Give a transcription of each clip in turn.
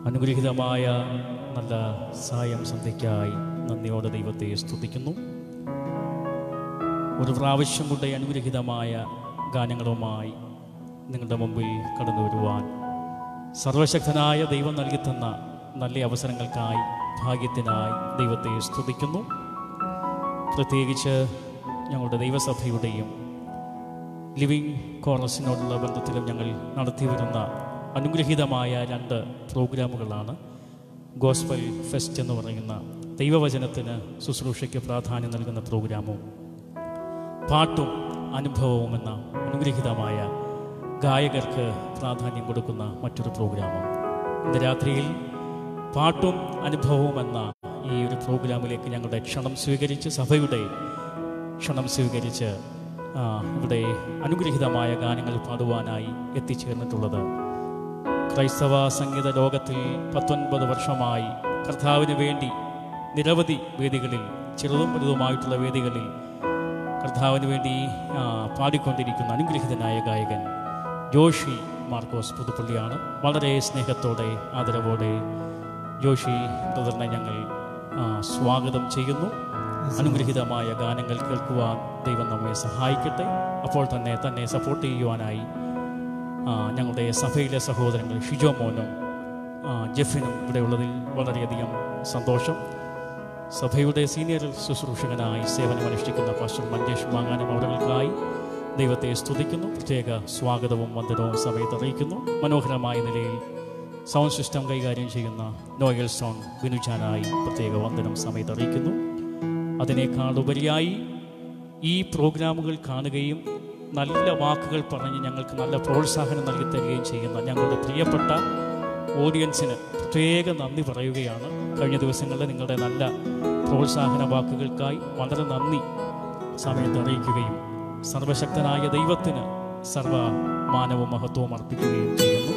അനുഗ്രഹീതമായ നല്ല സായം സന്ധ്യയ്ക്കായി നന്ദിയോടെ ദൈവത്തെ സ്തുതിക്കുന്നു ഒരു പ്രാവശ്യം കൂടെ അനുഗ്രഹീതമായ ഗാനങ്ങളുമായി നിങ്ങളുടെ മുമ്പിൽ കടന്നു വരുവാൻ സർവശക്തനായ ദൈവം നൽകിത്തന്ന നല്ല അവസരങ്ങൾക്കായി ഭാഗ്യത്തിനായി ദൈവത്തെ സ്തുതിക്കുന്നു പ്രത്യേകിച്ച് ഞങ്ങളുടെ ദൈവസഭയുടെയും ലിവിങ് കോറസിനോടുള്ള ബന്ധത്തിലും ഞങ്ങൾ നടത്തി വരുന്ന അനുഗ്രഹീതമായ രണ്ട് പ്രോഗ്രാമുകളാണ് ഗോസ്ബൽ ഫെസ്റ്റ് എന്ന് പറയുന്ന ദൈവവചനത്തിന് ശുശ്രൂഷയ്ക്ക് പ്രാധാന്യം നൽകുന്ന പ്രോഗ്രാമും പാട്ടും അനുഭവവും എന്ന അനുഗ്രഹീതമായ ഗായകർക്ക് പ്രാധാന്യം കൊടുക്കുന്ന മറ്റൊരു പ്രോഗ്രാമും ഇന്ന് രാത്രിയിൽ പാട്ടും അനുഭവവും എന്ന ഈ ഒരു പ്രോഗ്രാമിലേക്ക് ഞങ്ങളുടെ ക്ഷണം സ്വീകരിച്ച് സഭയുടെ ക്ഷണം സ്വീകരിച്ച് ആ, ഇവിടെ അനുഗ്രഹീതമായ ഗാനങ്ങൾ പാടുവാനായി എത്തിച്ചേർന്നിട്ടുള്ളത് ക്രൈസ്തവ സംഗീത ലോകത്തിൽ പത്തൊൻപത് വർഷമായി കർത്താവിന് വേണ്ടി നിരവധി വേദികളിൽ ചെറുതും വലുതുമായിട്ടുള്ള വേദികളിൽ കർത്താവിന് വേണ്ടി ആ, പാടിക്കൊണ്ടിരിക്കുന്ന അനുഗ്രഹീതനായ ഗായകൻ ജോഷി മാർക്കോസ് പുതുപ്പള്ളിയാണ് വളരെ സ്നേഹത്തോടെ ആദരവോടെ ജോഷി ബ്രദറിനെ ഞങ്ങൾ ആ, സ്വാഗതം ചെയ്യുന്നു അനുഗ്രഹീതമായ ഗാനങ്ങൾ കേൾക്കുവാൻ ദൈവം നമ്മെ സഹായിക്കട്ടെ അപ്പോൾ തന്നെ തന്നെ സപ്പോർട്ട് ചെയ്യുവാനായി ആ, ഞങ്ങളുടെ സഭയിലെ സഹോദരങ്ങൾ ഷിജോ മോനും ആ, ജെഫിനും ഇവിടെ ഉള്ളതിൽ വളരെയധികം സന്തോഷം സഭയുടെ സീനിയർ ശുശ്രൂഷകനായി സേവനമനുഷ്ഠിക്കുന്ന പാസ്റ്റർ മഞ്ചേഷ് മാങ്ങാനം അവர்களுക്കായി ദൈവത്തെ സ്തുതിക്കുന്നു പ്രത്യേക സ്വാഗതവും വന്ദനവും സമയത്ത് അറിയിക്കുന്നു മനോഹരമായ നിലയിൽ സൗണ്ട് സിസ്റ്റം കൈകാര്യം ചെയ്യുന്ന നോയൽ സോൺ വിനുജാനായി പ്രത്യേക വന്ദനം സമയത്ത് അറിയിക്കുന്നു അതിനേക്കാൾ ഉപരിയായി ഈ പ്രോഗ്രാമുകൾ കാണുകയും നല്ല വാക്കുകൾ പറഞ്ഞ് ഞങ്ങൾക്ക് നല്ല പ്രോത്സാഹനം നൽകി തരികയും ചെയ്യുന്ന ഞങ്ങളുടെ പ്രിയപ്പെട്ട ഓഡിയൻസിന് പ്രത്യേക നന്ദി പറയുകയാണ് കഴിഞ്ഞ ദിവസങ്ങളിൽ നിങ്ങളുടെ നല്ല പ്രോത്സാഹന വാക്കുകൾക്കായി വളരെ നന്ദി സമയത്ത് അറിയിക്കുകയും സർവശക്തനായ ദൈവത്തിന് സർവ മാനവും മഹത്വവും അർപ്പിക്കുകയും ചെയ്യുന്നു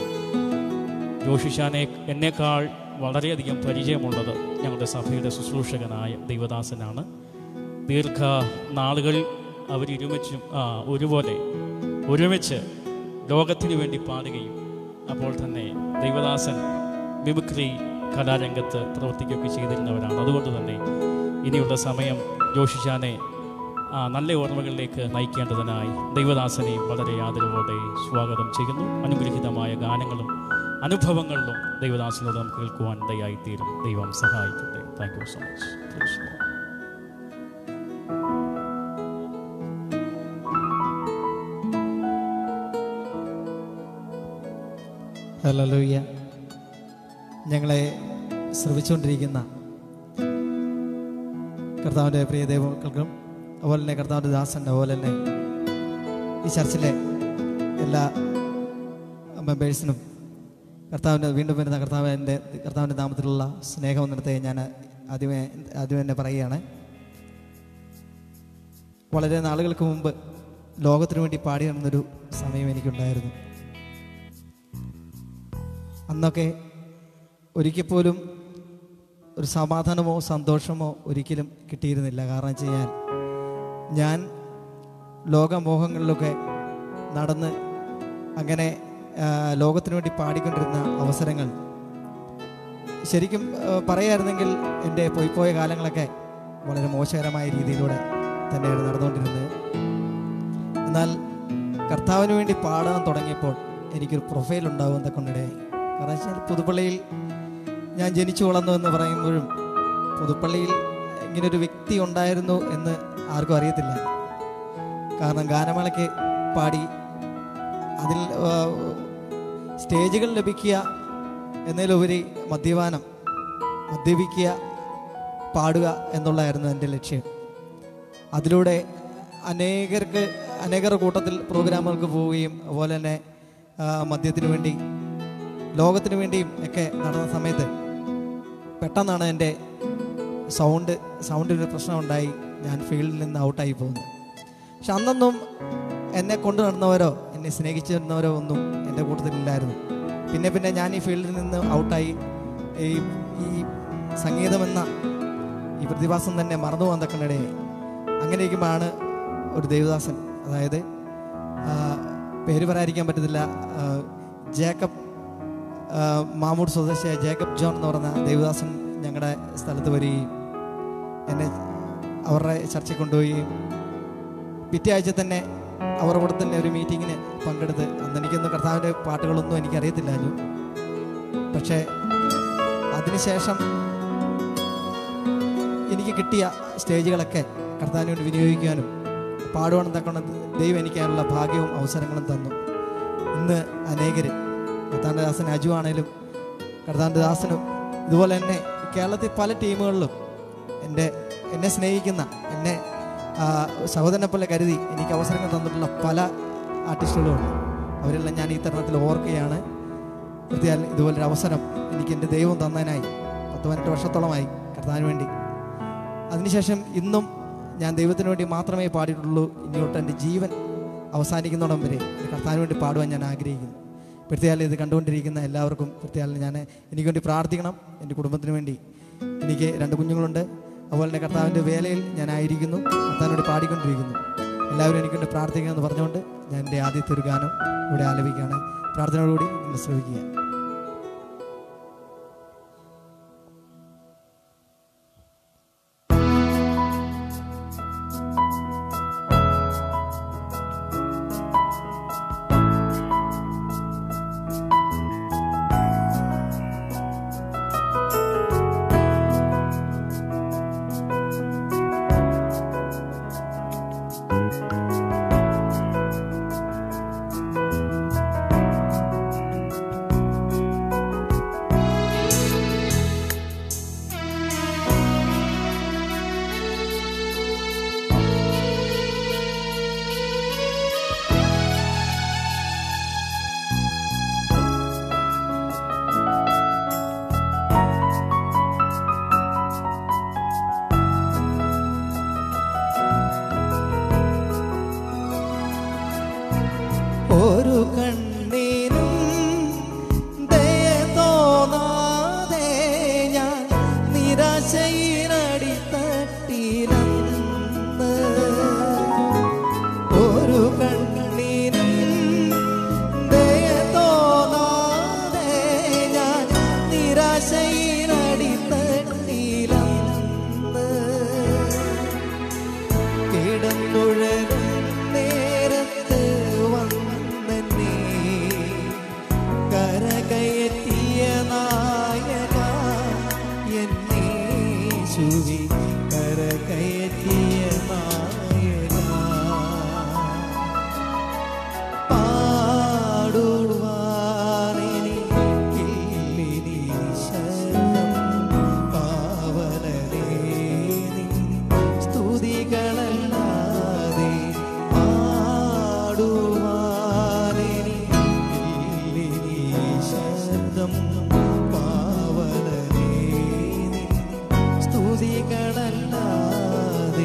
ജോഷിഷാനെ എന്നേക്കാൾ വളരെയധികം പരിചയമുള്ളത് ഞങ്ങളുടെ സഭയുടെ ശുശ്രൂഷകനായ ദൈവദാസനാണ് ദീർഘ നാളുകൾ അവരിരുമിച്ചും ആ ഒരുപോലെ ഒരുമിച്ച് ലോകത്തിനു വേണ്ടി പാടുകയും അപ്പോൾ തന്നെ ദൈവദാസൻ മിമിക്രി കലാരംഗത്ത് പ്രവർത്തിക്കുകയൊക്കെ ചെയ്തിരുന്നവരാണ് അതുകൊണ്ട് തന്നെ ഇനിയുള്ള സമയം ജോഷിഷാനെ ആ നല്ല ഓർമ്മകളിലേക്ക് നയിക്കേണ്ടതിനായി ദൈവദാസനെയും വളരെ ആദരവോടെ സ്വാഗതം ചെയ്യുന്നു അനുഗ്രഹീതമായ ഗാനങ്ങളും അനുഭവങ്ങളിലും ദൈവദാസനോട് നമുക്ക് കേൾക്കുവാൻ ദയായിത്തീരും ദൈവം സഹായിക്കട്ടെ thank you so much hallelujah ഞങ്ങളെ ശ്രമിച്ചുകൊണ്ടിരിക്കുന്ന കർത്താവിൻ്റെ പ്രിയ ദൈവങ്ങൾക്കും അതുപോലെ തന്നെ കർത്താവിൻ്റെ ദാസൻ അതുപോലെ തന്നെ ഈ ചർച്ചിലെ എല്ലാ മെമ്പേഴ്സിനും കർത്താവിൻ്റെ വീണ്ടും വരുന്ന കർത്താവിൻ്റെ കർത്താവിൻ്റെ നാമത്തിലുള്ള സ്നേഹവന്ദനത്തെ ഞാൻ ആദ്യമേ ആദ്യം തന്നെ പറയുകയാണ് വളരെ നാളുകൾക്ക് മുമ്പ് ലോകത്തിനു വേണ്ടി പാടി നടന്നൊരു സമയം എനിക്കുണ്ടായിരുന്നു അന്നൊക്കെ ഒരിക്കൽ പോലും ഒരു സമാധാനമോ സന്തോഷമോ ഒരിക്കലും കിട്ടിയിരുന്നില്ല കാരണം വെച്ച് കഴിഞ്ഞാൽ ഞാൻ ലോകമോഹങ്ങളിലൊക്കെ നടന്ന് അങ്ങനെ ആ, ലോകത്തിനു വേണ്ടി പാടിക്കൊണ്ടിരുന്ന അവസരങ്ങൾ ശരിക്കും ആ, പറയായിരുന്നെങ്കിൽ എൻ്റെ പോയിപ്പോയ കാലങ്ങളൊക്കെ വളരെ മോശകരമായ രീതിയിലൂടെ തന്നെയാണ് നടന്നുകൊണ്ടിരുന്നത് എന്നാൽ കർത്താവിന് വേണ്ടി പാടാൻ തുടങ്ങിയപ്പോൾ എനിക്കൊരു പ്രൊഫൈൽ ഉണ്ടാകുമെന്നൊക്കെ കൊണ്ടിടയായി കാരണം വെച്ചാൽ പുതുപ്പള്ളിയിൽ ഞാൻ ജനിച്ചു വളർന്നു എന്ന് പറയുമ്പോഴും പുതുപ്പള്ളിയിൽ ഇങ്ങനൊരു വ്യക്തി ഉണ്ടായിരുന്നു എന്ന് ആർക്കും അറിയത്തില്ല കാരണം ഗാനമേളയ്ക്ക് പാടി അതിൽ ആ, സ്റ്റേജുകൾ ലഭിക്കുക എന്നതിലുപരി മദ്യപാനം മദ്യപിക്കുക പാടുക എന്നുള്ളതായിരുന്നു എൻ്റെ ലക്ഷ്യം അതിലൂടെ അനേകർക്ക് അനേകർ കൂട്ടത്തിൽ പ്രോഗ്രാമുകൾക്ക് പോവുകയും അതുപോലെ തന്നെ ആ, മദ്യത്തിന് വേണ്ടി ലോകത്തിന് വേണ്ടിയും ഒക്കെ നടന്ന സമയത്ത് പെട്ടെന്നാണ് എൻ്റെ സൗണ്ട് സൗണ്ടിന് പ്രശ്നം ഉണ്ടായി ഞാൻ ഫീൽഡിൽ നിന്ന് ഔട്ടായി പോകുന്നു പക്ഷെ അന്നൊന്നും എന്നെ കൊണ്ടു നടന്നവരോ എന്നെ സ്നേഹിച്ചിരുന്നവരോ ഒന്നും എൻ്റെ കൂട്ടത്തിലില്ലായിരുന്നു പിന്നെ പിന്നെ ഞാൻ ഈ ഫീൽഡിൽ നിന്ന് ഔട്ടായി ഈ ഈ സംഗീതമെന്ന ഈ പ്രതിഭാസം തന്നെ മറന്നു പോകാൻ തക്കണിടയായി അങ്ങനെ ഇരിക്കുമ്പോഴാണ് ഒരു ദേവദാസൻ അതായത് ആ, പേര് പറയാതിരിക്കാൻ പറ്റത്തില്ല ആ, ജേക്കബ് ആ, മാമൂട് സ്വദേശിയായ ജേക്കബ് ജോൺ എന്ന് പറഞ്ഞ ദേവദാസൻ ഞങ്ങളുടെ സ്ഥലത്ത് വരികയും എന്നെ അവരുടെ ചർച്ചയിൽ കൊണ്ടുപോവുകയും പിറ്റേ ആഴ്ച തന്നെ അവരുടെ കൂടെ തന്നെ ഒരു മീറ്റിങ്ങിന് പങ്കെടുത്ത് അന്ന് എനിക്കൊന്നും കർത്താവിൻ്റെ പാട്ടുകളൊന്നും എനിക്കറിയത്തില്ലായിരുന്നു പക്ഷേ അതിനുശേഷം എനിക്ക് കിട്ടിയ സ്റ്റേജുകളൊക്കെ കർത്താവിന് വേണ്ടി വിനിയോഗിക്കാനും പാടുവാനും തക്കണം ദൈവം എനിക്കാനുള്ള ഭാഗ്യവും അവസരങ്ങളും തന്നു ഇന്ന് അനേകർ കർത്താൻ്റെ ദാസൻ അജു ആണേലും കർത്താൻ്റെ ദാസനും ഇതുപോലെ തന്നെ കേരളത്തിൽ പല ടീമുകളിലും എൻ്റെ എന്നെ സ്നേഹിക്കുന്ന എന്നെ ആ, സഹോദരനെ പോലെ കരുതി എനിക്ക് അവസരങ്ങൾ തന്നിട്ടുള്ള പല ആർട്ടിസ്റ്റുകളുമുണ്ട് അവരെല്ലാം ഞാൻ ഈ തരുണത്തിൽ ഓർക്കുകയാണ് കൃത്യാൽ ഇതുപോലൊരു അവസരം എനിക്ക് എൻ്റെ ദൈവം തന്നതിനായി പത്ത് പതിനെട്ട് വർഷത്തോളമായി കർത്താവിന് വേണ്ടി അതിനുശേഷം ഇന്നും ഞാൻ ദൈവത്തിന് വേണ്ടി മാത്രമേ പാടിയിട്ടുള്ളൂ ഇനിയോട്ട് എൻ്റെ ജീവൻ അവസാനിക്കുന്നിടം വരെ എൻ്റെ കർത്താവിന് വേണ്ടി പാടുവാൻ ഞാൻ ആഗ്രഹിക്കുന്നു പ്രത്യേകം ഇത് കണ്ടുകൊണ്ടിരിക്കുന്ന എല്ലാവർക്കും പ്രത്യേകം ഞാൻ എനിക്ക് വേണ്ടി പ്രാർത്ഥിക്കണം എൻ്റെ കുടുംബത്തിന് വേണ്ടി എനിക്ക് രണ്ട് കുഞ്ഞുങ്ങളുണ്ട് അതുപോലെ തന്നെ കർത്താവിൻ്റെ വേലയിൽ ഞാൻ ആയിരിക്കുന്നു കർത്താവിനോട് പാടിക്കൊണ്ടിരിക്കുന്നു എല്ലാവരും എനിക്ക് വേണ്ടി പ്രാർത്ഥിക്കണമെന്ന് പറഞ്ഞുകൊണ്ട് ഞാൻ എൻ്റെ ആദ്യത്തെ ഒരു ഗാനം ഇവിടെ ആലപിക്കുകയാണ് പ്രാർത്ഥനയോടുകൂടി നിങ്ങൾ ശ്രമിക്കുക ഒരു കണ്ണീരും ദയ തോന്നാതെ ഞാൻ നിരാശയിലടി തട്ടിലന്ന് ഒരു കണ്ണീരും ദയ തോന്നാതെ ഞാൻ നിരാശയിലടി തട്ടിലന്ന് കിടന്നുഴലും നേരത്ത് വന്നെന്നെ കരകയറ്റിയ നായക എന്നെ ശുവി കരകയറ്റിയ നായക പാടുവാനെനിക്കില്ലിനി ശരണം പാവനനേ നിൻ സ്തുതികളല്ലാതെ പാടുവാനെനിക്കില്ലിനി ശബ്ദം പാവനനേ നിൻ സ്തുതികളല്ലാതെ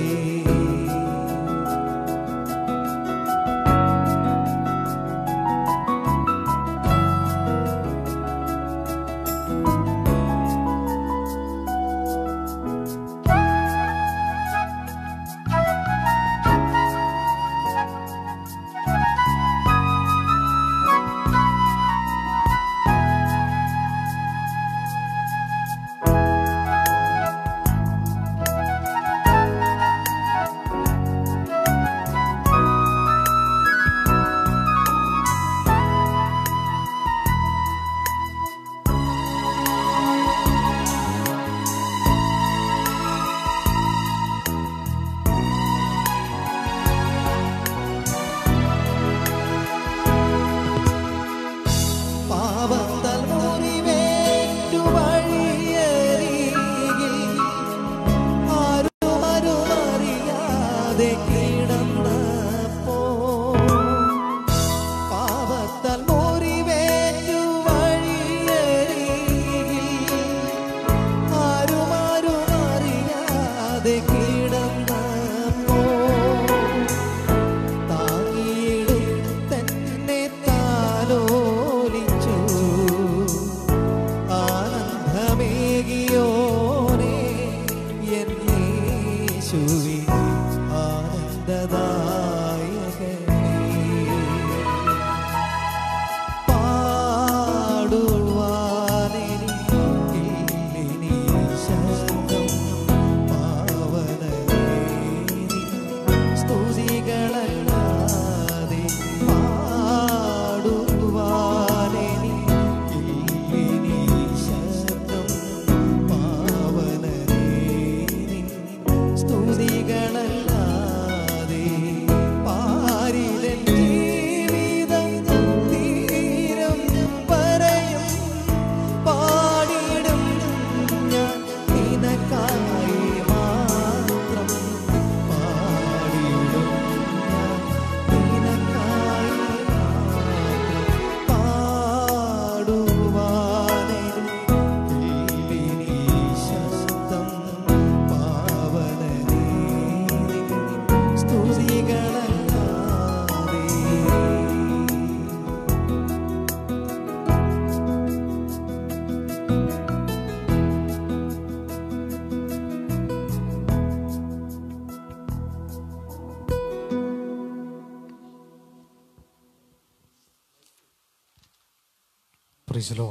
പ്രിസിലോ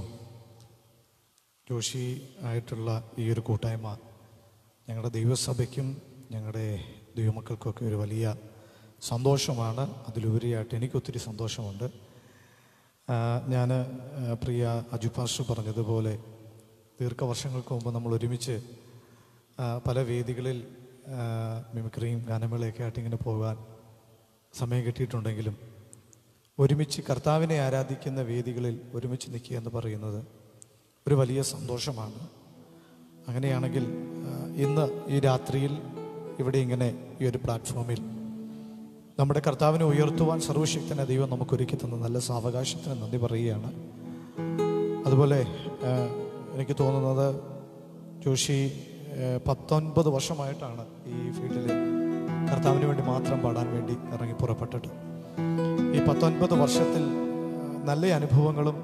ജോഷി ആയിട്ടുള്ള ഈ ഒരു കൂട്ടായ്മ ഞങ്ങളുടെ ദൈവസഭയ്ക്കും ഞങ്ങളുടെ ദൈവമക്കൾക്കൊക്കെ ഒരു വലിയ സന്തോഷമാണ് അതിലുപരിയായിട്ട് എനിക്കൊത്തിരി സന്തോഷമുണ്ട് ഞാൻ പ്രിയ അജു പാസ്റ്റർ പറഞ്ഞതുപോലെ ദീർഘവർഷങ്ങൾക്ക് മുമ്പ് നമ്മൾ ഒരുമിച്ച് ആ, പല വേദികളിൽ ആ, മിമിക്രിയും ഗാനമേളയൊക്കെ ആയിട്ട് ഇങ്ങനെ പോകാൻ സമയം കിട്ടിയിട്ടുണ്ടെങ്കിലും ഒരുമിച്ച് കർത്താവിനെ ആരാധിക്കുന്ന വേദികളിൽ ഒരുമിച്ച് നിൽക്കുക എന്ന് പറയുന്നത് ഒരു വലിയ സന്തോഷമാണ് അങ്ങനെയാണെങ്കിൽ ആ, ഇന്ന് ഈ രാത്രിയിൽ ഇവിടെ ഇങ്ങനെ ഈ ഒരു പ്ലാറ്റ്ഫോമിൽ നമ്മുടെ കർത്താവിനെ ഉയർത്തുവാൻ സർവശക്തനെ ദൈവം നമുക്ക് ഒരുക്കി തന്ന നല്ല സാവകാശത്തിന് നന്ദി പറയുകയാണ് അതുപോലെ ആ, എനിക്ക് തോന്നുന്നത് ജോഷി ആ, പത്തൊൻപത് വർഷമായിട്ടാണ് ഈ ഫീൽഡിൽ കർത്താവിന് വേണ്ടി മാത്രം പാടാൻ വേണ്ടി ഇറങ്ങി പുറപ്പെട്ടിട്ട് ഈ പത്തൊൻപത് വർഷത്തിൽ ആ, നല്ല അനുഭവങ്ങളും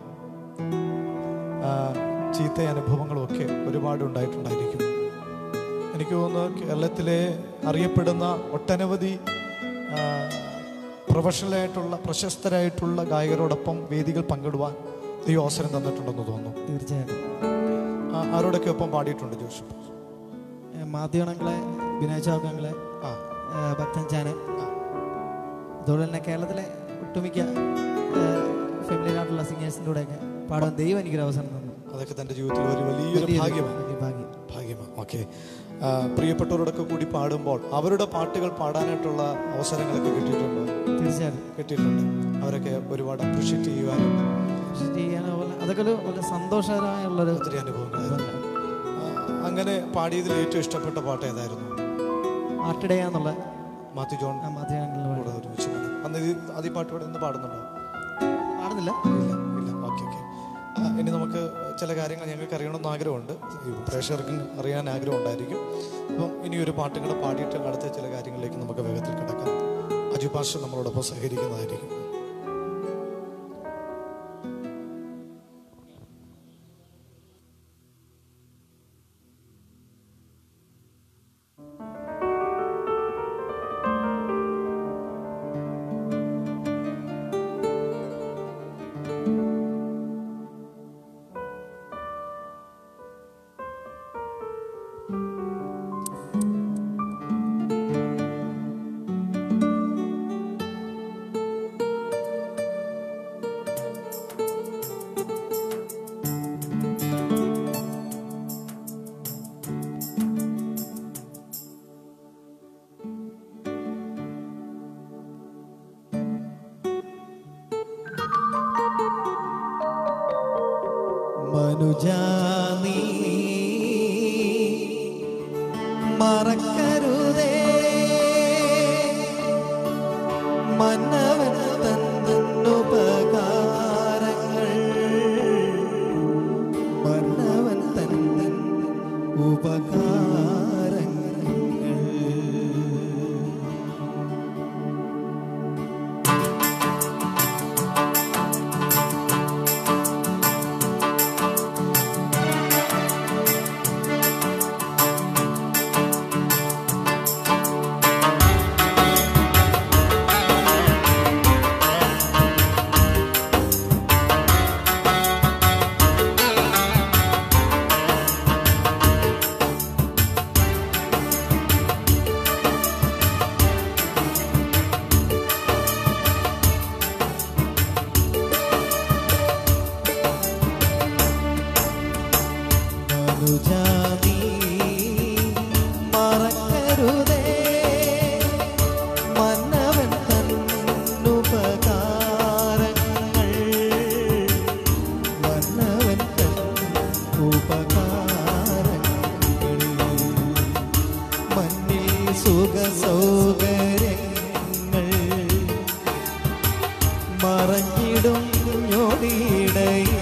ആ, ചീത്ത അനുഭവങ്ങളും ഒക്കെ ഒരുപാട് ഉണ്ടായിട്ടുണ്ടായിരിക്കും എനിക്ക് തോന്നുന്നു കേരളത്തിലെ അറിയപ്പെടുന്ന ഒട്ടനവധി ആ, പ്രൊഫഷണലായിട്ടുള്ള പ്രശസ്തരായിട്ടുള്ള ഗായകരോടൊപ്പം വേദികൾ പങ്കിടുവാൻ ദൈവം അവസരം തന്നിട്ടുണ്ടെന്ന് തോന്നുന്നു തീർച്ചയായിട്ടും ആ, ആരോടൊക്കെ ഒപ്പം പാടിയിട്ടുണ്ട് ജോഷ് മാധ്യമങ്ങളെ ബിനോയ് ചൗക്കങ്ങളെ ആ ഭക്തൻ ചാന് അതുപോലെ തന്നെ കേരളത്തിലെ ഒട്ടുമിക്ക ഫെമിലിയറായിട്ടുള്ള സിംഗേഴ്സിൻ്റെ കൂടെയൊക്കെ പാടാൻ ദൈവം എനിക്കൊരു അവസരം തന്നു അതൊക്കെ തൻ്റെ ജീവിതത്തിൽ ഒരു വലിയൊരു വലിയൊരു- ഭാഗ്യമാണ് വലിയ ഭാഗ്യം ഭാഗ്യമാണ് ഓക്കെ പ്രിയപ്പെട്ടവരോടൊക്കെ കൂടി പാടുമ്പോൾ അവരുടെ പാട്ടുകൾ പാടാനായിട്ടുള്ള അവസരങ്ങളൊക്കെ കിട്ടിയിട്ടുണ്ടോ തീർച്ചയായിട്ടും കിട്ടിയിട്ടുണ്ട് അവരൊക്കെ ഒരുപാട് അപ്രിഷ്യേറ്റ് ചെയ്യുവാനും പക്ഷെ ചെയ്യാൻ പോലെ അതൊക്കെ ഒരു വളരെ സന്തോഷകരമായുള്ളൊരു ഒത്തിരി അനുഭവങ്ങളായിരുന്നു ആ, അങ്ങനെ പാടിയതിൽ ഏറ്റവും ഇഷ്ടപ്പെട്ട പാട്ട് ഏതായിരുന്നു ആർട്ടിഡേ എന്നുള്ള മാത്യു ജോൺ മാധ്യമങ്ങളിൽ കൂടെ ഒരുമിച്ച് പാടി. അന്ന് ഇത് അത് ഈ പാട്ട് ഇവിടെ ഇന്ന് പാടുന്നുണ്ടോ പാടുന്നില്ല ഇല്ല ഇല്ല ഓക്കെ ഓക്കെ ഇനി നമുക്ക് ചില കാര്യങ്ങൾ ഞങ്ങൾക്ക് അറിയണമെന്ന് ആഗ്രഹമുണ്ട് ഈ പ്രേക്ഷകർക്ക് അറിയാൻ ആഗ്രഹം ഉണ്ടായിരിക്കും അപ്പം ഇനി ഒരു പാട്ടും കൂടെ പാടിയിട്ട് അടുത്ത ചില കാര്യങ്ങളിലേക്ക് നമുക്ക് വേഗത്തിൽ കിടക്കാം അജു പാഷ നമ്മളോടൊപ്പം സഹകരിക്കുന്നതായിരിക്കും മനുജാനീ മറക്കരുതേ മന്നവൻ തന്നുപകാരങ്ങൾ മന്നവൻ തൻ ഉപകാരങ്ങൾ മനുജാനീ മറക്കരുതേ മന്നവൻ തന്നുപകാരങ്ങൾ മന്നവൻ തൻ ഉപകാരങ്ങൾ മണ്ണിൽ സുഖ സൗകര്യങ്ങൾ മറഞ്ഞിടും ഞൊടിയിടയിൽ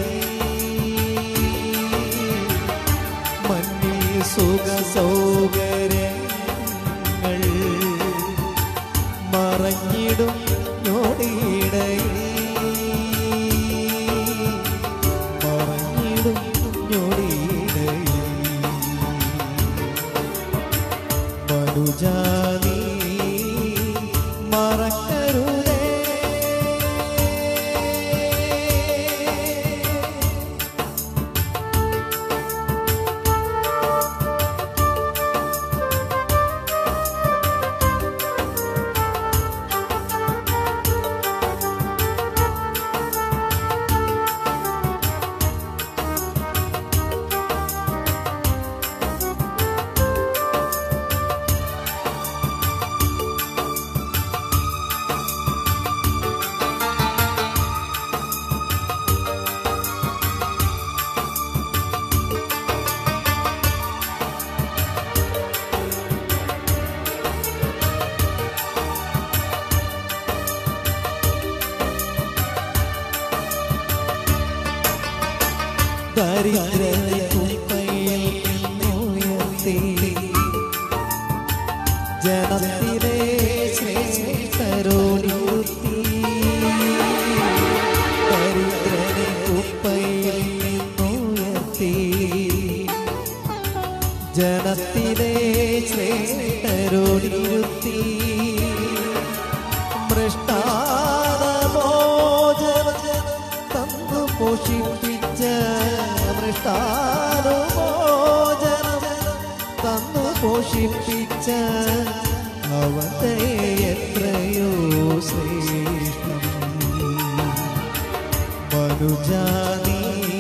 മണ്ണിൽ സുഖ സൗകര്യങ്ങൾ മറഞ്ഞിടും ഞൊടിയിടയിൽ മറഞ്ഞിടും ഞൊടിയിടയിൽ മനുജാനീ മറക്കരുതേ ദരിദ്രനെ കുപ്പയിൽ നിന്നുയർത്തി ജനത്തിലെ ശ്രേഷ്ഠരോടിരുത്തി ദരിദ്രനെ കുപ്പയിൽ നിന്നുയർത്തി ജനത്തിലെ ശ്രേഷ്ഠരോടിരുത്തി മൃഷ്ടാനമോചനം തന്നു പോഷിപ്പിച്ച മൃഷ്ടാനമോചനം തന്നു പോഷിപ്പിച്ച അവന്റെ എത്രയോ ശ്രേഷ്ഠം മനുജാനീ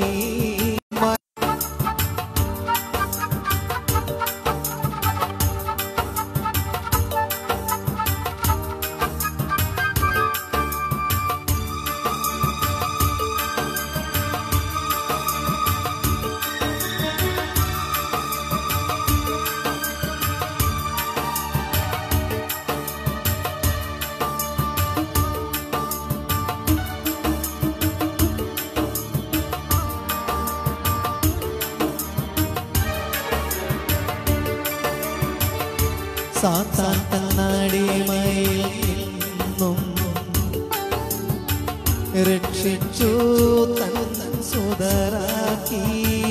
സാത്താൻ തന്നടിമയിൽ നിന്നും രക്ഷിച്ചു തൻ സുതരാക്കി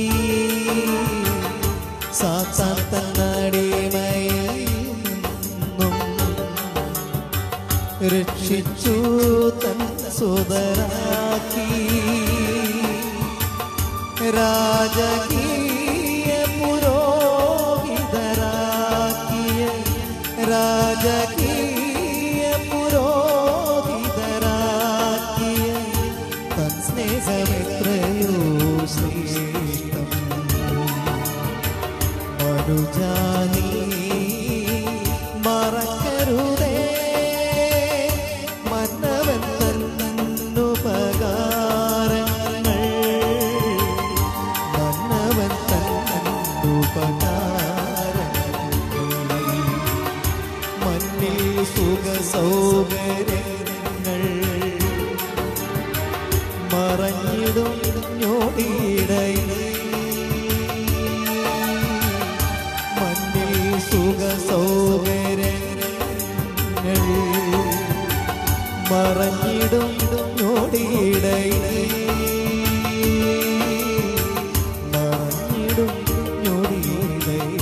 സാത്താൻ തന്നടിമയിൽ നിന്നും രക്ഷിച്ചു തൻ സുതരാക്കി രാജകീയ പുരോഹിതരാക്കിയ രാജകീയ പുരോഹിതരാക്കിയ തൻ സ്നേഹമെത്രയോ ശ്രീഷ്ടം മനുജാനീ മറക്കരുതേ മന്നവൻ തന്നുപകാരങ്ങൾ മന്നവൻ തന്നുപകാരങ്ങൾ മണ്ണിൽ സുഖ സൗകര്യങ്ങൾ മറഞ്ഞിടും ഞൊടിയിടയിൽ മണ്ണിൽ സുഖ സൗകര്യങ്ങൾ മറഞ്ഞിടും ഞൊടിയിടയിൽ മറഞ്ഞിടും ഞൊടിയിടയിൽ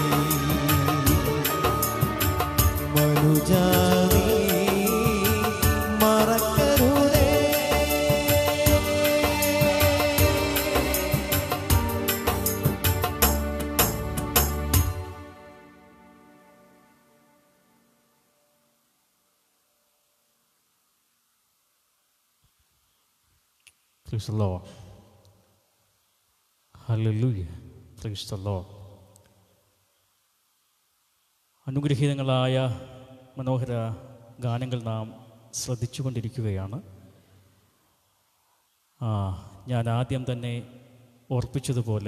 മനുജാനീ മറക്കരുതേ Praise the Lord. Hallelujah. Praise the Lord. അനുഗ്രഹീതങ്ങളായ മനോഹര ഗാനങ്ങൾ നാം ശ്രദ്ധിച്ചുകൊണ്ടിരിക്കുകയാണ് ആ ഞാൻ ആദ്യം തന്നെ ഓർപ്പിച്ചതുപോലെ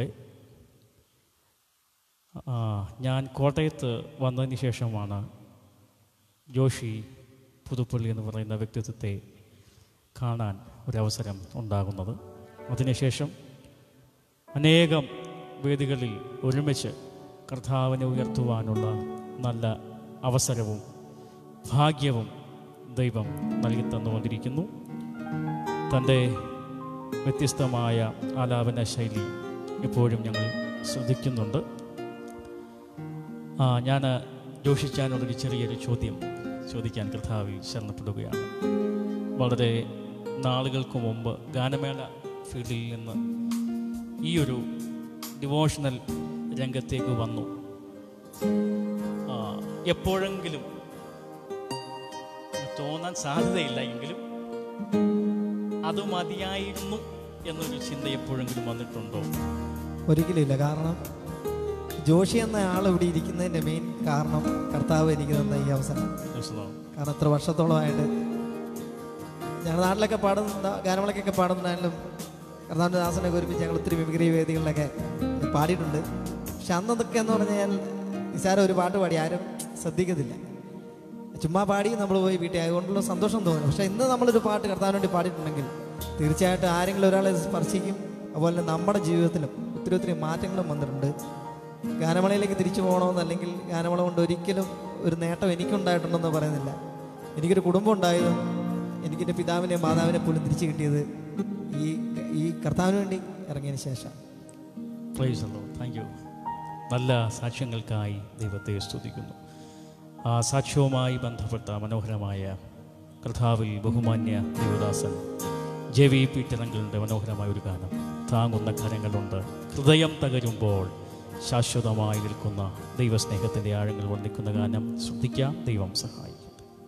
ആ, ഞാൻ കോട്ടയത്ത് വന്നതിന് ശേഷമാണ് ജോഷി പുതുപ്പള്ളി എന്ന് പറയുന്ന വ്യക്തിത്വത്തെ കാണാൻ ഒരവസരം ഉണ്ടാകുന്നത് അതിനുശേഷം അനേകം വേദികളിൽ ഒരുമിച്ച് കർത്താവിനെ ഉയർത്തുവാനുള്ള നല്ല അവസരവും ഭാഗ്യവും ദൈവം നൽകി തന്നുകൊണ്ടിരിക്കുന്നു തൻ്റെ വ്യത്യസ്തമായ ആലാപന ശൈലി എപ്പോഴും ഞങ്ങൾ ശ്രദ്ധിക്കുന്നുണ്ട് ആ ഞാൻ ജോഷിച്ചാനോടൊരു ചെറിയൊരു ചോദ്യം ചോദിക്കാൻ കർത്താവിൽ ശരണപ്പെടുകയാണ് വളരെ നാളുകൾക്ക് മുമ്പ് ഗാനമേള ഫീൽഡിൽ നിന്ന് ഈ ഒരു ഡിവോഷണൽ രംഗത്തേക്ക് വന്നു ആ, എപ്പോഴെങ്കിലും തോന്നാൻ സാധ്യതയില്ല എങ്കിലും അത് മതിയായിരുന്നു എന്നൊരു ചിന്ത എപ്പോഴെങ്കിലും വന്നിട്ടുണ്ടോ ഒരിക്കലുമില്ല കാരണം ജോഷി എന്ന ആൾ ഇവിടെ ഇരിക്കുന്നതിൻ്റെ മെയിൻ കാരണം കർത്താവ് എനിക്ക് തന്ന ഈ അവസരം വിശദം. കാരണം എത്ര വർഷത്തോളമായിട്ട് ഞങ്ങളുടെ നാട്ടിലൊക്കെ പാടുന്ന ഗാനമേളക്കൊക്കെ പാടുന്നതായാലും കർത്താവിൻ്റെ ദാസനൊക്കെ ഒരുമിച്ച് ഞങ്ങൾ ഒത്തിരി മിമിക്രി വേദികളിലൊക്കെ പാടിയിട്ടുണ്ട് പക്ഷെ അന്നതൊക്കെ എന്ന് പറഞ്ഞാൽ നിസാരം ഒരു പാട്ട് പാടി ആരും ശ്രദ്ധിക്കത്തില്ല ചുമ്മാ പാടി നമ്മൾ പോയി വീട്ടിൽ അതുകൊണ്ടുള്ള സന്തോഷം തോന്നും പക്ഷെ ഇന്ന് നമ്മളൊരു പാട്ട് കർത്താവിന് വേണ്ടി പാടിയിട്ടുണ്ടെങ്കിൽ തീർച്ചയായിട്ടും ആരെങ്കിലും ഒരാളെ സ്പർശിക്കും അതുപോലെ തന്നെ നമ്മുടെ ജീവിതത്തിലും ഒത്തിരി ഒത്തിരി മാറ്റങ്ങളും വന്നിട്ടുണ്ട് ഗാനമേളയിലേക്ക് തിരിച്ചു പോകണമെന്ന് അല്ലെങ്കിൽ ഗാനമേള കൊണ്ട് ഒരിക്കലും ഒരു നേട്ടം എനിക്കുണ്ടായിട്ടുണ്ടെന്ന് പറയുന്നില്ല എനിക്കൊരു കുടുംബം ഉണ്ടായതും എനിക്കെൻ്റെ പിതാവിനെയും മാതാവിനെ പോലും തിരിച്ചു കിട്ടിയത് ഈ ഈ കർത്താവിന് വേണ്ടി ഇറങ്ങിയതിന് ശേഷം പ്രൈസ് താങ്ക് യു നല്ല സാക്ഷ്യങ്ങൾക്കായി ദൈവത്തെ സ്തുതിക്കുന്നു ആ സാക്ഷ്യവുമായി ബന്ധപ്പെട്ട മനോഹരമായ കർത്താവിൽ ബഹുമാന്യ ദേവദാസൻ ജെ വി പി ടിറങ്ങളുടെ മനോഹരമായ ഒരു ഗാനം താങ്ങുന്ന കരങ്ങളുണ്ട് ഹൃദയം തകരുമ്പോൾ ശാശ്വതമായി നിൽക്കുന്ന ദൈവസ്നേഹത്തിൻ്റെ ആഴങ്ങൾ വർണ്ണിക്കുന്ന ഗാനം ശ്രദ്ധിക്കാം ദൈവം സഹായിക്കും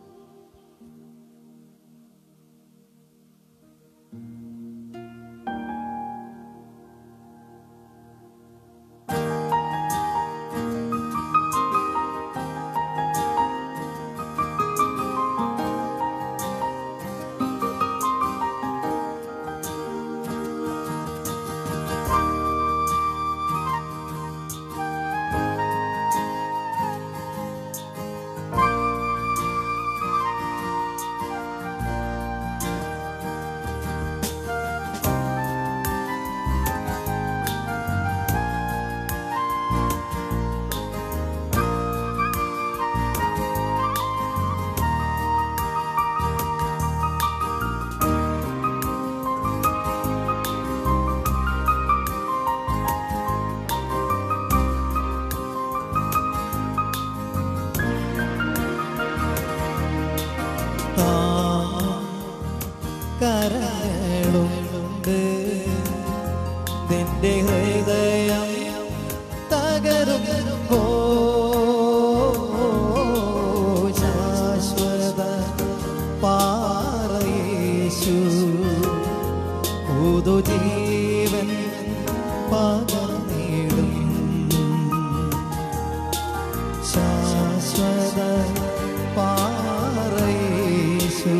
കരങ്ങളുണ്ട് നിന്റെ ഹൃദയം തകരുമ്പോ ശാശ്വത പാറയേശു പുതുജീവൻ പകർന്നിടും ശാശ്വത പാറയേശു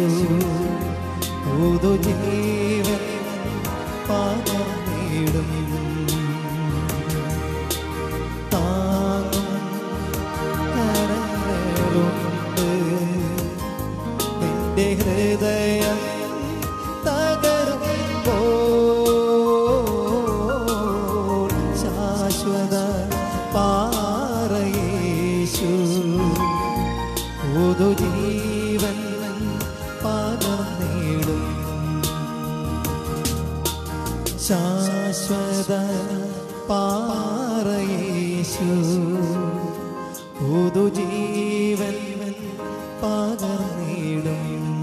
പുതുജീവൻ പകർന്നിടും താങ്ങും കരങ്ങളുണ്ട് നിന്റെ ഹൃദയം തകരുമ്പോൾ ശാശ്വത പാറയേശു പുതുജീവൻ പകർന്നിടും ശാശ്വത പാറയേശു പുതുജീവൻ പകർന്നിടും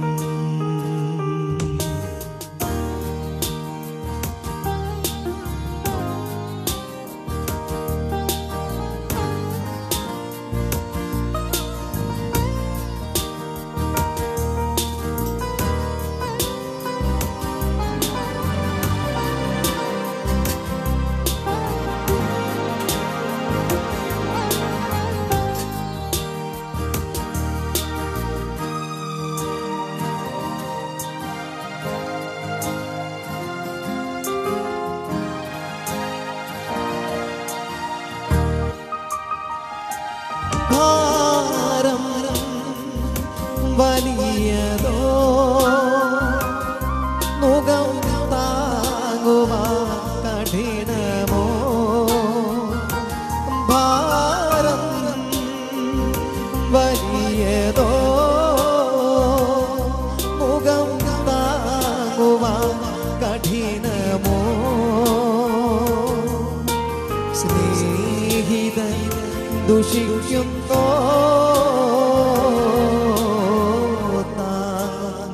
ഭാരം വലിയതോ മുഖം താങ്ങുവാൻ കഠിനമോ ഭാരം വലിയതോ മുഖം താങ്ങുവാൻ കഠിനമോ സ്നേഹിതൻ ദുഷിക്കുന്നോ താൻ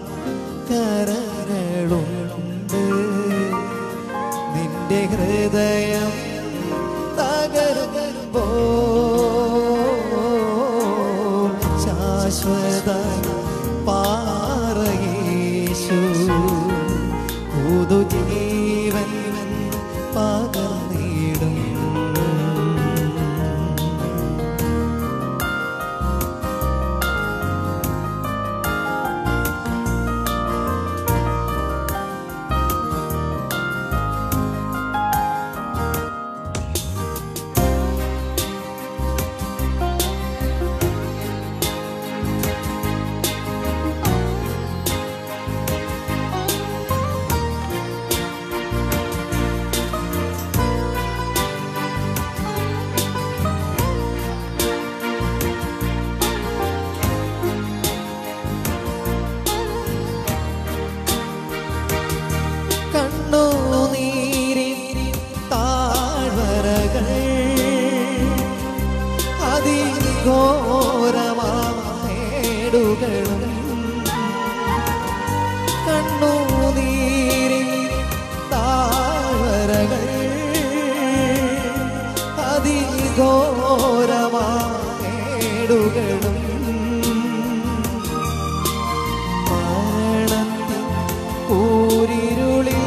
കരങ്ങളുണ്ട് നിന്റെ ഹൃദയം തകരുമ്പോ ശാശ്വത പാറയേശു പുതുജീവൻ പകർന്നിടും അതിഘോരമാടുകളും കണ്ണുനീരി താഴ്വരകൾ അതിഘോരമാടുകളും മരണത്തിൻ കൂരിരുളിൽ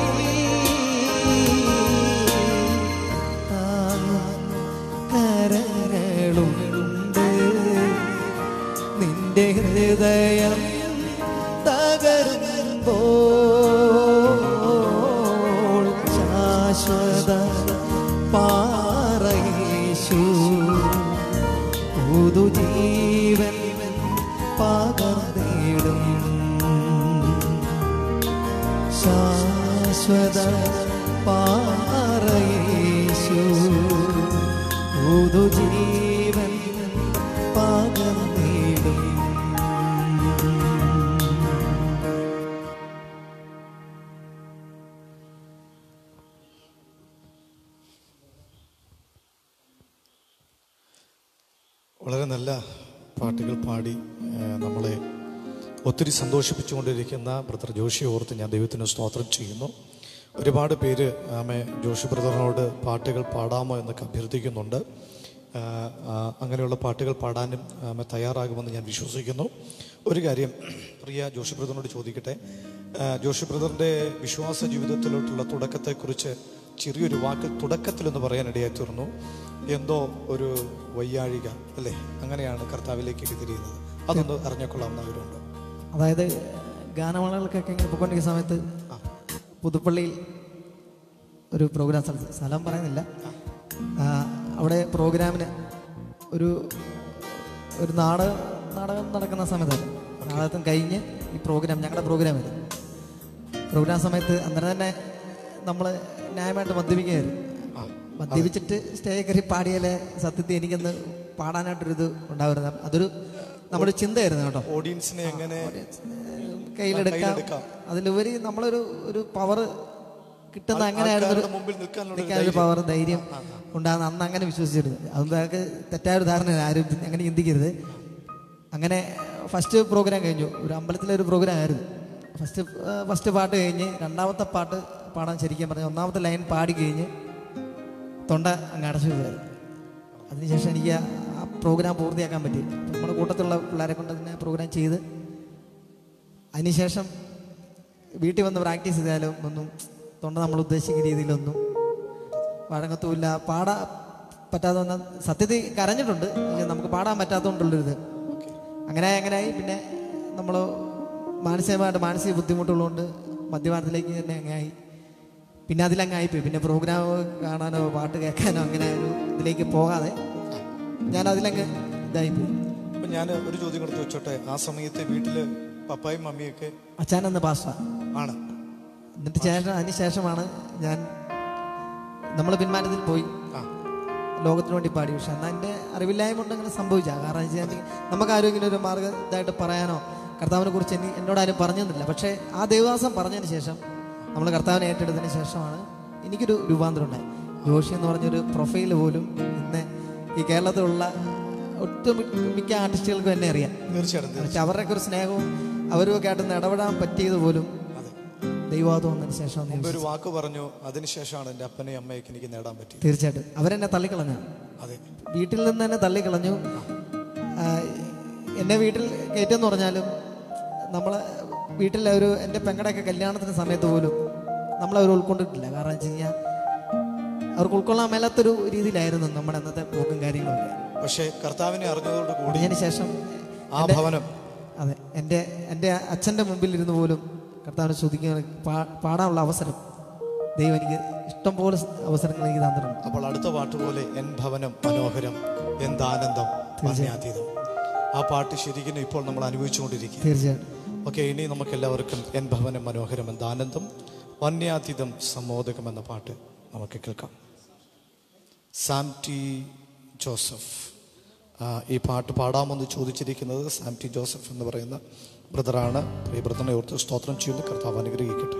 താങ്ങും കരങ്ങളുണ്ട് നിന്റെ ഹൃദയം തകരുമ്പോൾ ശാശ്വത പാറയേശു പുതുജീവൻ പകർന്നിടും ശാശ്വത പാറയേശു പുതുജീവൻ പകർന്നിടും വളരെ നല്ല പാട്ടുകൾ പാടി ഏഹ്, നമ്മളെ ഒത്തിരി സന്തോഷിപ്പിച്ചുകൊണ്ടിരിക്കുന്ന ബ്രദർ ജോഷിയെ ഓർത്ത് ഞാൻ ദൈവത്തിന് സ്തോത്രം ചെയ്യുന്നു ഒരുപാട് പേര് ആമെ ജോഷി ബ്രദറിനോട് പാട്ടുകൾ പാടാമോ എന്നൊക്കെ അഭ്യർത്ഥിക്കുന്നുണ്ട് ആഹ്, ആഹ്, അങ്ങനെയുള്ള പാട്ടുകൾ പാടാനും ആമെ തയ്യാറാകുമെന്ന് ഞാൻ വിശ്വസിക്കുന്നു ഒരു കാര്യം പ്രിയ ജോഷി ബ്രദറിനോട് ചോദിക്കട്ടെ ആഹ്, ജോഷി ബ്രദറിൻ്റെ വിശ്വാസ ജീവിതത്തിലോട്ടുള്ള തുടക്കത്തെക്കുറിച്ച് ചെറിയൊരു വാക്ക് തുടക്കത്തിലൊന്ന് പറയാൻ ഇടയായി തീർന്നു എന്തോ ഒരു വയ്യാഴിക അല്ലേ അങ്ങനെയാണ് കർത്താവിലേക്ക് തിരിയുന്നത് അതൊന്ന് അറിഞ്ഞുകൊള്ളാവുന്ന ആഗ്രഹമുണ്ട് അതായത് ഗാനമേളകൾക്കൊക്കെ ഇങ്ങനെ പോയിക്കൊണ്ടിരിക്കുന്ന സമയത്ത് പുതുപ്പള്ളിയിൽ ഒരു പ്രോഗ്രാം സ്ഥലത്ത് സ്ഥലം പറയുന്നില്ല ആ, അവിടെ പ്രോഗ്രാമിന് ഒരു ഒരു നാടകം നാടകം നടക്കുന്ന സമയത്താണ് നാടകം കഴിഞ്ഞ് ഈ പ്രോഗ്രാം ഞങ്ങളുടെ പ്രോഗ്രാം ഇത് പ്രോഗ്രാം സമയത്ത് അന്നേരം തന്നെ നമ്മൾ ന്യായമായിട്ട് മദ്യപിക്കുകയായിരുന്നു മദ്യപിച്ചിട്ട് സ്റ്റേജ് കയറി പാടിയാലേ സത്യത്തിൽ എനിക്കൊന്ന് പാടാനായിട്ടൊരിത് ഉണ്ടാവുന്നത് അതൊരു നമ്മുടെ ചിന്തയായിരുന്നു കേട്ടോ ഓഡിയൻസിനെ എങ്ങനെ കയ്യിലെടുക്കാം കയ്യിലെടുക്കാം. അതിലുപരി നമ്മളൊരു ഒരു പവർ കിട്ടുന്ന അങ്ങനെയായിരുന്നു ആൾക്കാരുടെ മുമ്പിൽ നിൽക്കാനുള്ള ഒരു നിൽക്കാനൊരു പവർ ധൈര്യം ഉണ്ടാകുന്ന അന്ന് അങ്ങനെ വിശ്വസിച്ചിരുന്നു അതുകൊണ്ട് അതൊക്കെ തെറ്റായ ഒരു ധാരണ ആരും അങ്ങനെ ചിന്തിക്കരുത് അങ്ങനെ ഫസ്റ്റ് പ്രോഗ്രാം കഴിഞ്ഞു ഒരു അമ്പലത്തിലെ ഒരു പ്രോഗ്രാം ആയിരുന്നു ഫസ്റ്റ് ഫസ്റ്റ് പാട്ട് കഴിഞ്ഞ് രണ്ടാമത്തെ പാട്ട് പാടാൻ ശരിക്കും പറഞ്ഞു ഒന്നാമത്തെ ലൈൻ പാടി കഴിഞ്ഞ് തൊണ്ട അങ്ങ് അടച്ചു പോയായിരുന്നു അതിനുശേഷം എനിക്ക് ആ- ആ പ്രോഗ്രാം പൂർത്തിയാക്കാൻ പറ്റി നമ്മുടെ കൂട്ടത്തിലുള്ള പിള്ളേരെ കൊണ്ട് തന്നെ പ്രോഗ്രാം ചെയ്ത് അതിനുശേഷം വീട്ടിൽ വന്ന് പ്രാക്ടീസ് ചെയ്താലും ഒന്നും തൊണ്ട നമ്മൾ ഉദ്ദേശിക്കുന്ന രീതിയിലൊന്നും വഴങ്ങത്തുമില്ല പാടാ പറ്റാതെ വന്ന സത്യത്തിൽ കരഞ്ഞിട്ടുണ്ട് പക്ഷെ നമുക്ക് പാടാൻ പറ്റാത്തതുകൊണ്ടുള്ളൊരിത് അങ്ങനെ അങ്ങനെയായി പിന്നെ നമ്മൾ മാനസികമായിട്ട് മാനസിക ബുദ്ധിമുട്ടുള്ളതുകൊണ്ട് മദ്യപാനത്തിലേക്ക് തന്നെ അങ്ങായി പിന്നെ അതിലങ്ങായിപ്പോയി പിന്നെ പ്രോഗ്രാം കാണാനോ പാട്ട് കേൾക്കാനോ അങ്ങനെ ഒരു ഇതിലേക്ക് പോകാതെ ഞാൻ അതിലങ്ങ് ഇതായിപ്പോയി അപ്പൊ ഞാൻ ഒരു ചോദ്യം കൂടെ ചോദിച്ചോട്ടെ ആ സമയത്ത് വീട്ടില് പപ്പായും മമ്മിയൊക്കെ അച്ഛനെന്ന് പാസ്റ്റ ആണ് എന്നിട്ട് ശേഷം അതിന് ശേഷമാണ് ഞാൻ നമ്മൾ പിന്മാറ്റത്തിൽ പോയി ആ ലോകത്തിന് വേണ്ടി പാടി പക്ഷെ എന്നാൽ എൻ്റെ അറിവില്ലായ്മ കൊണ്ട് അങ്ങനെ സംഭവിച്ച കാരണം എന്ന് വെച്ചാൽ നമുക്ക് ആരും ഇങ്ങനെ ഒരു മാർഗ്ഗ ഇതായിട്ട് പറയാനോ കർത്താവിനെ കുറിച്ച് എനിക്ക് എന്നോട് ആരും പറഞ്ഞൊന്നുമില്ല പക്ഷേ ആ ദേവദാസം പറഞ്ഞതിന് ശേഷം നമ്മൾ കർത്താവിനെ ഏറ്റെടുത്തതിന് ശേഷമാണ് എനിക്കൊരു രൂപാന്തരം ഉണ്ടായി ജോഷി എന്ന് പറഞ്ഞൊരു പ്രൊഫൈൽ പോലും ഇന്ന് ഈ കേരളത്തിലുള്ള ഒട്ടുമിക്ക ആർട്ടിസ്റ്റുകൾക്കും എന്നെ അറിയാം തീർച്ചയായിട്ടും പക്ഷെ അവരുടെയൊക്കെ ഒരു സ്നേഹവും അവരും ഒക്കെ ആയിട്ട് ഇടപെടാൻ പറ്റിയത് പോലും അതെ ദൈവവാദം വന്നതിന് ശേഷം മുമ്പ് ഒരു വാക്ക് പറഞ്ഞു അതിനുശേഷമാണ് എൻ്റെ അപ്പനെയും അമ്മയൊക്കെ എനിക്ക് നേടാൻ പറ്റിയത് തീർച്ചയായിട്ടും അവരെന്നെ തള്ളിക്കളഞ്ഞു അതെ വീട്ടിൽ നിന്ന് തന്നെ തള്ളിക്കളഞ്ഞു ആ, എന്നെ വീട്ടിൽ കയറ്റെന്ന് പറഞ്ഞാലും നമ്മളെ വീട്ടിലെ ഒരു എൻ്റെ പെങ്ങടെയൊക്കെ കല്യാണത്തിന് സമയത്ത് പോലും നമ്മളവർ ഉൾക്കൊണ്ടിട്ടില്ല കാരണം വെച്ച് കഴിഞ്ഞാൽ അവർക്ക് ഉൾക്കൊള്ളാൻ മേലാത്തൊരു രീതിയിലായിരുന്നു നമ്മുടെ അന്നത്തെ പോക്കും കാര്യങ്ങളൊക്കെ പക്ഷേ കർത്താവിനെ അറിഞ്ഞതോട് കൂടി അതിന് ശേഷം ആ ഭവനം അതെ എൻ്റെ എൻ്റെ അച്ഛൻ്റെ മുമ്പിൽ ഇരുന്ന് പോലും കർത്താവിനെ സ്തുതിക്കാൻ പാ- പാടാനുള്ള അവസരം ദൈവം എനിക്ക് ഇഷ്ടംപോലെ അവസരങ്ങൾ എനിക്ക് തന്നിട്ടുണ്ട് അപ്പോൾ അടുത്ത പാട്ട് പോലെ എൻ ഭവനം മനോഹരം എന്താനന്ദം വന്യാതീതം ആ പാട്ട് ശരിക്കും ഇപ്പോൾ നമ്മൾ അനുഭവിച്ചുകൊണ്ടിരിക്കുക തീർച്ചയായിട്ടും ഓക്കെ ഇനി നമുക്ക് എല്ലാവർക്കും എൻ ഭവനം മനോഹരം എന്താനന്ദം വന്യാതീതം സമ്മോദകം എന്ന പാട്ട് നമുക്ക് കേൾക്കാം സാം ടി ജോസഫ് ആ, ഈ പാട്ട് പാടാമെന്ന് ചോദിച്ചിരിക്കുന്നത് സാം ടി ജോസഫ് എന്ന് പറയുന്ന ബ്രദറാണ് ഈ ബ്രദറിനെ ഓർത്ത് സ്തോത്രം ചെയ്യുന്നു കർത്താവ് അനുഗ്രഹിക്കട്ടെ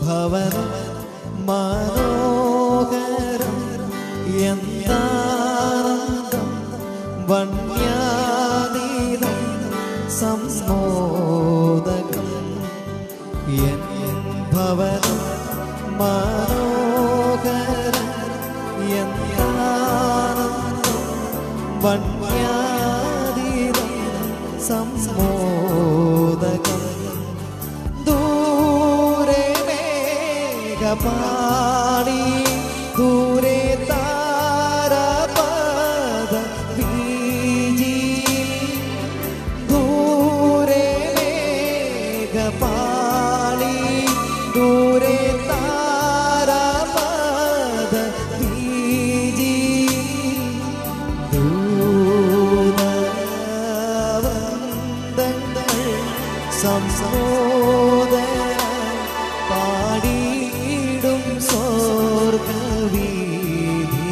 ഭവനം മനോഹരം എന്താനന്ദം വന്യാതീതം സംമോദകം എൻ ഭവനം മനോഹരം എന്താനന്ദം വന്യാതീതം സംമോദകം ദൂരെ മേഘപാളി ദൂരെ താരപദ വീജി ദൂരെ മേഘപാളി ദൂരെ താരപദ വീജി ദൂതവന്ദങ്ങൾ സംസോദര പാടിയിടും സ്വർഗവീതി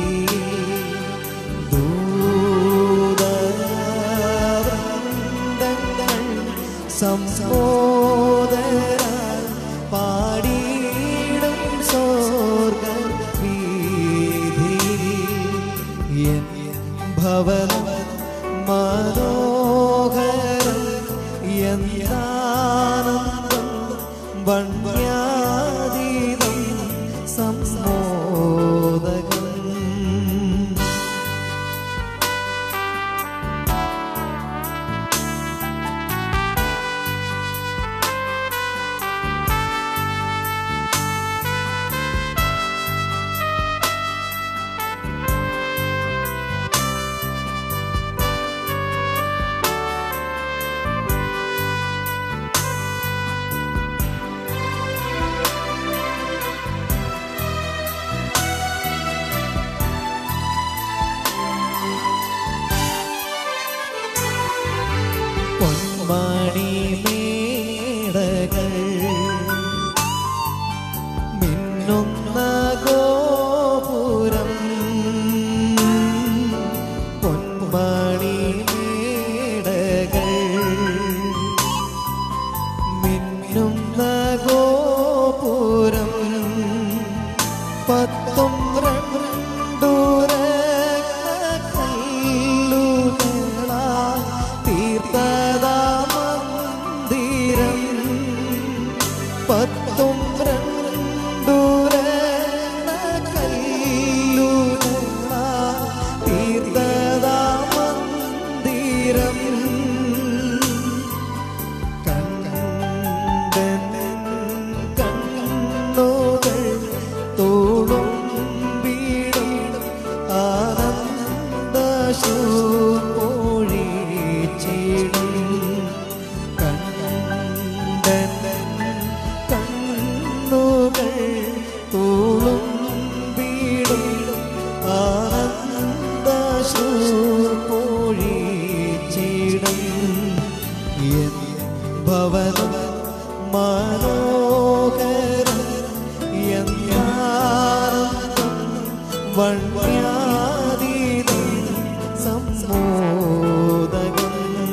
ദൂതവന്ദങ്ങൾ സംസോദര പാടിയിടും സ്വർഗവീതി എൻ ഭവനം മനോഹരം എന്താനന്ദം വണ്യാതീതം സംമോദകം പൊന്മണി മേടകൾ മിന്നുന്ന ഗോപുരം പൊന്മണി മേടകൾ മിന്നുന്ന ഗോപുരം പത്തും രണ്ടുരൂകളാ തീർത്തതാ മന്ദിരം പത്തും രണ്ടുരൂകളാ തീർത്തതാ മന്ദിരം കണ്ടൻ കണ്ണുകൾ തോളും വീടും ആനന്ദശൂപ്പൊഴിച്ചിടും കണ്ടൻ കണ്ണുകൾ തോളും വീടും ആനന്ദശൂപ്പൊഴിച്ചിടും എൻ ഭവനം മനോഹരം എന്നാനന്ദം വണ്യാതീതം സമ്മോദകം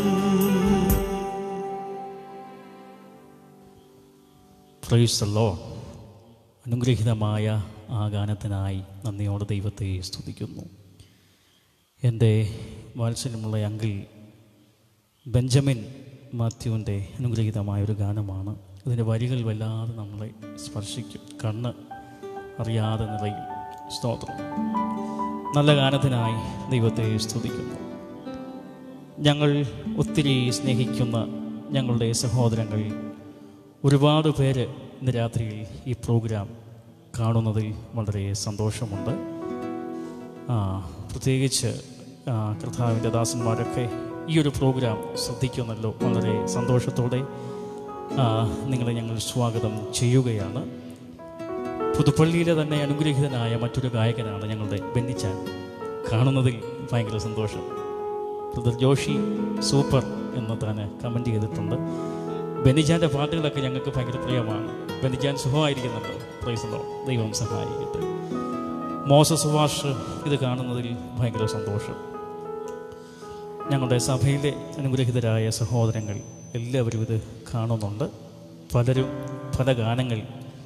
പ്രൈസ് ലോ അനുഗ്രഹീതമായ ആ ഗാനത്തിനായി നന്ദിയോടെ ദൈവത്തെ സ്തുതിക്കുന്നു എൻ്റെ വാത്സല്യമുള്ള അങ്കിൾ ബെഞ്ചമിൻ മാത്യുവിൻ്റെ അനുഗ്രഹീതമായ ഒരു ഗാനമാണ് ഇതിൻ്റെ വരികൾ വല്ലാതെ നമ്മളെ സ്പർശിക്കും കണ്ണ് അറിയാതെ നിറയും സ്തോത്രം നല്ല ഗാനത്തിനായി ദൈവത്തെ സ്തുതിക്കുന്നു ഞങ്ങൾ ഒത്തിരി സ്നേഹിക്കുന്ന ഞങ്ങളുടെ സഹോദരങ്ങൾ ഒരുപാട് പേര് ഇന്ന് രാത്രിയിൽ ഈ പ്രോഗ്രാം കാണുന്നതിൽ വളരെ സന്തോഷമുണ്ട് ആ, പ്രത്യേകിച്ച് ആ, കർത്താവിൻ്റെ ദാസന്മാരൊക്കെ ഈ ഒരു പ്രോഗ്രാം ശ്രദ്ധിക്കുന്നല്ലോ വളരെ സന്തോഷത്തോടെ ആ, നിങ്ങളെ ഞങ്ങൾ സ്വാഗതം ചെയ്യുകയാണ് പുതുപ്പള്ളിയിലെ തന്നെ അനുഗ്രഹീതനായ മറ്റൊരു ഗായകനാണ് ഞങ്ങളുടെ ബെന്നിച്ചാൻ കാണുന്നതിൽ ഭയങ്കര സന്തോഷം ബ്രദർ ജോഷി സൂപ്പർ എന്ന് തന്നെ കമൻറ്റ് ചെയ്തിട്ടുണ്ട് ബെന്നിജാൻ്റെ പാട്ടുകളൊക്കെ ഞങ്ങൾക്ക് ഭയങ്കര പ്രിയമാണ് ബെന്നിജാൻ സുഖമായിരിക്കുന്നുണ്ടോ പ്രൈസല്ലോ ദൈവം സഹായിക്കട്ടെ മോശ സുഭാഷ് ഇത് കാണുന്നതിൽ ഭയങ്കര സന്തോഷം ഞങ്ങളുടെ സഭയിലെ അനുഗ്രഹിതരായ സഹോദരങ്ങൾ എല്ലാവരും ഇത് കാണുന്നുണ്ട് പലരും പല ഗാനങ്ങൾ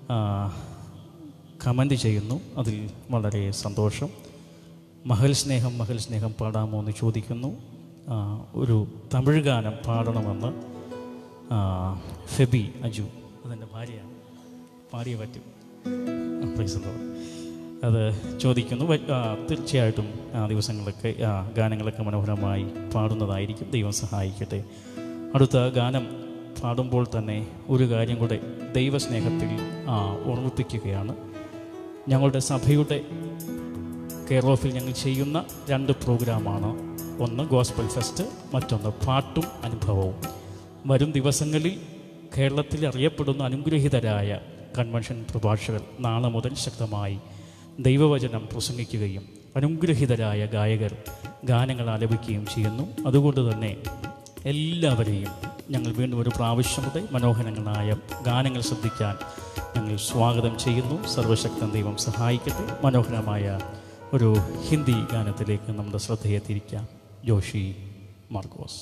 കമൻ്റ് ചെയ്യുന്നു അതിൽ വളരെ സന്തോഷം മഹൽ സ്നേഹം മഹൽ സ്നേഹം പാടാമോ എന്ന് ചോദിക്കുന്നു ആ, ഒരു തമിഴ് ഗാനം പാടണമെന്ന് ആ, ഫെബി അജു അതെൻ്റെ ഭാര്യയാണ് പാടിയേ പറ്റും ആ, praise the Lord. അത് ചോദിക്കുന്നു വ- ആ, തീർച്ചയായിട്ടും ആ ദിവസങ്ങളൊക്കെ ആ ഗാനങ്ങളൊക്കെ മനോഹരമായി പാടുന്നതായിരിക്കും ദൈവം സഹായിക്കട്ടെ അടുത്ത ഗാനം പാടുമ്പോൾ തന്നെ ഒരു കാര്യം കൂടെ ദൈവസ്നേഹത്തിൽ ആ, ഓർമ്മിപ്പിക്കുകയാണ് ഞങ്ങളുടെ സഭയുടെ കെയർ ഓഫിൽ ഞങ്ങൾ ചെയ്യുന്ന രണ്ട് പ്രോഗ്രാമാണ് ഒന്ന് ഗോസ്പൽ ഫെസ്റ്റ് മറ്റൊന്ന് പാട്ടും അനുഭവവും വരും ദിവസങ്ങളിൽ കേരളത്തിൽ അറിയപ്പെടുന്ന അനുഗ്രഹീതരായ കൺവെൻഷൻ പ്രഭാഷകർ നാളെ മുതൽ ശക്തമായി ദൈവവചനം പ്രസംഗിക്കുകയും അനുഗ്രഹീതരായ ഗായകർ ഗാനങ്ങൾ ആലപിക്കുകയും ചെയ്യുന്നു അതുകൊണ്ട് തന്നെ എല്ലാവരെയും ഞങ്ങൾ വീണ്ടും ഒരു പ്രാവശ്യം കൂടെ മനോഹരങ്ങളായ ഗാനങ്ങൾ ശ്രദ്ധിക്കാൻ ഞങ്ങൾ സ്വാഗതം ചെയ്യുന്നു സർവശക്തൻ ദൈവം സഹായിക്കട്ടെ മനോഹരമായ ഒരു ഹിന്ദി ഗാനത്തിലേക്ക് നമ്മുടെ ശ്രദ്ധയെ തിരിക്കാം ജോഷി മാർക്കോസ്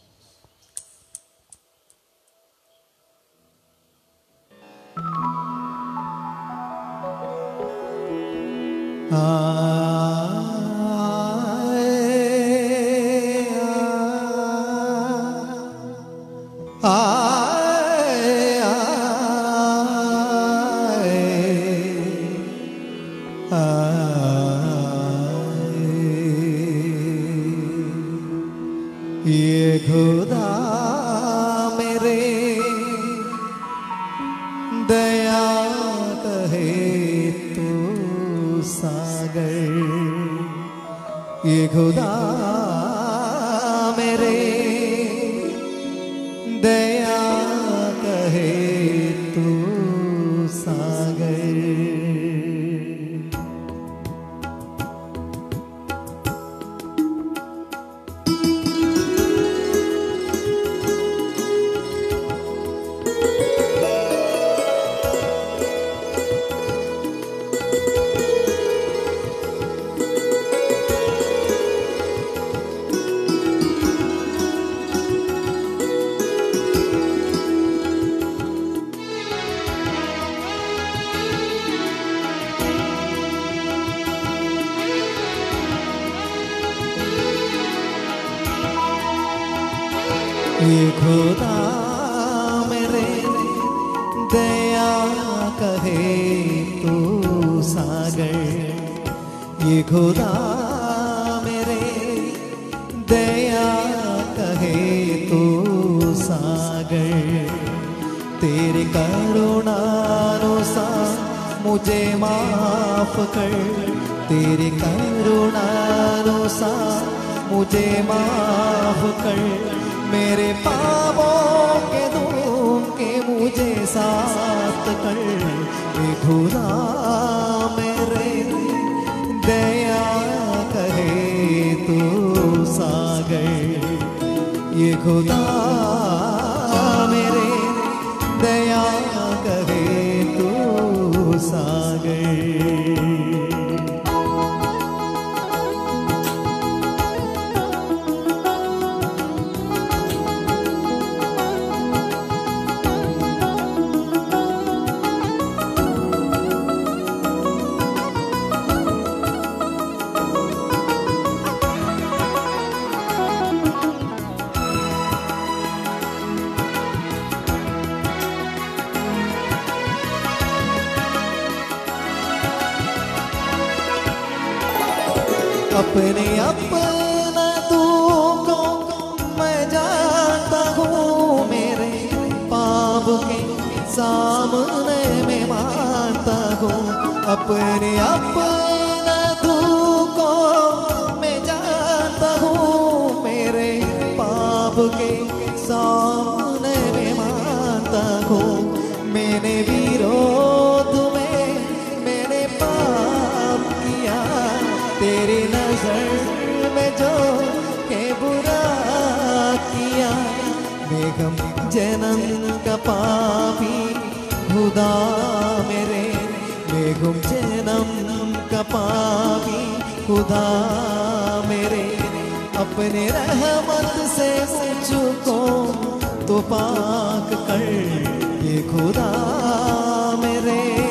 ये खुदा मेरे दया कहे तो सागर ये खुदा मेरे दया कहे तो सागर ये खुदा मेरे दया कहे तू सागर ये खुदा मेरे दया कहे तू सागर तेरे करुणानुसार मुझे माफ कर तेरे करुणानुसार मुझे माफ कर मेरे पापों के दुख के मुझे साथ कर ये खुदा मेरे दया कहे तू सागर ये खुदा मेरे दया कहे तू सागर अपने अपना तू को मैं जानता हूँ मेरे पाप के सामने में मानता हूँ अपने अपना तू को मैं जानता हूँ मेरे पाप के सामने में मानता हूँ मैंने विरोध में मैंने पाप किया तेरी नजर में जो के बुरा किया बेगम जन्म का पापी खुदा मेरे बेगम जन्म का पापी खुदा मेरे अपने रहमत से मुझको तो पाक कर ये खुदा मेरे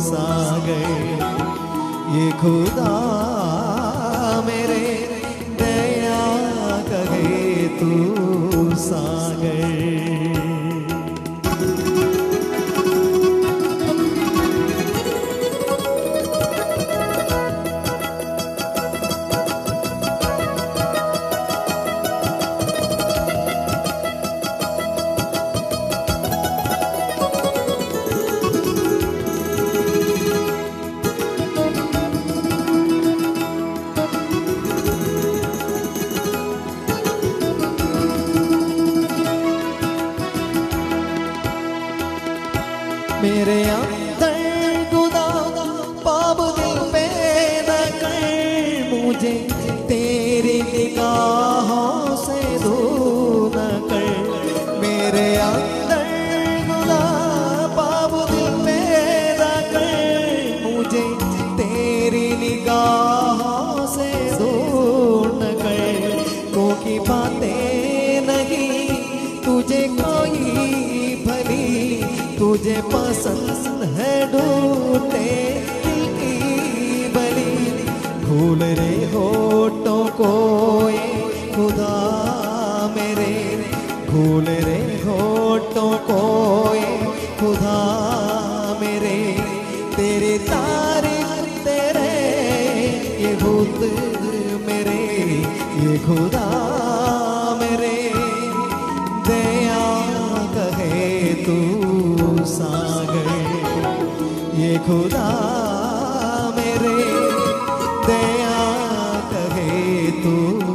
सागर ये खुदा मेरे दया कहे तू सागर मेरे अंदर खुदा पाप दिल पे न कर मुझे तेरी निगाहों से दूर न कर मेरे अंदर खुदा पाप दिल पे न कर मुझे तेरी निगाहों से दूर न कर क्योंकि बातें नहीं तुझे कोई भली तुझे पसंद है ढूंढते दिल की बली भूल रे होठों को ये खुदा मेरे भूल रे होठों को ये खुदा मेरे तेरे तारीफ तेरे ये भूत मेरे ये खुदा मेरे दया कहे तू सागर ये खुदा मेरे दया कहे तू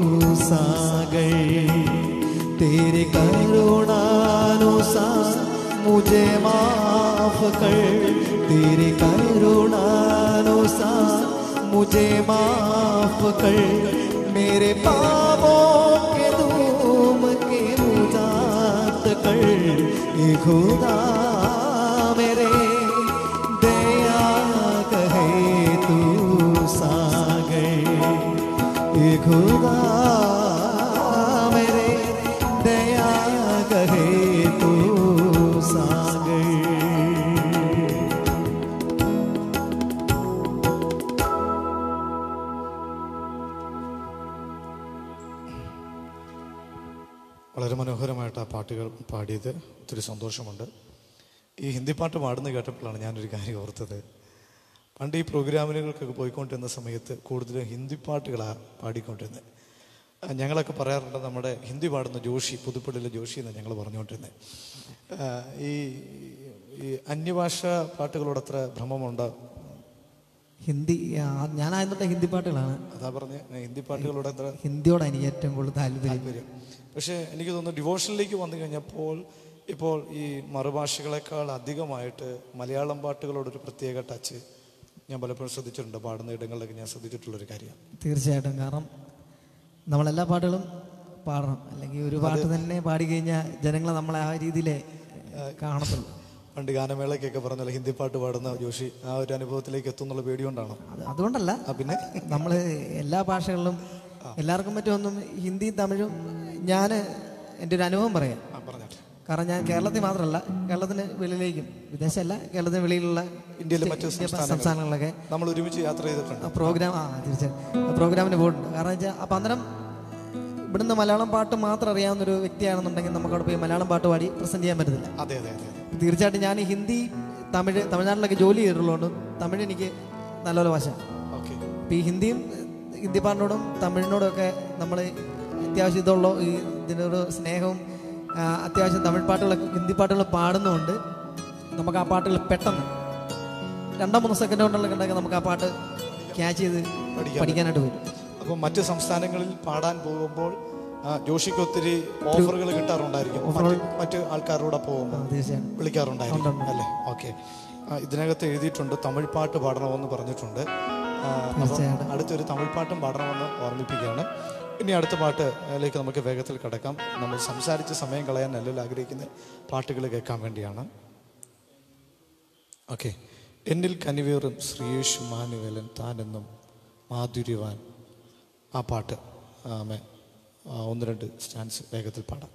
सागर तेरे करुणानुसार मुझे माफ कर तेरे करुणानुसार मुझे माफ कर मेरे पापों के धूम के मुजात कर ये खुदा मेरे दया कहे तू सागर ये खुदा मेरे दया कहे तू सागर വളരെ മനോഹരമായിട്ട് ആ പാട്ടുകൾ പാടിയത് ഒത്തിരി സന്തോഷമുണ്ട് ഈ ഹിന്ദി പാട്ട് പാടുന്ന കേട്ടപ്പോഴാണ് ഞാനൊരു കാര്യം ഓർത്തത് പണ്ട് ഈ പ്രോഗ്രാമുകൾക്കൊക്കെ പോയിക്കൊണ്ടിരുന്ന സമയത്ത് കൂടുതലും ഹിന്ദി പാട്ടുകളാണ് പാടിക്കൊണ്ടിരുന്നത് ആ, ഞങ്ങളൊക്കെ പറയാറുണ്ട് നമ്മുടെ ഹിന്ദി പാടുന്ന ജോഷി പുതുപ്പള്ളിയിലെ ജോഷി എന്ന് ഞങ്ങൾ പറഞ്ഞുകൊണ്ടിരുന്നത് ആ, ഈ ഈ അന്യഭാഷ പാട്ടുകളോട് അത്ര ഭ്രമമുണ്ടോ ഹിന്ദി ആ, ഞാനായിരുന്നിട്ട് ഹിന്ദി പാട്ടുകളാണ് അതാ പറഞ്ഞ് ഹിന്ദി പാട്ടുകളോട് അത്ര ഹിന്ദിയോടാണ് എനിക്ക് ഏറ്റവും കൂടുതൽ താല്പര്യം താല്പര്യം പക്ഷേ എനിക്ക് തോന്നുന്നു ഡിവോഷനിലേക്ക് വന്നു കഴിഞ്ഞപ്പോൾ ഇപ്പോൾ ഈ മറുഭാഷകളെക്കാൾ അധികമായിട്ട് മലയാളം പാട്ടുകളോടൊരു പ്രത്യേക ടച്ച് ഞാൻ പലപ്പോഴും ശ്രദ്ധിച്ചിട്ടുണ്ട് പാടുന്ന ഇടങ്ങളിലൊക്കെ ഞാൻ ശ്രദ്ധിച്ചിട്ടുള്ളൊരു കാര്യമാണ് തീർച്ചയായിട്ടും കാരണം നമ്മളെല്ലാ പാട്ടുകളും പാടണം അല്ലെങ്കിൽ ഒരു പാട്ട് തന്നെ പാടി കഴിഞ്ഞാൽ ജനങ്ങളെ നമ്മളെ ആ രീതിയിലേ കാണത്തുള്ളൂ പണ്ട് ഗാനമേളയ്ക്കൊക്കെ പറഞ്ഞല്ലോ ഹിന്ദി പാട്ട് പാടുന്ന ജോഷി ആ ഒരു അനുഭവത്തിലേക്ക് എത്തുന്നുള്ള പേടികൊണ്ടാണോ അത് അതുകൊണ്ടല്ല ആ പിന്നെ നമ്മൾ എല്ലാ ഭാഷകളിലും എല്ലാവർക്കും പറ്റുമൊന്നും ഹിന്ദി തമിഴും ഞാൻ എൻ്റെ ഒരു അനുഭവം പറയാം ആ പറഞ്ഞോട്ടെ കാരണം ഞാൻ കേരളത്തിൽ മാത്രമല്ല കേരളത്തിന് വെളിയിലേക്കും വിദേശമല്ല കേരളത്തിന് വെളിയിലുള്ള ഇന്ത്യയിലെ മറ്റ് ഇന്ത്യ സംസ്ഥാനങ്ങൾ. സംസ്ഥാനങ്ങളിലൊക്കെ നമ്മൾ ഒരുമിച്ച് യാത്ര ചെയ്തിട്ടുണ്ട് ആ പ്രോഗ്രാം ആ തീർച്ചയായും ആ പ്രോഗ്രാമിന് പോയിട്ടുണ്ട് കാരണം വെച്ചാൽ അപ്പം അന്നേരം ഇവിടുന്ന് മലയാളം പാട്ട് മാത്രം അറിയാവുന്ന ഒരു വ്യക്തിയാണെന്നുണ്ടെങ്കിൽ നമുക്ക് അവിടെ പോയി മലയാളം പാട്ട് പാടി പ്രസന്റ് ചെയ്യാൻ പറ്റത്തില്ല അതെ അതെ അതെ തീർച്ചയായിട്ടും ഞാൻ ഈ ഹിന്ദി തമിഴ് തമിഴ്നാട്ടിലൊക്കെ ജോലി ചെയ്തിട്ടുള്ളതുകൊണ്ട് തമിഴ് എനിക്ക് നല്ലപോലെ ഭാഷ ഓക്കെ ഇപ്പം ഈ ഹിന്ദിയും ഹിന്ദി പാട്ടിനോടും തമിഴിനോടും ഒക്കെ നമ്മൾ അത്യാവശ്യം ഇതുള്ള ഈ ഇതിനോട് സ്നേഹവും ആ, അത്യാവശ്യം തമിഴ് പാട്ടുകളൊക്കെ ഹിന്ദി പാട്ടുകൾ പാടുന്നതുകൊണ്ട് നമുക്ക് ആ പാട്ടുകൾ പെട്ടെന്ന് രണ്ടോ മൂന്നോ സെക്കൻഡ് കൊണ്ടുള്ള കണ്ടൊക്കെ നമുക്ക് ആ പാട്ട് ക്യാച്ച് ചെയ്ത് പഠിക്കാനായിട്ട് വരും അപ്പോൾ മറ്റ് സംസ്ഥാനങ്ങളിൽ പാടാൻ പോകുമ്പോൾ ആ, ജോഷിക്ക് ഒത്തിരി ഓഫറുകൾ കിട്ടാറുണ്ടായിരിക്കും മറ്റ് മറ്റ് ആൾക്കാരോടെ ആ, പോകുമ്പോൾ തീർച്ചയായും വിളിക്കാറുണ്ടായിരിക്കും അല്ലേ ഓക്കെ ഇതിനകത്ത് എഴുതിയിട്ടുണ്ട് തമിഴ് പാട്ട് പാടണമെന്ന് പറഞ്ഞിട്ടുണ്ട് ആ, അപ്പം തീർച്ചയായിട്ടും. അടുത്തൊരു തമിഴ് പാട്ടും പാടണമെന്ന് ഓർമ്മിപ്പിക്കുകയാണ് ഇനി അടുത്ത പാട്ടിലേക്ക് നമുക്ക് വേഗത്തിൽ കിടക്കാം നമ്മൾ സംസാരിച്ച് സമയം കളയാൻ അല്ലല്ലോ ആഗ്രഹിക്കുന്ന പാട്ടുകൾ കേൾക്കാൻ വേണ്ടിയാണ് ഓക്കെ എന്നിൽ കനിവേറും ശ്രീയേഷു മാനുവേലൻ താനെന്നും മാധുര്യവാൻ ആ പാട്ട് ആമേ ആ, ഒന്ന് രണ്ട് സ്റ്റാൻസ് വേഗത്തിൽ പാടാം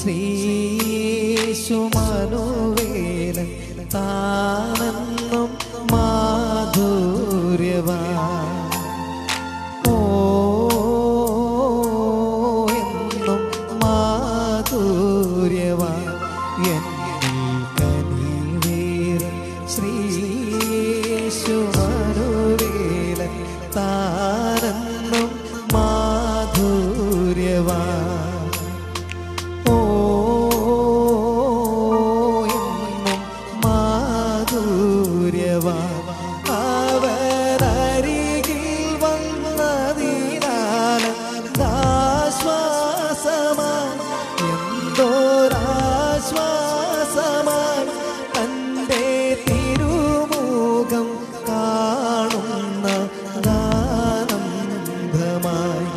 ശ്രീശുമനുവേലൻ താനെന്നും മാധുര്യവാ ഓ എന്നും മാധുര്യവാ എന്നിൽ കനിവേറും ശ്രീശുമനുവേലൻ താനെന്നും മാധുര്യവാ ഓ എന്നും മാധുര്യവാ അവരരികിൽ വന്നതിനാശ്വാസമായി എന്തോരാശ്വാസമായി തൻ്റെ തിരുമുഖം കാണുന്ന ദാനന്ദമായി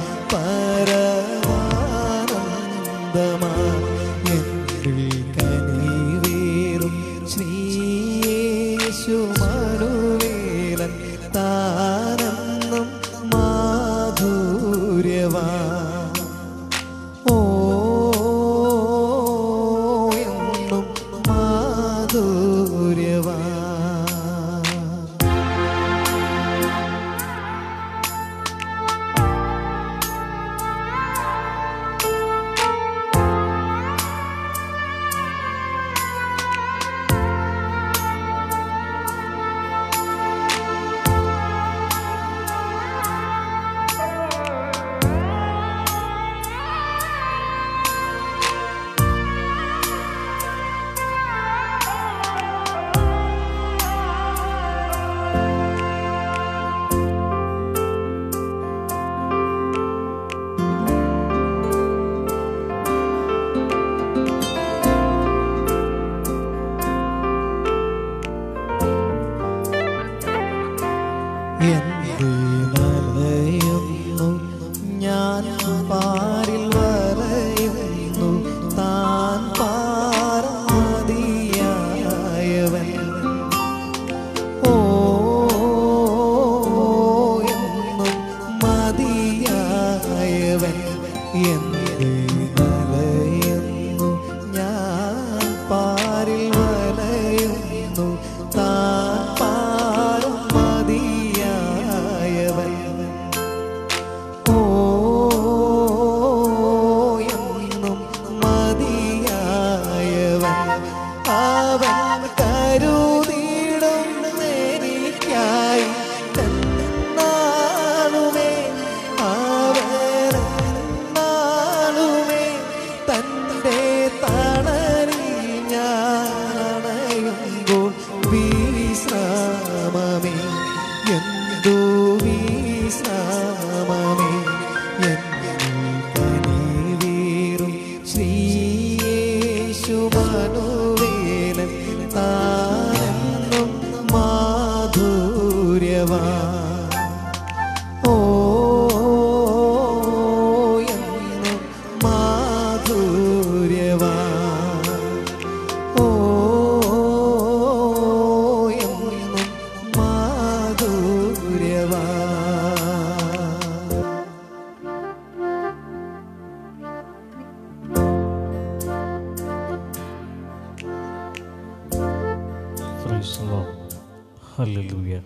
പരമാനന്ദമായി എന്നിൽ കനിവേറും ശ്രീയേശുമനുവേലൻ താനെന്നും മാധുര്യവാ ഓ എന്നും മാധുര്യവാ എന്തിനലയുന്നു ഞാൻ പാരിൽ വരയുന്നു താൻ പാറമതിയായവൻ ഓ എന്നും മതിയായവൻ എന്തിനലയുന്നു ഞാൻ പാരിൽ വലയുന്നു താൻ പാറും മതിയായവൻ ഓ എന്നും മതിയായവൻ അവൻ കരുതിയിടും എനിക്കായി തന്നാളുമേ അവനാളുമേ തൻ്റെ തണലിൽ ഞാനണയുമ്പോൾ വിശ്രാമമേ എന്തു വിശ്രാമമേ കനിവീറും ശ്രീയേശുമനുവേലൻ താനെന്നും മാധുര്യവാ ഓ എന്നും മാധുര്യവാ ഓ എന്നും മാധുര്യവാ Praise the Lord. Hallelujah.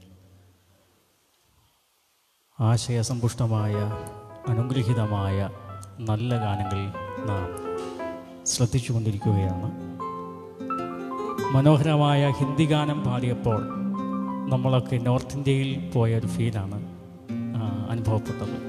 ആശയസമ്പുഷ്ടമായ അനുഗ്രഹീതമായ നല്ല ഗാനങ്ങൾ നാം ശ്രദ്ധിച്ചുകൊണ്ടിരിക്കുകയാണ് മനോഹരമായ ഹിന്ദി ഗാനം പാടിയപ്പോൾ നമ്മളൊക്കെ നോർത്ത് ഇന്ത്യയിൽ പോയ ഒരു ഫീലാണ് ആ, അനുഭവപ്പെട്ടത്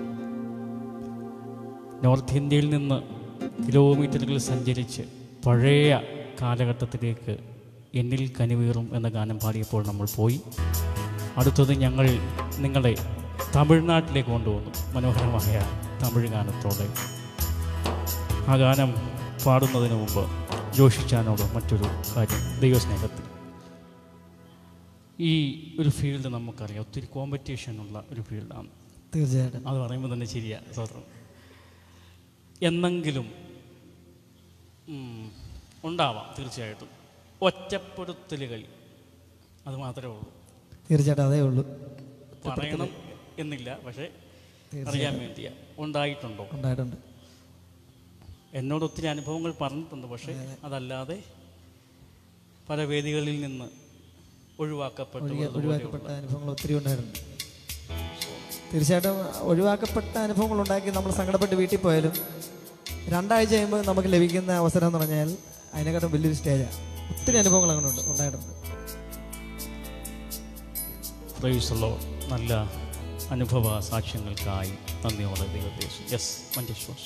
നോർത്ത് ഇന്ത്യയിൽ നിന്ന് കിലോമീറ്ററുകൾ സഞ്ചരിച്ച് പഴയ കാലഘട്ടത്തിലേക്ക് എന്നിൽ കനിവീറും എന്ന ഗാനം പാടിയപ്പോൾ നമ്മൾ പോയി അടുത്തത് ഞങ്ങൾ നിങ്ങളെ തമിഴ്നാട്ടിലേക്ക് കൊണ്ടുവന്നു മനോഹരമായ തമിഴ് ഗാനത്തോടെ ആ ഗാനം പാടുന്നതിന് മുമ്പ് ജോഷിച്ചാനോട് മറ്റൊരു കാര്യം ദൈവസ്നേഹത്തിൽ ഈ ഒരു ഫീൽഡ് നമുക്കറിയാം ഒത്തിരി കോമ്പറ്റീഷനുള്ള ഒരു ഫീൽഡാണ് തീർച്ചയായിട്ടും അത് പറയുമ്പോൾ തന്നെ ശരിയാ സോദരം എന്നെങ്കിലും ഉം, ഉണ്ടാവാം തീർച്ചയായിട്ടും ഒറ്റപ്പെടുത്തലുകൾ അത് മാത്രമേ ഉള്ളൂ തീർച്ചയായിട്ടും അതേ ഉള്ളൂ പറയണം എന്നില്ല പക്ഷേ അറിയാൻ വേണ്ടിയാ ഉണ്ടായിട്ടുണ്ടോ ഉണ്ടായിട്ടുണ്ട് എന്നോട് ഒത്തിരി അനുഭവങ്ങൾ പറഞ്ഞിട്ടുണ്ട് പക്ഷേ അതല്ലാതെ പല വേദികളിൽ നിന്ന് ഒഴിവാക്കപ്പെട്ടു ഒഴിക- ഒഴിവാക്കപ്പെട്ട അനുഭവങ്ങൾ ഒത്തിരി ഉണ്ടായിരുന്നു തീർച്ചയായിട്ടും ഒഴിവാക്കപ്പെട്ട അനുഭവങ്ങൾ ഉണ്ടാക്കി നമ്മൾ സങ്കടപ്പെട്ട് വീട്ടിൽ പോയാലും രണ്ടാഴ്ച കഴിയുമ്പോൾ നമുക്ക് ലഭിക്കുന്ന അവസരം എന്ന് പറഞ്ഞാൽ അതിനെക്കാട്ടും വലിയൊരു സ്റ്റേജാണ് ഒത്തിരി അനുഭവങ്ങൾ അങ്ങനെ ഉണ്ട് ഉണ്ടായിട്ടുണ്ട് പ്രൈസുള്ളോ നല്ല അനുഭവ സാക്ഷ്യങ്ങൾക്കായി നന്ദിയോടെ ദൈവത്തെ യെസ് മഞ്ചേശ്വാസ്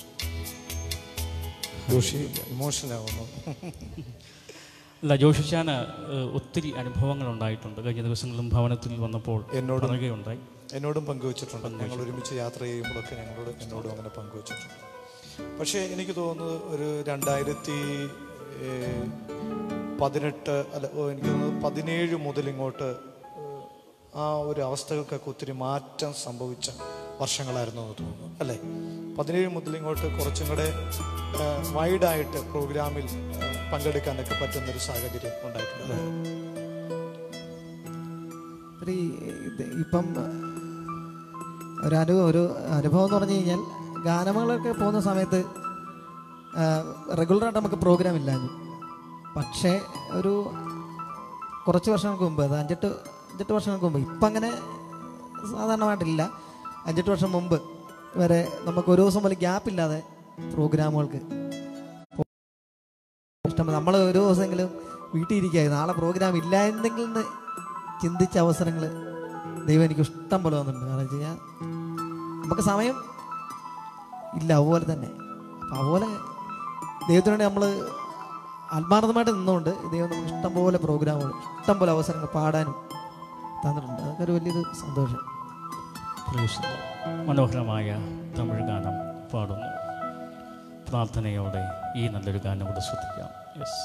ജോഷി ഇമോഷണൽ ആവുന്നു അല്ല ജോഷിച്ചാന് ഏഹ്, ഒത്തിരി അനുഭവങ്ങൾ ഉണ്ടായിട്ടുണ്ട് കഴിഞ്ഞ ദിവസങ്ങളിലും ഭവനത്തിൽ വന്നപ്പോൾ എന്നോടും പറയുകയുണ്ടായി എന്നോടും പങ്കുവച്ചിട്ടുണ്ട് ഞങ്ങൾ ഒരുമിച്ച് യാത്ര ചെയ്യുമ്പോഴൊക്കെ ഞങ്ങളോട് എന്നോടും അങ്ങനെ പങ്കുവച്ചിട്ടുണ്ട് പക്ഷേ എനിക്ക് തോന്നുന്നത് ഒരു രണ്ടായിരത്തി ഏഹ്, പതിനെട്ട് അല്ല ഓ, എനിക്ക് തോന്നുന്നത് പതിനേഴ് മുതൽ ഇങ്ങോട്ട് ഏഹ്, ആ ഒരു അവസ്ഥകൾക്കൊക്കെ ഒത്തിരി മാറ്റം സംഭവിച്ച വർഷങ്ങളായിരുന്നു എന്ന് തോന്നുന്നു അല്ലേ പതിനേഴ് മുതൽ ഇങ്ങോട്ട് കുറച്ചും കൂടെ വൈഡായിട്ട് പ്രോഗ്രാമിൽ ഏഹ്, പങ്കെടുക്കാനൊക്കെ പറ്റുന്നൊരു സാഹചര്യം ഉണ്ടായിട്ടുണ്ട് അല്ലേ ഒരു ഇത് ഇപ്പം ഒരു അനുഭവം ഒരു അനുഭവം എന്ന് പറഞ്ഞു കഴിഞ്ഞാൽ ഗാനമേളൊക്കെ പോകുന്ന സമയത്ത് റെഗുലറായിട്ട് നമുക്ക് പ്രോഗ്രാം ഇല്ലാഞ്ഞു പക്ഷേ ഒരു കുറച്ച് വർഷങ്ങൾക്ക് മുമ്പ് അത് അഞ്ചെട്ട് അഞ്ചെട്ട് വർഷങ്ങൾക്ക് മുമ്പ് ഇപ്പം അങ്ങനെ സാധാരണമായിട്ടില്ല അഞ്ചെട്ട് വർഷം മുമ്പ് വരെ നമുക്ക് ഒരു ദിവസം പോലും ഗ്യാപ്പില്ലാതെ പ്രോഗ്രാമുകൾക്ക് ഇഷ്ടം നമ്മൾ ഒരു ദിവസമെങ്കിലും വീട്ടിൽ ഇരിക്കുക നാളെ പ്രോഗ്രാം ഇല്ല എന്തെങ്കിലും എന്ന് ചിന്തിച്ച അവസരങ്ങൾ ദൈവം എനിക്ക് ഇഷ്ടം പോലെ തന്നിട്ടുണ്ട് കാരണം വെച്ച് കഴിഞ്ഞാൽ നമുക്ക് സമയം ഇല്ല അതുപോലെ തന്നെ അപ്പം അതുപോലെ ദൈവത്തിനോട് നമ്മൾ ആത്മാർത്ഥമായിട്ട് നിന്നുകൊണ്ട് ദൈവം നമുക്ക് ഇഷ്ടം പോലെ പ്രോഗ്രാമുകൾ ഇഷ്ടം പോലെ അവസരങ്ങൾ പാടാനും തന്നിട്ടുണ്ട് അതൊക്കെ ഒരു വലിയൊരു സന്തോഷം പ്രൈസുള്ളോ മനോഹരമായ തമിഴ് ഗാനം പാടുന്നു പ്രാർത്ഥനയോടെ ഈ നല്ലൊരു ഗാനം കൂടെ ശ്രദ്ധിക്കാം യെസ്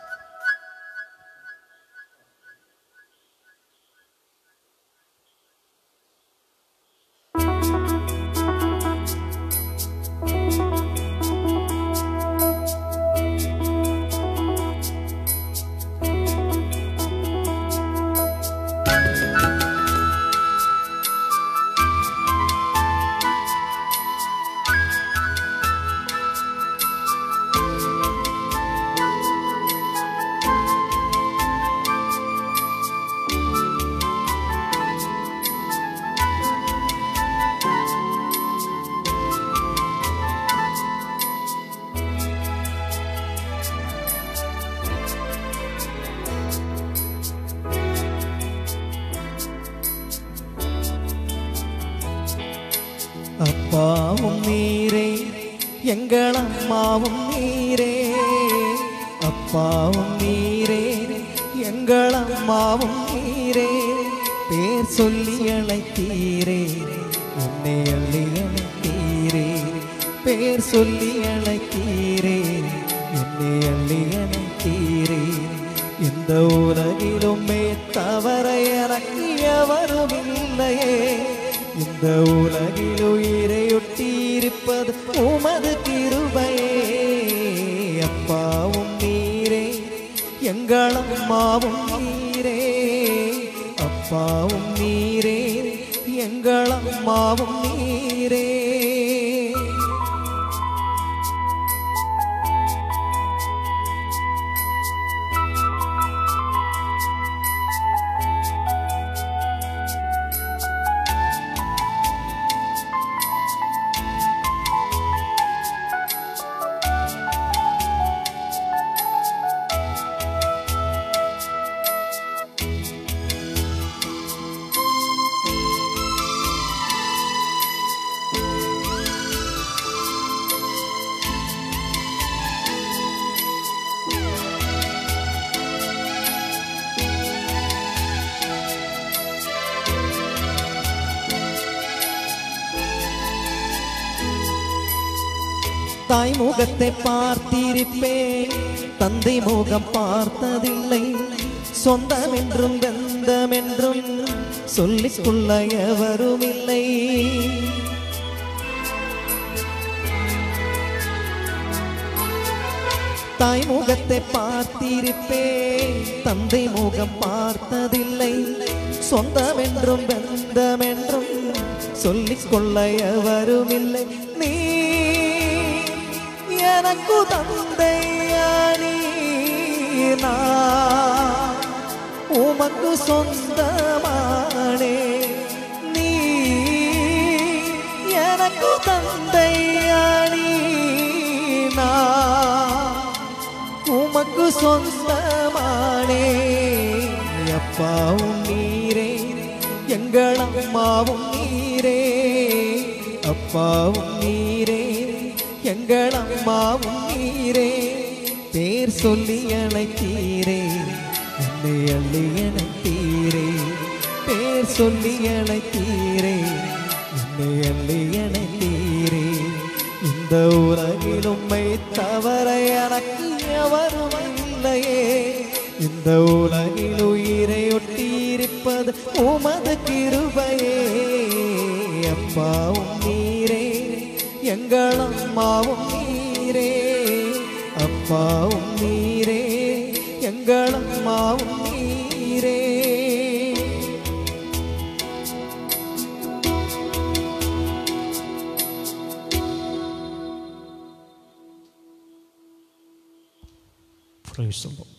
அப்பாவும் நீரே எங்கள் அம்மாவும் நீரே அப்பாவும் நீரே எங்கள் அம்மாவும் நீரே பேர் சொல்லி அழைத்தீரே என்னை அள்ளி அழைத்தீரே பேர் சொல்லி அழைத்தீரே என்னை அள்ளி அழைத்தீரே இந்த உலகிலும் தவற எனக்கு எவரும் இல்லையே இந்த உலகில் உயிரையொட்டியிருப்பது உமது கிருபையே அப்பாவும் நீரே எங்கள் அம்மாவும் நீரே அப்பாவும் நீரே எங்கள் அம்மாவும் நீரே தாய் முகத்தை பார்த்திருப்பேன் தந்தை முகம் பார்த்ததில்லை சொந்தம் என்றும் பந்தம் என்றும் சொல்லிக் கொள்ள எவரும் இல்லை தாய் முகத்தை பார்த்திருப்பேன் தந்தை முகம் பார்த்ததில்லை சொந்தம் என்றும் பந்தம் என்றும் சொல்லிக் கொள்ள எவரும் இல்லை நீ எனக்கு தந்தையானி நான் உமக்கு சொந்தமானே நீ எனக்கு தந்தையானி நான் உமக்கு சொந்தமானே அப்பாவும் நீரே எங்கள் அம்மாவும் நீரே அப்பாவும் நீரே எங்கள் அம்மாவும் நீரே பேர் சொல்லி அழைத்தீரே என்னை அள்ளி அணைத்தீரே பேர் சொல்லி அழைத்தீரே என்னை அள்ளி அணைத்தீரே இந்த உலகில் உம்மை தவற எனக்கு எவரும் இல்லையே இந்த உலகில் உயிரை ஒட்டியிருப்பது உமது கிருபையே அப்பாவும் நீரே எங்கள் அம்மாவும் நீரே அப்பாவும் நீரே எங்கள் அம்மாவும் நீரே Praise the Lord.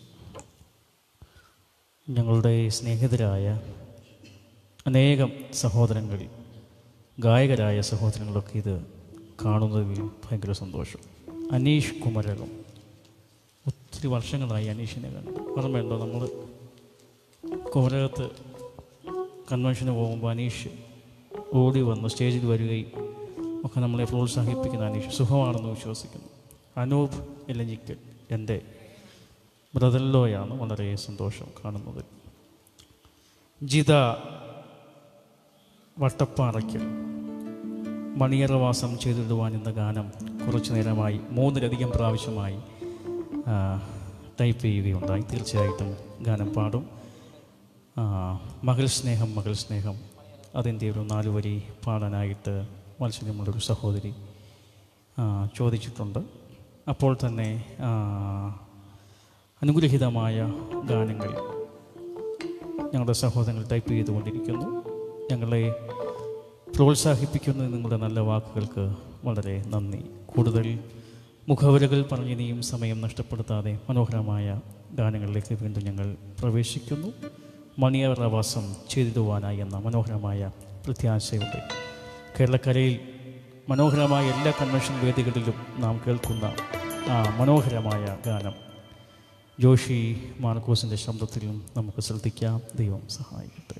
ഞങ്ങളുടെ സ്നേഹിതരായ അനേകം സഹോദരങ്ങൾ ഗായകരായ സഹോദരങ്ങളൊക്കെ ഇത് കാണുന്നതിൽ ഭയങ്കര സന്തോഷം അനീഷ് കുമരകം ഒത്തിരി വർഷങ്ങളായി അനീഷിനെ കണ്ടു ഓർമ്മയുണ്ടോ നമ്മൾ കുമരകത്ത് കൺവെൻഷന് പോകുമ്പോൾ അനീഷ് ഓടി വന്ന് സ്റ്റേജിൽ വരികയും ഒക്കെ നമ്മളെ പ്രോത്സാഹിപ്പിക്കുന്ന അനീഷ് സുഖമാണെന്ന് വിശ്വസിക്കുന്നു അനൂപ് ഇലഞ്ഞിക്കൽ എൻ്റെ ബ്രദറിലോയാണ് വളരെ സന്തോഷം കാണുന്നത് ജിത വട്ടപ്പാറയ്ക്കൽ മണിയറവാസം ചെയ്തിടുവാൻ എന്ന ഗാനം കുറച്ചു നേരമായി മൂന്നിലധികം പ്രാവശ്യമായി ആ, ടൈപ്പ് ചെയ്യുകയുണ്ടായി തീർച്ചയായിട്ടും ഗാനം പാടും ആ, മകൾ സ്നേഹം മകൾ സ്നേഹം അതിൻ്റെ ഒരു നാല് വരി പാടാനായിട്ട് മത്സരമുള്ളൊരു സഹോദരി ആ, ചോദിച്ചിട്ടുണ്ട് അപ്പോൾ തന്നെ ആ, അനുഗ്രഹീതമായ ഗാനങ്ങൾ ഞങ്ങളുടെ സഹോദരങ്ങൾ ടൈപ്പ് ചെയ്തുകൊണ്ടിരിക്കുന്നു ഞങ്ങളെ പ്രോത്സാഹിപ്പിക്കുന്ന നിങ്ങളുടെ നല്ല വാക്കുകൾക്ക് വളരെ നന്ദി കൂടുതൽ മുഖവരകൾ പറഞ്ഞിനിയും സമയം നഷ്ടപ്പെടുത്താതെ മനോഹരമായ ഗാനങ്ങളിലേക്ക് വീണ്ടും ഞങ്ങൾ പ്രവേശിക്കുന്നു മണിയറവാസം ചെയ്തിടുവാനായി എന്ന മനോഹരമായ പ്രത്യാശയുടെ കേരളക്കരയിൽ മനോഹരമായ എല്ലാ കൺവെൻഷൻ വേദികളിലും നാം കേൾക്കുന്ന ആ മനോഹരമായ ഗാനം ജോഷി മാർക്കോസിൻ്റെ ശബ്ദത്തിലും നമുക്ക് ശ്രദ്ധിക്കാം ദൈവം സഹായിക്കട്ടെ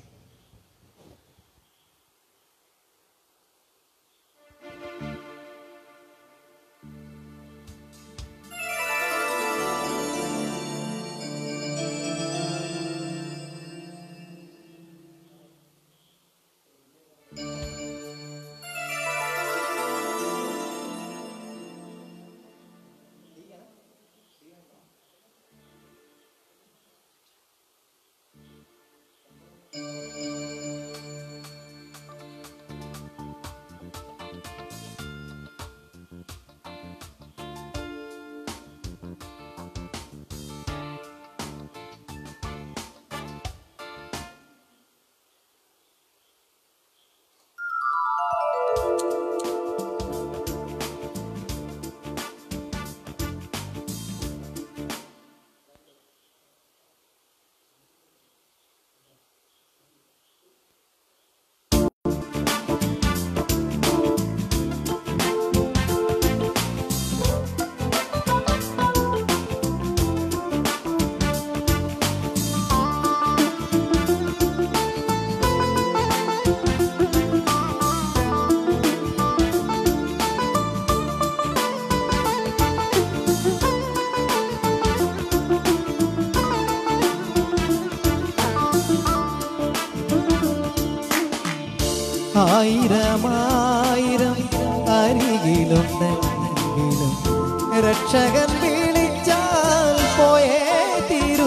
ആയിരമായിരം അരികിലുണ്ടെങ്കിലും രക്ഷകൻ വിളിച്ചാൽ പോയേ തീരൂ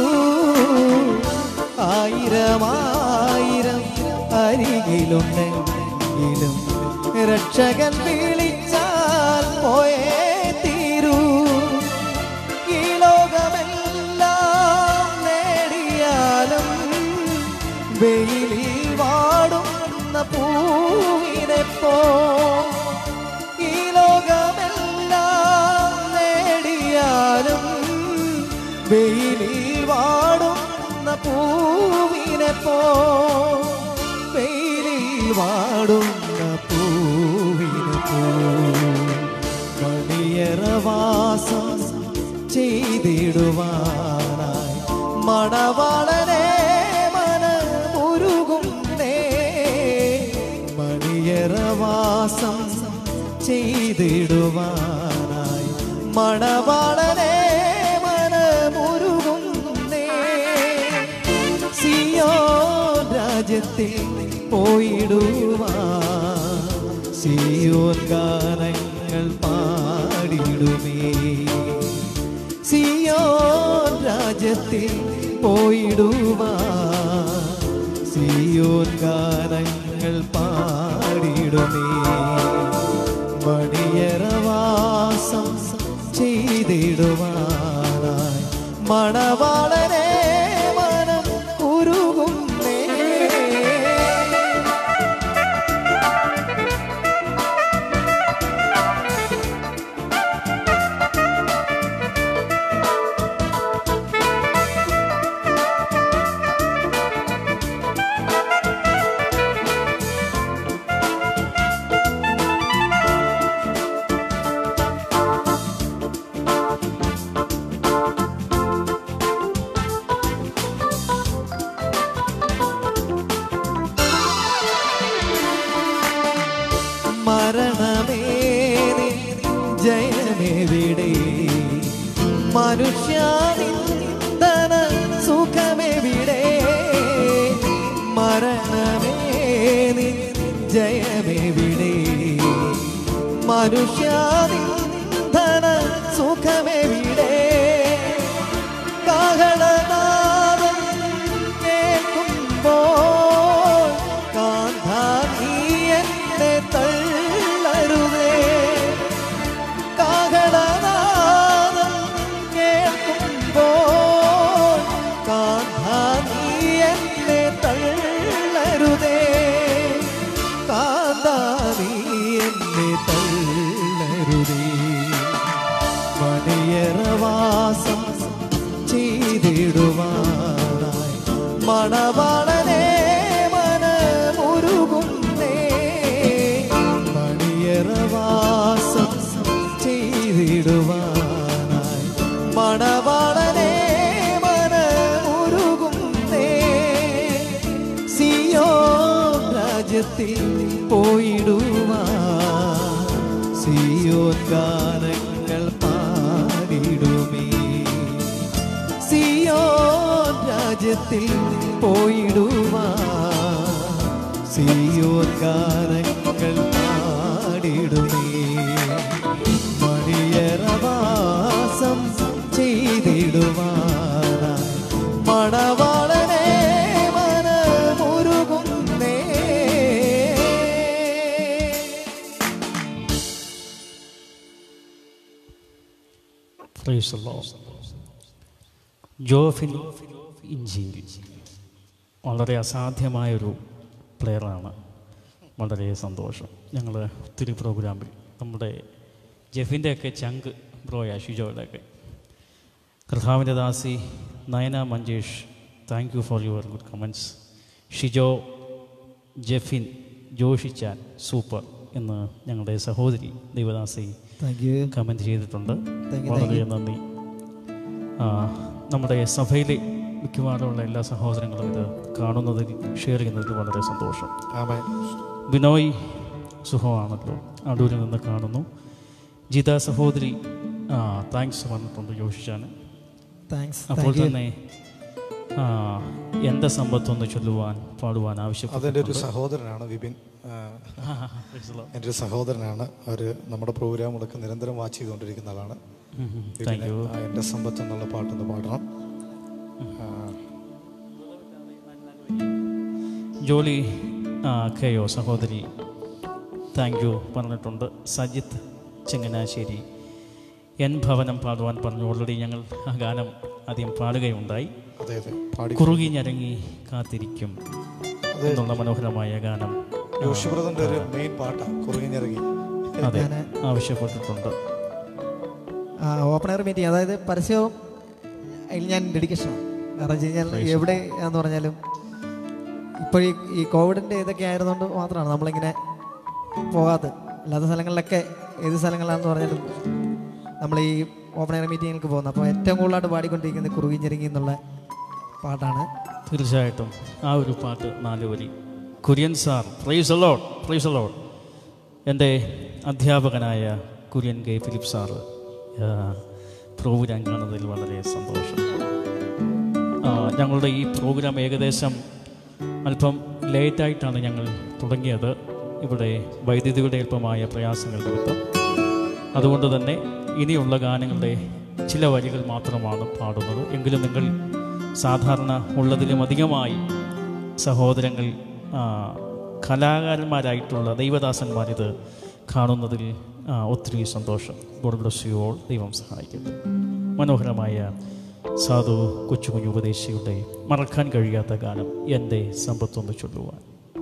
ആയിരമായിരം അരികിലുണ്ടെങ്കിലും രക്ഷകൻ വിളിച്ചാൽ പോയേ തീരൂ ഈ ലോകമെല്ലാം നേടിയാലും വെയിലിൽ വാടുന്ന പൂവിനെ പോ ഈ ലോകമെല്ലാം നേ വെയിലിൽ വാടുന്ന പൂവിനെ പോ വെയിലിൽ വാടുന്ന പൂവിനെ പോ മണിയറവാസം ചെയ്തിടുവാനായി മണവാളനെ മനമുരുകുന്നേ മണിയറവാസം ചെയ്തിടുവാനായി മണവാളനെ മനമുരുകുന്നേ സിയോ രാജ്യത്തിൽ പോയിടുവാൻ സിയോൻ ഗാനങ്ങൾ പാടിടുമേ സിയോൻ രാജ്യത്തിൽ പോയിടുവാൻ സിയോൻ ഗാനങ്ങൾ പാടിടുമേ മണിയറവാസം ചെയ്തിടുവാനായി മണവാളനെ മനം ഉരുകുന്നേ മരണമേ നീ ജയമെവിടെ മനുഷ്യാനിന്ദന സുഖമെവിടെ മരണമേ നീ ജയമെവിടെ മനുഷ്യാനിന്ദന സുഖമെവിടെ കാഹളനാദം കേൾക്കുമ്പോൾ കാന്താ നീ എന്നെ തള്ളരുതേ കാഹളനാദം കേൾക്കുമ്പോൾ കാന്താ നീ എന്നെ തള്ളരുതേ കാന്താ നീ എന്നെ തള്ളരുതേ മണിയറവാസം ചെയ്തിടുവാനായി മണവാളനെ മനമുരുകുന്നേ മണിയറവാസം ചെയ്തിടുവാനായി മണവാളനെ മനമുരുകുന്നേ സിയോ രാജ്യത്തിൽ പോയിടുവാൻ സിയോൻ ഗാനങ്ങൾ പാടിടുമേ സിയോൻ രാജ്യത്തിൽ പോയിടുവാൻ സിയോൻ ഗാനങ്ങൾ പാടിടുമേ മണിയറവാസം ചെയ്തിടുവാനായി മണവാളനെ മനമുരുകുന്നേ Praise the Lord. ജോഫിൻ ഇഞ്ചിയിൽ വളരെ അസാധ്യമായൊരു പ്ലെയറാണ് വളരെ സന്തോഷം ഞങ്ങൾ ഒത്തിരി പ്രോഗ്രാമിൽ നമ്മുടെ ജെഫിൻ്റെയൊക്കെ ചങ്ക് ബ്രോയ ഷിജോയുടെയൊക്കെ കർത്താവിൻ്റെ ദാസി Nayana Manjesh thank you for your good comments Shijo Jefin Joshichan super എന്ന് ഞങ്ങളുടെ സഹോദരി ദൈവദാസി താങ്ക് യു കമൻറ്റ് ചെയ്തിട്ടുണ്ട് Thank you, വളരെ നന്ദി ആ, നമ്മുടെ സഭയിലെ മിക്കവാറുമുള്ള എല്ലാ സഹോദരങ്ങളും ഇത് കാണുന്നതിൽ ഷെയർ ചെയ്യുന്നതിൽ വളരെ സന്തോഷം ആമേൻ ബിനോയ് സുഖമാണല്ലോ അടൂരിൽ നിന്ന് കാണുന്നു ജിത സഹോദരി ആ താങ്ക്സ് പറഞ്ഞിട്ടുണ്ട് യോഷിച്ചാൻ താങ്ക്സ് അപ്പോൾ താങ്ക് യു തന്നെ ആ, എൻ്റെ സമ്പത്തൊന്ന് ചൊല്ലുവാൻ പാടുവാൻ അതെൻ്റെ ഒരു ആവശ്യപ്പെട്ടു സഹോദരനാണ് വിപിൻ ആ, എൻ്റെ ഒരു സഹോദരനാണ് അവർ നമ്മുടെ പ്രോഗ്രാമുകളൊക്കെ നിരന്തരം വാച്ച് ചെയ്തുകൊണ്ടിരിക്കുന്ന ആളാണ് താങ്ക് വിപിന് യു ആ, എൻ്റെ സമ്പത്ത് എന്നുള്ള പാട്ടൊന്ന് പാടണം ആ, ജോലി ആ, കെയോ സഹോദരി താങ്ക് യു പറഞ്ഞിട്ടുണ്ട് സജിത്ത് ചെങ്ങനാശ്ശേരി എൻ ഭവനം പാടുവാൻ പറഞ്ഞു ഓൾറെഡി ഞങ്ങൾ ആ ഗാനം ആദ്യം പാടുകയുണ്ടായി അതെ അതെ പാടി കുറുകി ഞരങ്ങി കാത്തിരിക്കും എന്നുള്ള മനോഹരമായ ഗാനം ജോഷിബ്രദറിൻ്റെ ഒരു മെയിൻ പാട്ടാണ് കുറുകിഞ്ഞിറങ്ങി അതെ ഞാന് ആവശ്യപ്പെട്ടിട്ടുണ്ട് ഓപ്പൺ എയർ മീറ്റിംഗ് അതായത് പരസ്യവും അതിൽ ഞാൻ ഡെഡിക്കേഷനാണ് കാരണം വെച്ച് കഴിഞ്ഞാൽ എവിടെ എന്ന് പറഞ്ഞാലും ഇപ്പോൾ ഈ ഈ കോവിഡിൻ്റെ ഇതൊക്കെ ആയിരുന്നുകൊണ്ട് മാത്രമാണ് നമ്മളിങ്ങനെ പോകാത്തത് അല്ലാത്ത സ്ഥലങ്ങളിലൊക്കെ ഏത് സ്ഥലങ്ങളിലാണെന്ന് പറഞ്ഞാലും നമ്മൾ ഈ ഓപ്പൺ എയർ മീറ്റിങ്ങിലേക്ക് പോകുന്നത് അപ്പോൾ ഏറ്റവും കൂടുതലായിട്ട് പാടിക്കൊണ്ടിരിക്കുന്നത് കുറുകി ഞെരുങ്ങി എന്നുള്ള പാട്ടാണ് തീർച്ചയായിട്ടും ആ ഒരു പാട്ട് നാല് വരി Kurian sir praise the Lord praise the Lord എൻ്റെ അധ്യാപകനായ കുര്യൻ കെ ഫിലിപ്പ് സാറ് ആ, പ്രോഗ്രാം കാണുന്നതിൽ വളരെ സന്തോഷം ആ, ഞങ്ങളുടെ ഈ പ്രോഗ്രാം ഏകദേശം അല്പം ലേറ്റായിട്ടാണ് ഞങ്ങൾ തുടങ്ങിയത് ഇവിടെ വൈദ്യുതിയുടെ അല്പമായ പ്രയാസങ്ങൾ നിമിത്തം അതുകൊണ്ട് തന്നെ ഇനിയുള്ള ഗാനങ്ങളുടെ ചില വരികൾ മാത്രമാണ് പാടുന്നത് എങ്കിലും നിങ്ങൾ സാധാരണ ഉള്ളതിലും അധികമായി സഹോദരങ്ങൾ ആ, കലാകാരന്മാരായിട്ടുള്ള ദൈവദാസന്മാരിത് കാണുന്നതിൽ ആ, ഒത്തിരി സന്തോഷം ഗോഡ് ബ്ലസ് യു ഓൾ ദൈവം സഹായിക്കട്ടെ മനോഹരമായ സാധു കൊച്ചു കുഞ്ഞു ഉപദേശിയുടെ മറക്കാൻ കഴിയാത്ത ഗാനം എൻ്റെ സമ്പത്തൊന്ന് ചൊല്ലുവാൻ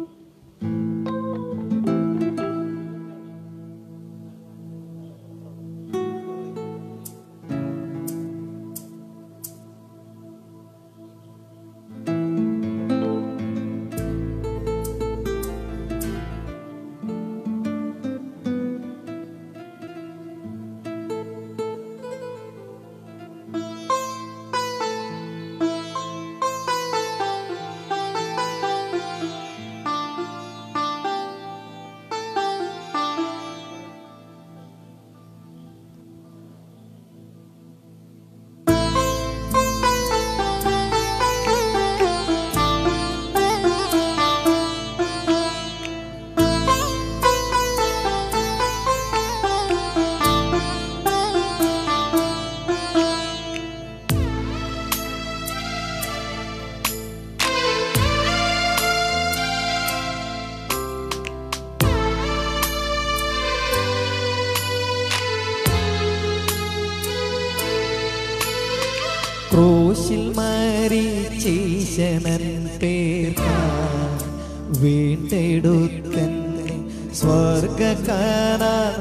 ക്രൂശിൽ മരിച്ചീശനൻ പേർക്കാൻ വീണ്ടെടുത്തന്നെ സ്വർഗക്കാനാൻ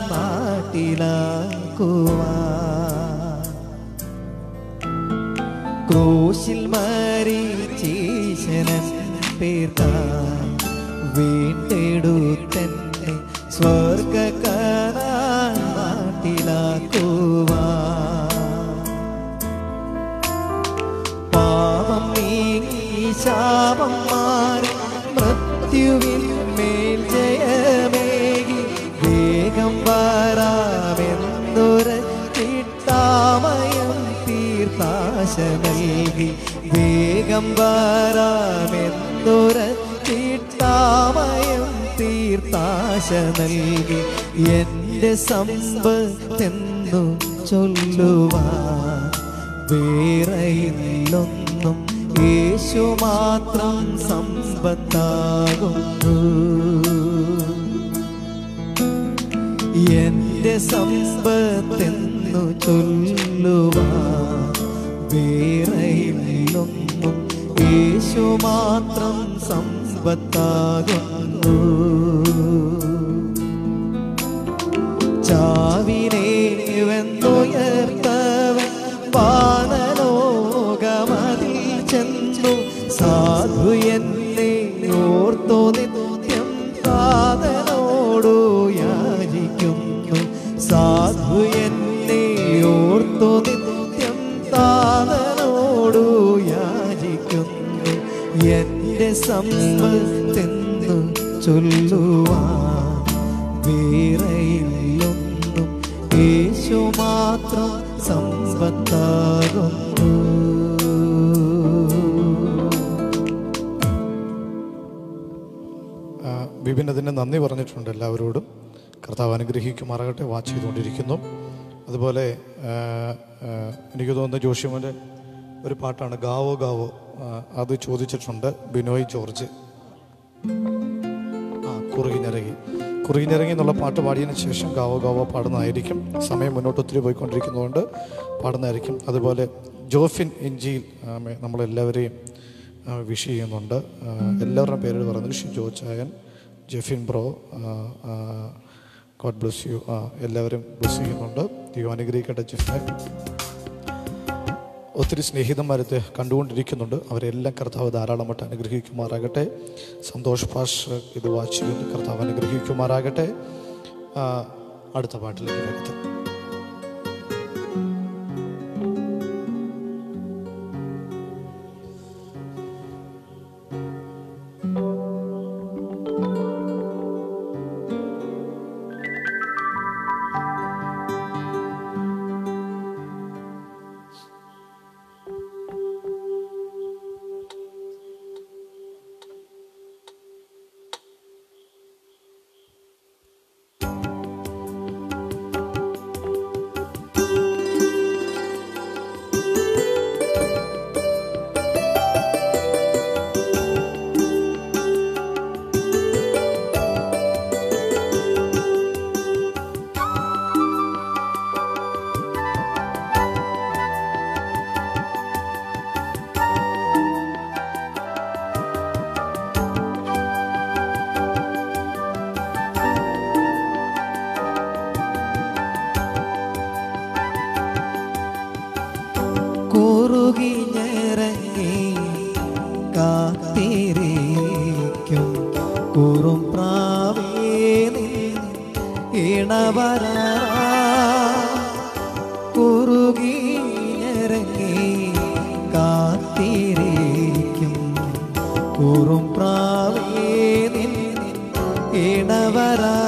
നാട്ടിലാക്കുവാൻ ക്രൂശിൽ മരിച്ചീശനൻ പേർക്കാൻ വീണ്ടെടുത്തന്നെ സ്വർഗക്കാനാൻ നാട്ടിലാക്കുവാൻ പാപം നീങ്ങി ശാപം മാറി മൃത്യുവിൻ മേൽ ജയമേകി വേഗം വരാമെന്നൊരു ചിട്ടാമയം തീർത്താശ നൽകി വേഗം വരാമെന്നൊരു ചിട്ടാമയം തീർത്താശ നൽകി എൻ്റെ സമ്പത്തെന്നു ചൊല്ലുവാൻ വേറെയില്ലൊന്നും യേശു മാത്രം സമ്പത്താകുന്നു എന്റെ സമ്പത്തെന്നു ചൊല്ലുവാൻ വേറെയില്ലൊന്നും യേശു മാത്രം സമ്പത്താകുന്നു ചാവിനെ വെന്നുയർത്തവൻ പാനലോകമതിൽ ചെന്നു സാധു എന്നെ ഓർത്തോ നിത്യം താതനോടു യാചിക്കുന്നു സാധു എന്നെ ഓർത്തോ നിത്യം താതനോടു യാചിക്കുന്നു എന്റെ സമ്പത്തെന്നു ചൊല്ലുവാൻ വേറെയില്ലൊന്നും യേശു മാത്രം സമ്പത്താകുന്നു ആ, ബിബിൻ അതിന് നന്ദി പറഞ്ഞിട്ടുണ്ട് എല്ലാവരോടും കർത്താവ് അനുഗ്രഹിക്കുമാറാകട്ടെ വാച്ച് ചെയ്തുകൊണ്ടിരിക്കുന്നു അതുപോലെ ആ, ആ, എനിക്ക് തോന്നുന്ന ജോഷിമോൻ്റെ ഒരു പാട്ടാണ് ഗാവോ ഗാവോ ആ, അത് ചോദിച്ചിട്ടുണ്ട് ബിനോയ് ജോർജ് ആ കുറുകിനിറങ്ങി കുറുകിനിറങ്ങി എന്നുള്ള പാട്ട് പാടിയതിന് ശേഷം ഗാവോ ഗാവോ പാടുന്നതായിരിക്കും സമയം മുന്നോട്ട് ഒത്തിരി പോയിക്കൊണ്ടിരിക്കുന്നതുകൊണ്ട് പാടുന്നതായിരിക്കും അതുപോലെ ജോഫിൻ ഇഞ്ചിയിൽ ആ, മെ- നമ്മളെല്ലാവരെയും വിഷ് ചെയ്യുന്നുണ്ട് ആ, എല്ലാവരുടെയും പേരുകൾ പറയുന്നത് ഷിജോ ചായൻ Jefin bro God bless you എല്ലാവരും ബ്ലസ് ചെയ്യുന്നുണ്ട് ദൈവം അനുഗ്രഹിക്കട്ടെ ജെഫിനെ ഒത്തിരി സ്നേഹിതന്മാരത്തെ കണ്ടുകൊണ്ടിരിക്കുന്നുണ്ട് അവരെല്ലാം കർത്താവ് ധാരാളമായിട്ട് അനുഗ്രഹിക്കുമാറാകട്ടെ സന്തോഷ് പാഷ് ഇത് വാച്ച് ചെയ്യുന്നു കർത്താവ് അനുഗ്രഹിക്കുമാറാകട്ടെ ആ, അടുത്ത പാട്ടിലേക്ക് വേഗത്തിൽ കുറുകിഞ്ഞിറങ്ങി കാത്തിരിക്കും കുറും പ്രാവേനി ഇണവരാ കുറുകിഞ്ഞിറങ്ങി കാത്തിരിക്കും കുറും പ്രാവേനി ഇണവരാ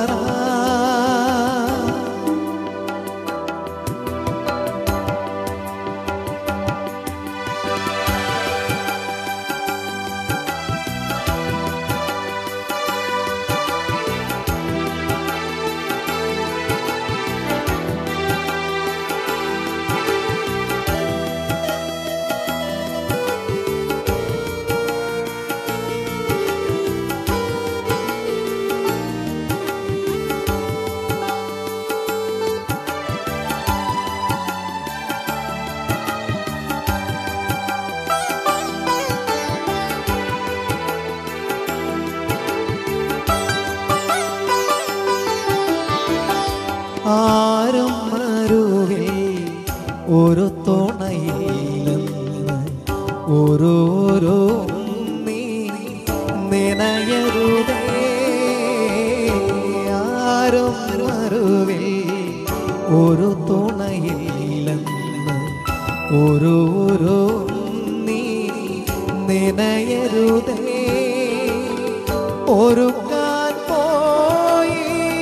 ആരും മരുവിൽ ഒരു തുണയില്ലെന്ന് ഓരോരോ നീ നിനയരുതേ ആരും മരുവിൽ ഒരു തുണയില്ലെന്ന് ഓരോരോ നീ നിനയരുതേ ഒരുക്കാൻ പോയി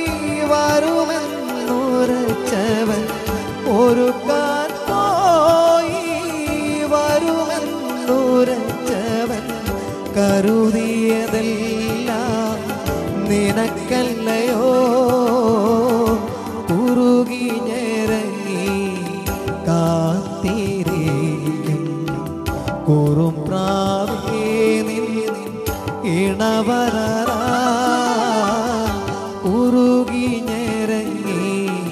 വരുമെന്നുരച്ചവൻ ഒരുക്കാൻ പോയി വരുമെന്നുരച്ചവൻ കരുതിയതെല്ലാം നിനക്കല്ലയോ ഉരുകി ഞെരങ്ങി കാത്തിരിക്കും കുറും പ്രാവേ നിൻ ഇണവരാ ഉരുകി ഞെരങ്ങി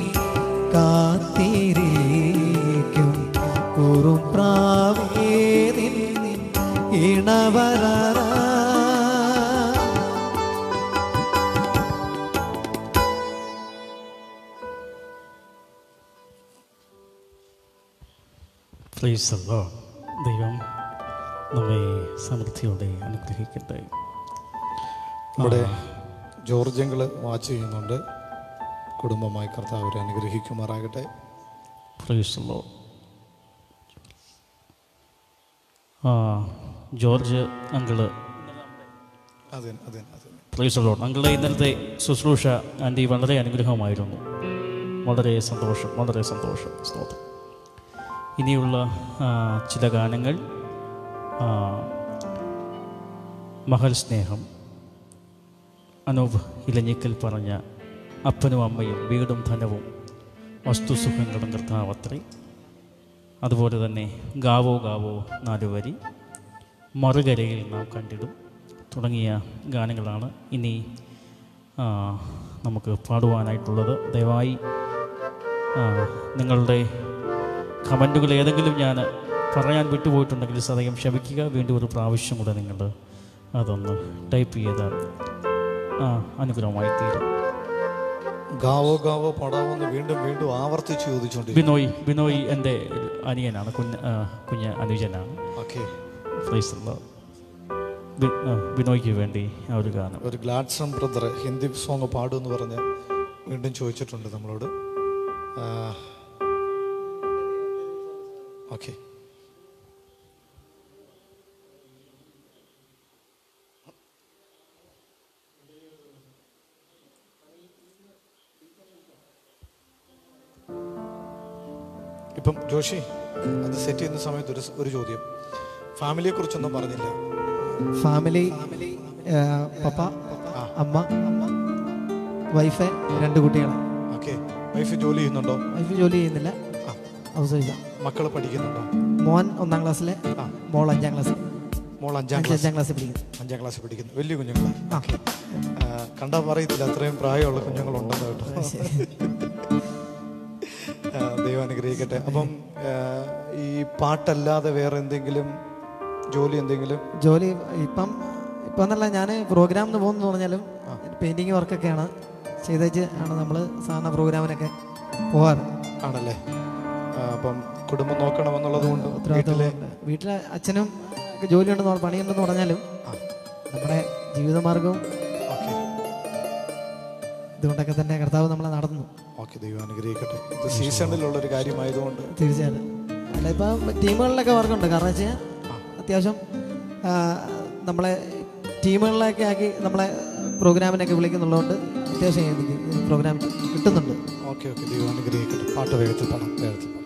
കാത്തിരിക്കും കുറും പ്രാവേ നിൻ ഇണവരാ പ്രൈസ് ദൈവം നമ്മെ സമൃദ്ധിയോടെ അനുഗ്രഹിക്കട്ടെ നമ്മുടെ ജോർജങ്ങൾ വാച്ച് ചെയ്യുന്നുണ്ട് കുടുംബമായി കർത്താവ് അവരെ അനുഗ്രഹിക്കുമാറാകട്ടെ പ്രൈസ് ആ ജോർജ് അങ്കിള് അതെ അതെ അതെ പ്രൈസ് ലോഡ് അങ്കിളുടെ ഇന്നലത്തെ ശുശ്രൂഷ ആൻറ്റി വളരെ അനുഗ്രഹമായിരുന്നു വളരെ സന്തോഷം വളരെ സന്തോഷം സ്തോത്രം ഇനിയുള്ള ആ, ചില ഗാനങ്ങൾ ആ, മഹൽ സ്നേഹം അനൂപ് ഇലഞ്ഞിക്കൽ പറഞ്ഞ അപ്പനും അമ്മയും വീടും ധനവും വസ്തുസുഖങ്ങളും കർത്താവത്രേ അതുപോലെ തന്നെ ഗാവോ ഗാവോ നാലുവരി മറുകരയിൽ നാം കണ്ടിടും തുടങ്ങിയ ഗാനങ്ങളാണ് ഇനി ആ, നമുക്ക് പാടുവാനായിട്ടുള്ളത് ദയവായി ആ, നിങ്ങളുടെ കമൻറ്റുകൾ ഏതെങ്കിലും ഞാൻ പറയാൻ വിട്ടുപോയിട്ടുണ്ടെങ്കിൽ സദയം ക്ഷമിക്കുക വീണ്ടും ഒരു പ്രാവശ്യം കൂടെ നിങ്ങൾ അതൊന്ന് ടൈപ്പ് ചെയ്താൽ ആ, അനുഗ്രഹമായി തീരും ഗാവോ ഗാവോ പടാവോ എന്ന് വീണ്ടും വീണ്ടും ആവർത്തിച്ച് ചോദിച്ചുകൊണ്ടിരിക്കും ബിനോയ് ബിനോയ് എൻ്റെ ഒരു അനിയനാണ് കുഞ്ഞ് ആ, കുഞ്ഞ് അനുജനാണ് ഓക്കെ Praise the Lord. ബി- ആ, ബിനോയ്ക്ക് വേണ്ടി ആ ഒരു ഗാനം ഒരു ഗ്ലാഡ്സൺ ബ്രദർ ഹിന്ദി സോങ് പാടുമെന്ന് പറഞ്ഞ് വീണ്ടും ചോദിച്ചിട്ടുണ്ട് നമ്മളോട് ഓക്കെ ഇപ്പം ജോഷി അത് സെറ്റ് ചെയ്യുന്ന സമയത്ത് ഒരു ഒരു ചോദ്യം ഫാമിലിയെ കുറിച്ചൊന്നും പറഞ്ഞില്ല ഫാമിലി ആ, പപ്പ അമ്മ വൈഫ് രണ്ട് കുട്ടികളെ ഓക്കെ വൈഫ് ജോലി ചെയ്യുന്നുണ്ടോ വൈഫ് ജോലി ചെയ്യുന്നില്ല ആ ഹൗസ് വൈഫാ മക്കൾ പഠിക്കുന്നുണ്ടോ മോൻ ഒന്നാം ക്ലാസ്സിലെ ആ. മോൾ അഞ്ചാം ക്ലാസ്സിൽ മോൾ അഞ്ചാം ക്ലാസ് അഞ്ചാം ക്ലാസ്സിൽ പഠിക്കുന്നു അഞ്ചാം ക്ലാസ്സിൽ പഠിക്കുന്നു വലിയ കുഞ്ഞുങ്ങളാണ് ആ. കണ്ടാ പറയത്തില്ല അത്രയും പ്രായമുള്ള കുഞ്ഞുങ്ങളുണ്ടെന്ന് കേട്ടോ ശരി. ആ, ദൈവം അനുഗ്രഹിക്കട്ടെ അപ്പം ആ, ഈ പാട്ടല്ലാതെ വേറെ എന്തെങ്കിലും ജോലി എന്തെങ്കിലും ജോലി ഇപ്പം ഇപ്പം എന്നല്ല ഞാൻ പ്രോഗ്രാമിന് പോകുന്നു പറഞ്ഞാലും പെയിൻറ്റിങ് വർക്കൊക്കെയാണ് ചെയ്തേച്ച് ആണ് നമ്മൾ സാധാരണ പ്രോഗ്രാമിനൊക്കെ പോകാറ് ആണല്ലേ ആ, അപ്പം കുടുംബം നോക്കണമെന്നുള്ളത് കൊണ്ട് വീട്ടിലെ ഉത്തരവാദിത്തം വീട്ടിലെ അച്ഛനും ഒക്കെ ജോലിയുണ്ടെന്ന് പറ- പണിയുണ്ടെന്ന് പറഞ്ഞാലും ആ, നമ്മുടെ ജീവിതമാർഗവും ഓക്കെ ഇതുകൊണ്ടൊക്കെ തന്നെ കർത്താവ് നമ്മളെ നടന്നു ഓക്കെ ദൈവം അനുഗ്രഹിക്കട്ടെ ഇത് സീസണിലുള്ള ഒരു കാര്യമായതുകൊണ്ട് തീർച്ചയായിട്ടും അല്ല ഇപ്പം ടീമുകളിലൊക്കെ വർക്കുണ്ട് കാരണം വെച്ചാൽ അത്യാവശ്യം ആ, നമ്മളെ ടീമുകളിലൊക്കെ ആക്കി നമ്മളെ പ്രോഗ്രാമിനൊക്കെ വിളിക്കുന്നുള്ളതുകൊണ്ട് അത്യാവശ്യം എനിക്ക് പ്രോഗ്രാം കിട്ടുന്നുണ്ട് ഓക്കെ ഓക്കെ ദൈവം അനുഗ്രഹിക്കട്ടെ പാട്ട് വേഗത്തിൽ പാടാം വേഗത്തിൽ പാടാം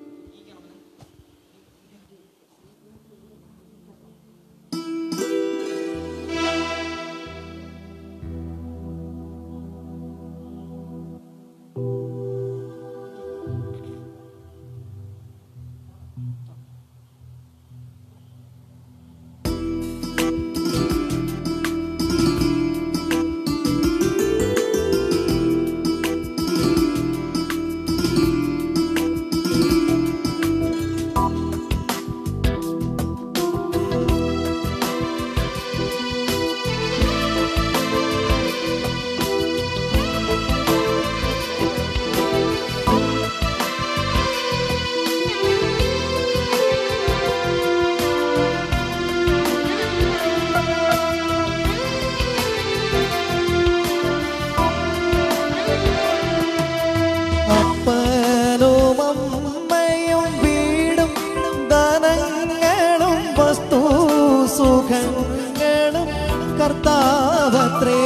അപ്പനും അമ്മയും വീടും ധനങ്ങളും വസ്തു സുഖങ്ങളും കർത്താവത്രേ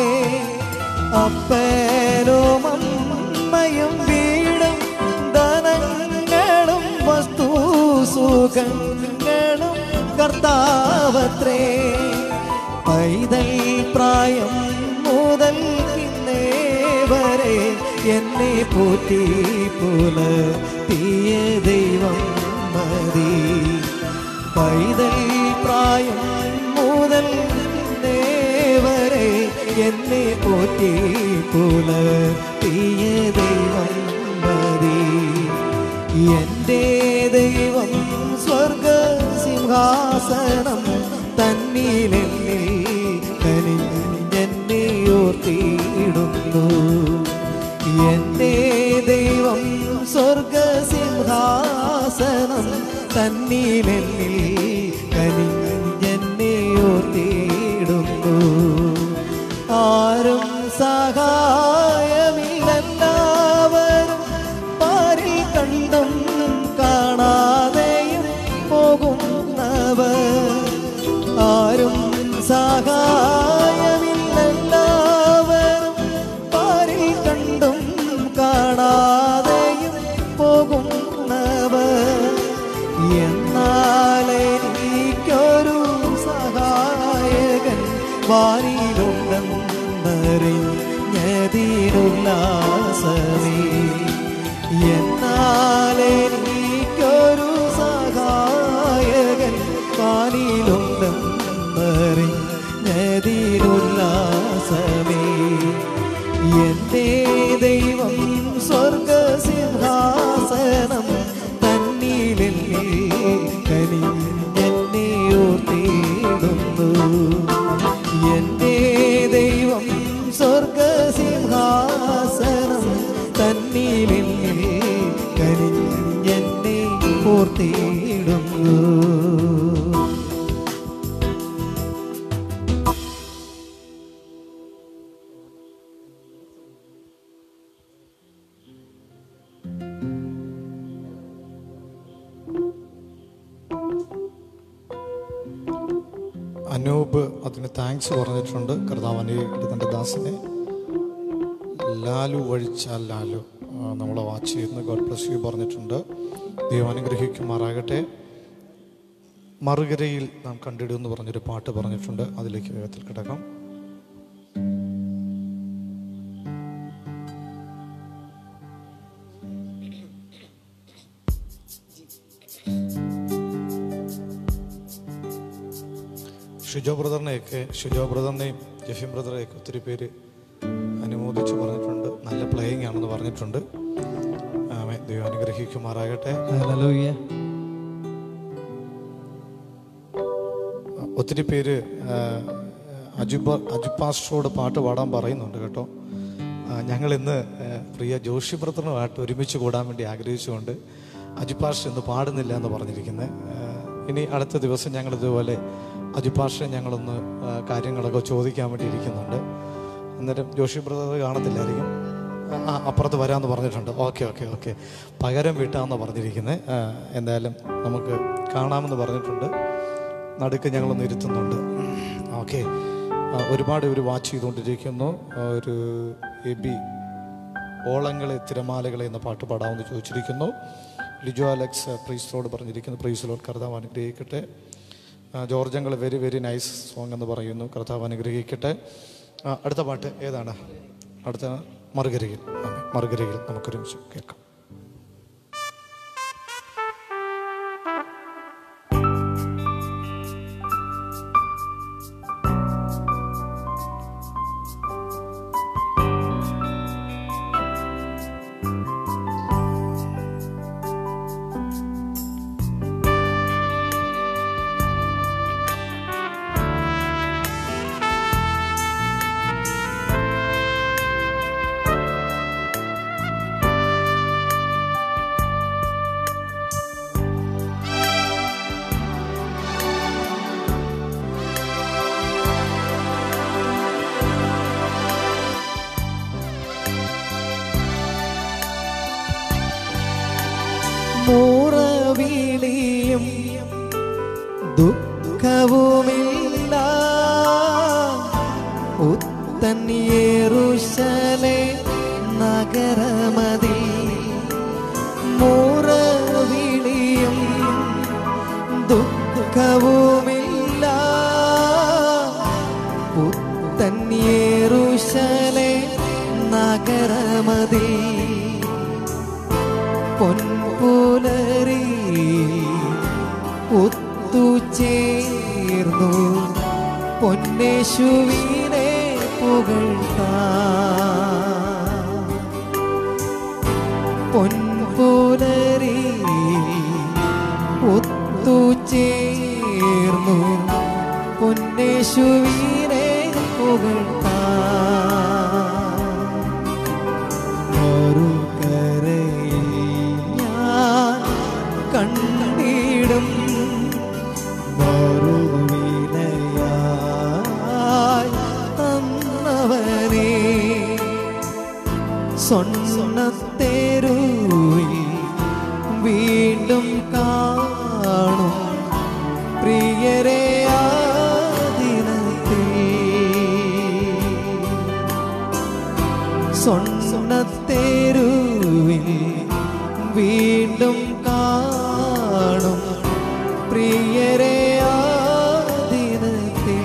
അപ്പനും അമ്മയും വീടും ധനങ്ങളും വസ്തു സുഖങ്ങളും കർത്താവത്രേ പൈതൽ പ്രായം മുതൽ ഇന്നേ വരെ എന്നെ പോറ്റി പുലർത്തിയ ദൈവം മതി പൈതൽ പ്രായം മുതൽ ഇന്നേ വരെ എന്നെ പോറ്റി പുലർത്തിയ ദൈവം മതി എന്റെ ദൈവം സ്വർഗ സിംഹാസനം തന്നിലെന്നിൽ കനിഞ്ഞെന്നെ ഓർത്തിയിടുന്നു എന്റെ ദൈവം സ്വർഗ സിംഹാസനം തന്നിലെന്നിൽ കനിഞ്ഞെന്നെ ഓർത്തിയിടുന്നു ആരും സഹായമില്ലെല്ലാവരും പാരിൽ കണ്ടും കാണാതെയും പോകുന്നവർ ആരും സഹായമില്ലെല്ലാവരും പാരിൽ കണ്ടും കാണാതെയും പോകുന്നവർ എന്നാൽ എനിക്കൊരു സഹായകൻ വാനിലുണ്ടെന്നറിഞ്ഞതിനുല്ലാസമേ എന്നാൽ എനിക്കൊരു സഹായകൻ വാനിലുണ്ടെന്നറിഞ്ഞതിനുല്ലാസമേ എന്റെ ദൈവം സ്വർഗസിംഹാസനം തന്നിലെന്നെ കനിഞ്ഞെന്നെ ഓർത്തിടുന്നു എന്റെ ദൈവം സ്വർഗസിംഹാസനം ചേർത്തിടുന്നു അനൂപ് അതിന് താങ്ക്സ് പറഞ്ഞിട്ടുണ്ട് കർത്താവ് അനുഗ്രഹിക്കട്ടെ തൻ്റെ ദാസനെ ലാലു വഴിച്ചാൽ ലാലു ആ, നമ്മളെ വാച്ച് ചെയ്യുന്ന ഗോഡ് പ്ലസ് യു പറഞ്ഞിട്ടുണ്ട് ദൈവം അനുഗ്രഹിക്കുമാറാകട്ടെ മറുകരയിൽ നാം കണ്ടിടുമെന്ന് പറഞ്ഞൊരു പാട്ട് പറഞ്ഞിട്ടുണ്ട് അതിലേക്ക് വേഗത്തിൽ കിടക്കാം ഷിജോ ബ്രദറിനെയൊക്കെ ഷിജോ ബ്രദറിനെയും ജഫീം ബ്രദറെയൊക്കെ ഒത്തിരി പേര് അനുമോദിച്ച് പറഞ്ഞിട്ടുണ്ട് നല്ല പ്ലേയിങ് ആണെന്ന് പറഞ്ഞിട്ടുണ്ട് ആമേ ദൈവം അനുഗ്രഹിക്കുമാറാകട്ടെ ഹല്ലേലൂയ ഒത്തിരി പേര് ആ, അജുബ അജുപാസ്റ്ററോട് പാട്ട് പാടാൻ പറയുന്നുണ്ട് കേട്ടോ ഞങ്ങൾ ഇന്ന് പ്രിയ ജോഷി ബ്രദറിനുമായിട്ട് ഒരുമിച്ച് കൂടാൻ വേണ്ടി ആഗ്രഹിച്ചുകൊണ്ട് അജുപാസ്റ്റർ ഇന്ന് പാടുന്നില്ല എന്ന് പറഞ്ഞിരിക്കുന്നത് ഇനി അടുത്ത ദിവസം ഞങ്ങൾ ഇതുപോലെ അജുപാസ്റ്ററെ ഞങ്ങളൊന്ന് ആ, കാര്യങ്ങളൊക്കെ ചോദിക്കാൻ വേണ്ടി ഇരിക്കുന്നുണ്ട് അന്നേരം ജോഷി ബ്രദർ കാണത്തില്ലായിരിക്കും ആ അപ്പുറത്ത് വരാമെന്ന് പറഞ്ഞിട്ടുണ്ട് ഓക്കെ ഓക്കെ ഓക്കെ പകരം വീട്ടാമെന്ന് പറഞ്ഞിരിക്കുന്നത് എന്തായാലും നമുക്ക് കാണാമെന്ന് പറഞ്ഞിട്ടുണ്ട് നടുക്ക് ഞങ്ങളൊന്ന് ഇരുത്തുന്നുണ്ട് ഓക്കെ ഒരുപാട് ഒരു വാച്ച് ചെയ്തുകൊണ്ടിരിക്കുന്നു ആ, ഒരു എബി ഓളങ്ങളെ തിരമാലകളെ എന്ന പാട്ട് പാടാമെന്ന് ചോദിച്ചിരിക്കുന്നു ലിജോ അലക്സ് പ്രീസിലോട് പറഞ്ഞിരിക്കുന്നു പ്രീസിലോട് കർത്താവ് അനുഗ്രഹിക്കട്ടെ ആ, ജോർജങ്ങൾ വെരി വെരി നൈസ് സോങ് എന്ന് പറയുന്നു കർത്താവ് അനുഗ്രഹിക്കട്ടെ ആ, അടുത്ത പാട്ട് ഏതാണ് അടുത്ത മറുകരയിൽ ആമേൻ. മറുകരയിൽ നമുക്കൊരുമിച്ച് കേൾക്കാം മൂറവിളിയും ദുഃഖവുമില്ല ഉത്തൻ യേറുശലേ നഗരമതി മൂറവിളിയും ദുഃഖവുമില്ല പുത്തൻ യേറുശലേ നഗരമതി പൊൻപുലരി ഒത്തുചേർന്നു പൊന്നേശുവിനെ പുകഴ്ത്താം പൊൻപുലരി ഒത്തുചേർന്നു പൊന്നേശുവിനെ പുകഴ്ത്താം മറുകരയിൽ ഞാൻ കണ്ടിടും മറുവിലയായി തന്നവനെ സ്വർണ്ണത്തേരുവിൽ വീണ്ടും കാണും പ്രിയരെ ആ ദിനത്തിൽ സ്വർണ്ണത്തേരുവിൽ വീണ്ടും കാണും പ്രിയരെ ആ ദിനത്തിൽ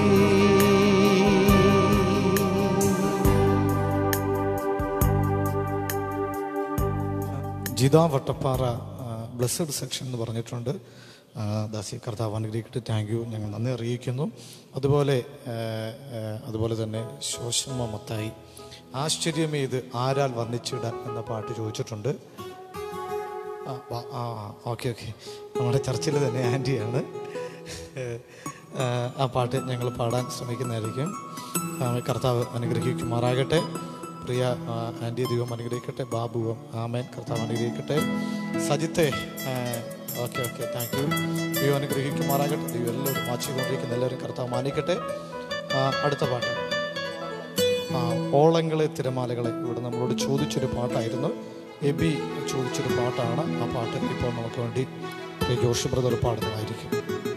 ജിത വട്ടപ്പാറ ബ്ലസ്സഡ് സെക്ഷൻ എന്ന് പറഞ്ഞിട്ടുണ്ട് ആ, ദാസി കർത്താവ് അനുഗ്രഹിക്കട്ടെ താങ്ക് യു ഞങ്ങൾ നന്ദി അറിയിക്കുന്നു അതുപോലെ ആ, ആ, അതുപോലെ തന്നെ ശോശമ്മ മത്തായി ആശ്ചര്യമേ ഇത് ആരാൽ വർണ്ണിച്ചിടാൻ എന്ന പാട്ട് ചോദിച്ചിട്ടുണ്ട് ആ വാ- ആ ഓക്കെ ഓക്കെ നമ്മുടെ ചർച്ചിൽ തന്നെ ആൻറ്റിയാണ് ആ, ആ പാട്ട് ഞങ്ങൾ പാടാൻ ശ്രമിക്കുന്നതായിരിക്കും ആ, കർത്താവ് അനുഗ്രഹിക്കുമാറാകട്ടെ പ്രിയ ആ, ആൻറ്റി ദൈവം അനുഗ്രഹിക്കട്ടെ ബാബുവും ആമേൻ കർത്താവ് അനുഗ്രഹിക്കട്ടെ സജിത്തെ ആ, ഓക്കെ ഓക്കെ താങ്ക് യു ദൈവം അനുഗ്രഹിക്കുമാറാകട്ടെ ദൈവം എല്ലാവരും വാച്ച് ചെയ്തുകൊണ്ടിരിക്കുന്ന എല്ലാവരും കർത്താവ് മാനിക്കട്ടെ ആ, അടുത്ത പാട്ട് ആ ഓളങ്ങളെ തിരമാലകളെ ഇവിടെ നമ്മളോട് ചോദിച്ചൊരു പാട്ടായിരുന്നു എബി ചോദിച്ചൊരു പാട്ടാണ് ആ പാട്ട് ഇപ്പോൾ നമുക്ക് വേണ്ടി പ്രിയ ജോഷി ബ്രദർ പാടുന്നതായിരിക്കും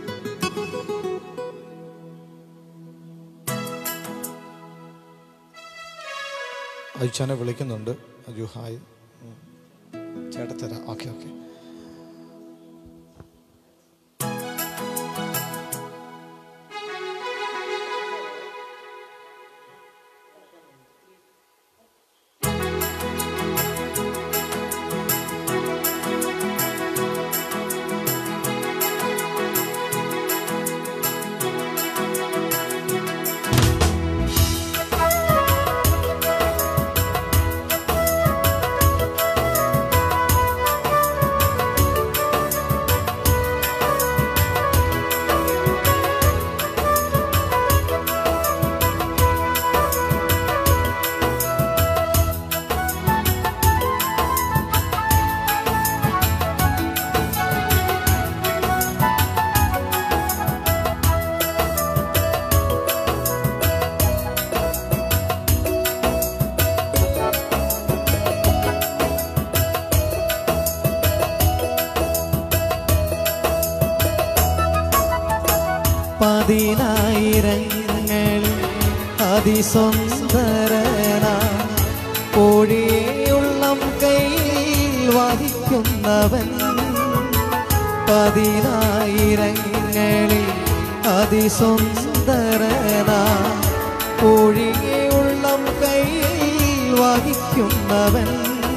അയച്ചാനെ വിളിക്കുന്നുണ്ട് അജു ഹായ് ഉം. ചേട്ടത്തര ഓക്കെ ഓക്കെ പതിനായിരങ്ങളിൽ അതിസുന്ദരന കോഴിയുള്ളം കയ്യിൽ വഹിക്കുന്നവൻ പതിനായിരങ്ങളിൽ അതിസുന്ദരന കോഴിയുള്ളം കയ്യിൽ വഹിക്കുന്നവൻ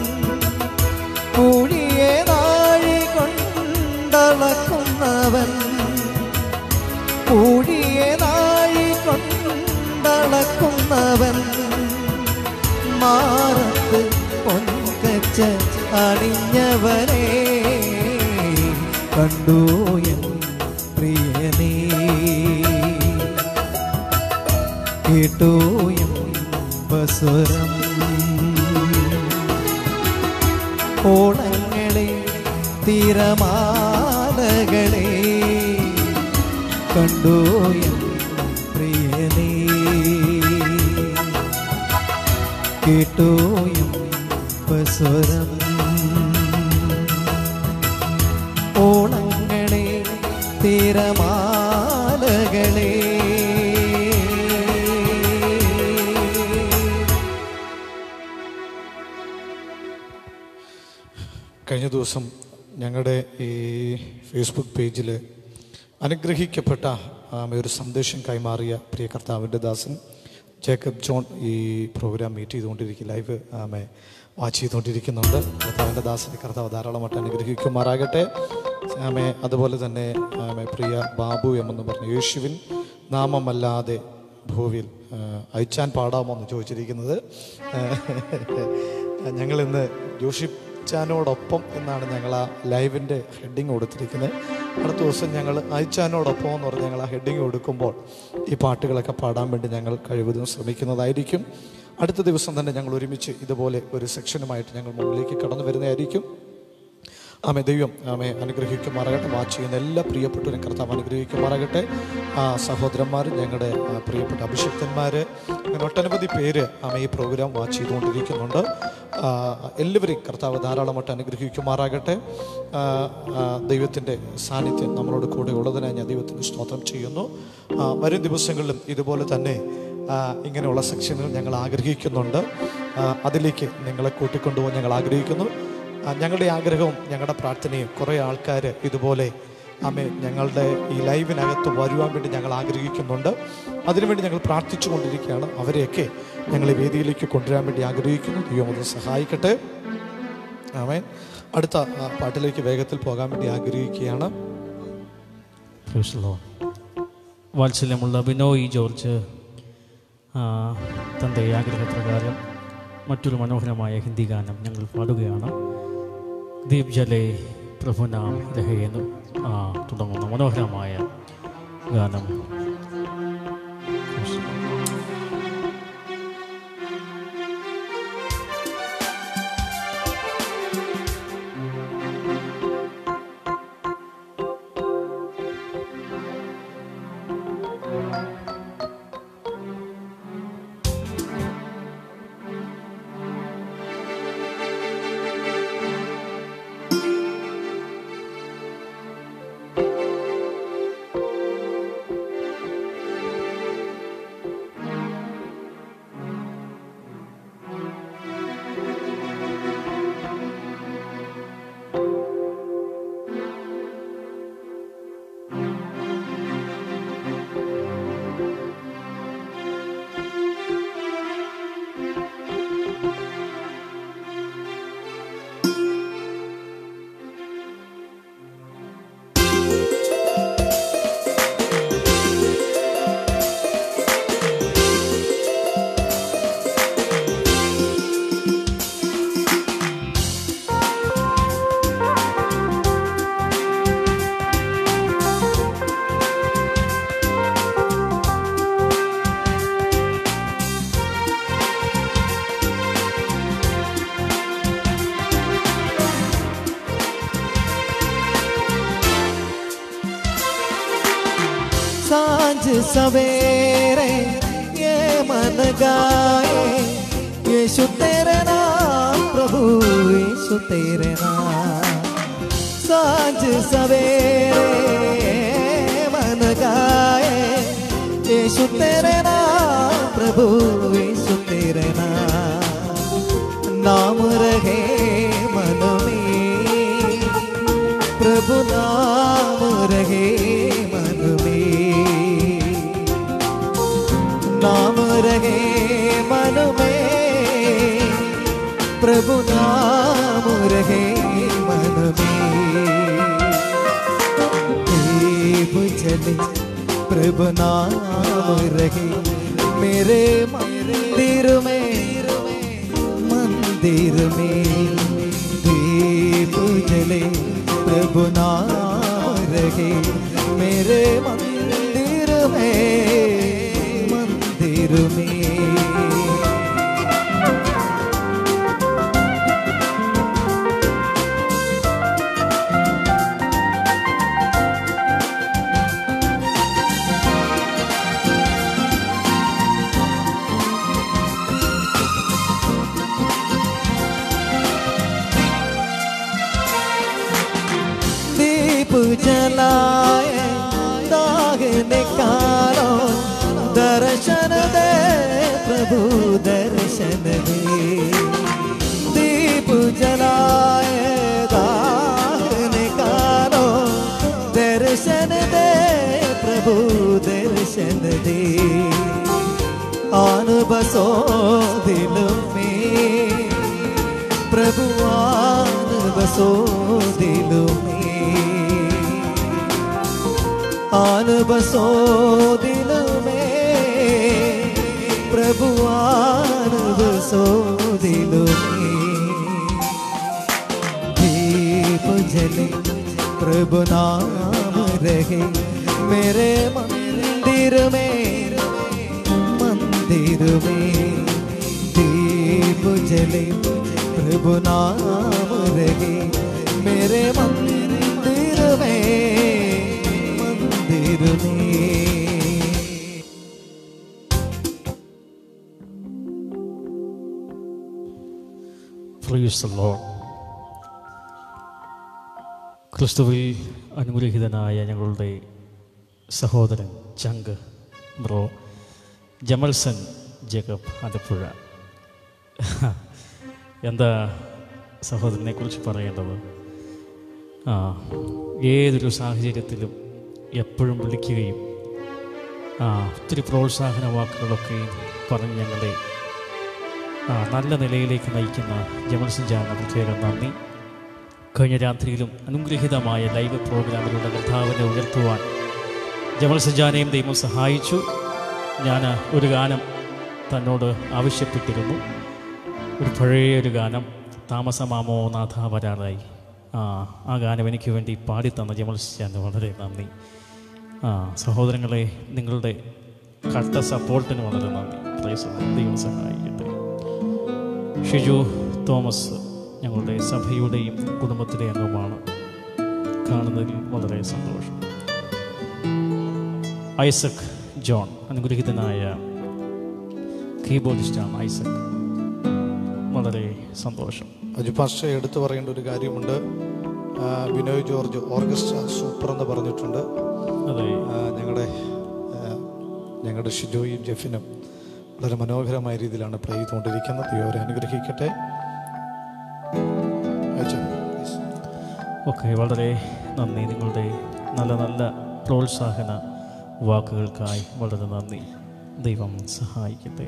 കൂഴിയെ നാഴി കൊണ്ടളക്കുന്നവൻ കൂഴിയെ നാഴി കൊണ്ടളക്കുന്നവൻ മാറത്ത് പൊൻകച്ച അണിഞ്ഞവനെ കണ്ടു എൻ പ്രിയനേ കേട്ടു എൻ ബസ്വരം ഓളങ്ങളെ തിരമാലകളെ കണ്ടു എൻ പ്രിയനേ കേട്ടു എൻ സ്വരം ഓളങ്ങളെ തിരമാലകളെ കഴിഞ്ഞ ദിവസം ഞങ്ങളുടെ ഈ ഫേസ്ബുക്ക് പേജിൽ അനുഗ്രഹിക്കപ്പെട്ട ആമേ ഒരു സന്ദേശം കൈമാറിയ പ്രിയ കർത്താവിൻ്റെ ദാസൻ ജേക്കബ് ജോൺ ഈ പ്രോഗ്രാം മീറ്റ് ചെയ്തുകൊണ്ടിരിക്കും ലൈവ് ആമേ വാച്ച് ചെയ്തുകൊണ്ടിരിക്കുന്നുണ്ട് കർത്താവിൻ്റെ ദാസനെ കർത്താവ് ധാരാളമായിട്ട് അനുഗ്രഹിക്കുമാറാകട്ടെ ആമേ അതുപോലെ തന്നെ ആമേ പ്രിയ ബാബു എമെന്ന് പറഞ്ഞു യേശുവിൻ നാമമല്ലാതെ ഭൂവിൽ ആ, അയച്ചാൻ പാടാമോ എന്ന് ചോദിച്ചിരിക്കുന്നത് ഞങ്ങൾ ഇന്ന് ജോഷി അയച്ചാനോടൊപ്പം എന്നാണ് ഞങ്ങൾ ആ ലൈവിൻ്റെ ഹെഡിങ് കൊടുത്തിരിക്കുന്നത് അടുത്ത ദിവസം ഞങ്ങൾ അയച്ചാനോടൊപ്പം എന്ന് പറഞ്ഞ് ഞങ്ങൾ ആ ഹെഡിങ് കൊടുക്കുമ്പോൾ ഈ പാട്ടുകളൊക്കെ പാടാൻ വേണ്ടി ഞങ്ങൾ കഴിവതും ശ്രമിക്കുന്നതായിരിക്കും അടുത്ത ദിവസം തന്നെ ഞങ്ങൾ ഒരുമിച്ച് ഇതുപോലെ ഒരു സെക്ഷനുമായിട്ട് ഞങ്ങൾ മുമ്പിലേക്ക് കടന്നു വരുന്നതായിരിക്കും ആമേ ദൈവം ആമേ അനുഗ്രഹിക്കുമാറാകട്ടെ വാച്ച് ചെയ്യുന്ന എല്ലാ പ്രിയപ്പെട്ടവരും കർത്താവ് അനുഗ്രഹിക്കുമാറാകട്ടെ ആ സഹോദരന്മാർ ഞങ്ങളുടെ ആ, പ്രിയപ്പെട്ട അഭിഷിക്തന്മാർ അങ്ങനെ ഒട്ടനവധി പേര് ആമേ ഈ പ്രോഗ്രാം വാച്ച് ചെയ്തുകൊണ്ടിരിക്കുന്നുണ്ട് ആ, എല്ലാവരെയും കർത്താവ് ധാരാളമായിട്ട് അനുഗ്രഹിക്കുമാറാകട്ടെ ആ, ആ, ദൈവത്തിൻ്റെ സാന്നിധ്യം നമ്മളോട് കൂടെ ഉള്ളതിനായി ഞാൻ ദൈവത്തിന് സ്തോത്രം ചെയ്യുന്നു ആ, വരും ദിവസങ്ങളിലും ഇതുപോലെ തന്നെ ആ, ഇങ്ങനെയുള്ള സെക്ഷനുകൾ ഞങ്ങൾ ആഗ്രഹിക്കുന്നുണ്ട് ആ, അതിലേക്ക് നിങ്ങളെ കൂട്ടിക്കൊണ്ടുപോകാൻ ഞങ്ങൾ ആഗ്രഹിക്കുന്നു ആ, ഞങ്ങളുടെ ആഗ്രഹവും ഞങ്ങളുടെ പ്രാർത്ഥനയും കുറേ ആൾക്കാർ ഇതുപോലെ ആമേ ഞങ്ങളുടെ ഈ ലൈവിനകത്ത് വരുവാൻ വേണ്ടി ഞങ്ങൾ ആഗ്രഹിക്കുന്നുണ്ട് അതിനുവേണ്ടി ഞങ്ങൾ പ്രാർത്ഥിച്ചു കൊണ്ടിരിക്കുകയാണ് അവരെയൊക്കെ ഞങ്ങൾ ഈ വേദിയിലേക്ക് കൊണ്ടുവരാൻ വേണ്ടി ആഗ്രഹിക്കുന്നു ദൈവം അത് സഹായിക്കട്ടെ ആമേൻ അടുത്ത ആ, പാട്ടിലേക്ക് വേഗത്തിൽ പോകാൻ വേണ്ടി ആഗ്രഹിക്കുകയാണ് Praise the Lord. വാത്സല്യമുള്ള ബിനോയ് ജോർജ് ആ, തൻ്റെ ആഗ്രഹപ്രകാരം മറ്റൊരു മനോഹരമായ ഹിന്ദി ഗാനം ഞങ്ങൾ പാടുകയാണ് ദീപ് ജലേ പ്രഭുനാം രഹയെന്ന് ആ, തുടങ്ങുന്ന മനോഹരമായ ഗാനം Praise the Lord. सांझ सवेरे ये मन गाए यीशु तेरे नाम प्रभु यीशु तेरे नाम सांझ सवेरे मन गाए यीशु तेरे नाम प्रभु यीशु तेरे नाम नाम रहे मन में प्रभु नाम रहे मन में नाम रहे मन में प्रभु नाम रहे मन में दीप जले प्रभु नाम रहे मेरे मंदिर में मंदिर में दीप जले प्रभु नाम रहे मेरे मंदिर में मंदिर में दीप जलाए दाग निकालो दर्शन दे प्रभु दर्शन दे दीप जलाए दाग निकालो दर्शन दे प्रभु दर्शन दे आन बसो दिल में प्रभु आन बसो दिल में आन बसो दिल में प्रभु आन बसो दिल में दीप जले प्रभु नाम रहे मेरे मंदिर में मंदिर में दीप जले प्रभु नाम रहे मेरे मंदिर में मंदिर में പ്രൈസ് ദ ലോർഡ് ക്രിസ്തുവിൽ അനുഗ്രഹീതനായ ഞങ്ങളുടെ സഹോദരൻ ചങ്ക് ബ്രോ ജമൽസൻ ജേക്കബ് ആലപ്പുഴ എന്താ സഹോദരനെ കുറിച്ച് പറയേണ്ടത് ആ ഏതൊരു സാഹചര്യത്തിലും എപ്പോഴും വിളിക്കുകയും ആ ഒത്തിരി പ്രോത്സാഹന വാക്കുകളൊക്കെ പറഞ്ഞ് ഞങ്ങളെ ആ, നല്ല നിലയിലേക്ക് നയിക്കുന്ന ജമൽസൻ ജാന പ്രത്യേകം നന്ദി കഴിഞ്ഞ രാത്രിയിലും അനുഗ്രഹീതമായ ലൈവ് പ്രോഗ്രാമിലൂടെ കർത്താവിനെ ഉയർത്തുവാൻ ജമൽസൻ ജാനയും ദൈവം സഹായിച്ചു ഞാൻ ഒരു ഗാനം തന്നോട് ആവശ്യപ്പെട്ടിരുന്നു ഒരു പഴയ ഒരു ഗാനം താമസമാമോ നാഥ വരാറായി ആ ആ ഗാനം എനിക്ക് വേണ്ടി പാടിത്തന്ന ജമൽസൻ ജാന് വളരെ നന്ദി ആ സഹോദരങ്ങളെ നിങ്ങളുടെ കട്ട സപ്പോർട്ടിന് വളരെ നന്ദി പ്രൈസ് ദി ലോർഡ്. ദൈവം സഹായിക്കട്ടെ ഷിജു തോമസ് ഞങ്ങളുടെ സഭയുടെയും കുടുംബത്തിലെ അംഗമാണ് കാണുന്നതിൽ വളരെ സന്തോഷം ഐസക് ജോൺ അനുഗ്രഹീതനായ കീബോർഡിസ്റ്റാണ് ഐസക് വളരെ സന്തോഷം അജു പാസ്റ്റർ എടുത്തു പറയേണ്ട ഒരു കാര്യമുണ്ട് ആ, ബിനോയ് ജോർജ് ഓർക്കസ്ട്ര സൂപ്പർ എന്ന് പറഞ്ഞിട്ടുണ്ട് അതെ ആ, ഞങ്ങളുടെ ആ, ഞങ്ങളുടെ ഷിജോയും ജെഫിനും വളരെ മനോഹരമായ രീതിയിലാണ് പ്ലേ ചെയ്തുകൊണ്ടിരിക്കുന്നത് ദൈവം അവരെ അനുഗ്രഹിക്കട്ടെ അയച്ചോ, please. ഓക്കെ വളരെ നന്ദി നിങ്ങളുടെ നല്ല നല്ല പ്രോത്സാഹന വാക്കുകൾക്കായി വളരെ നന്ദി ദൈവം സഹായിക്കട്ടെ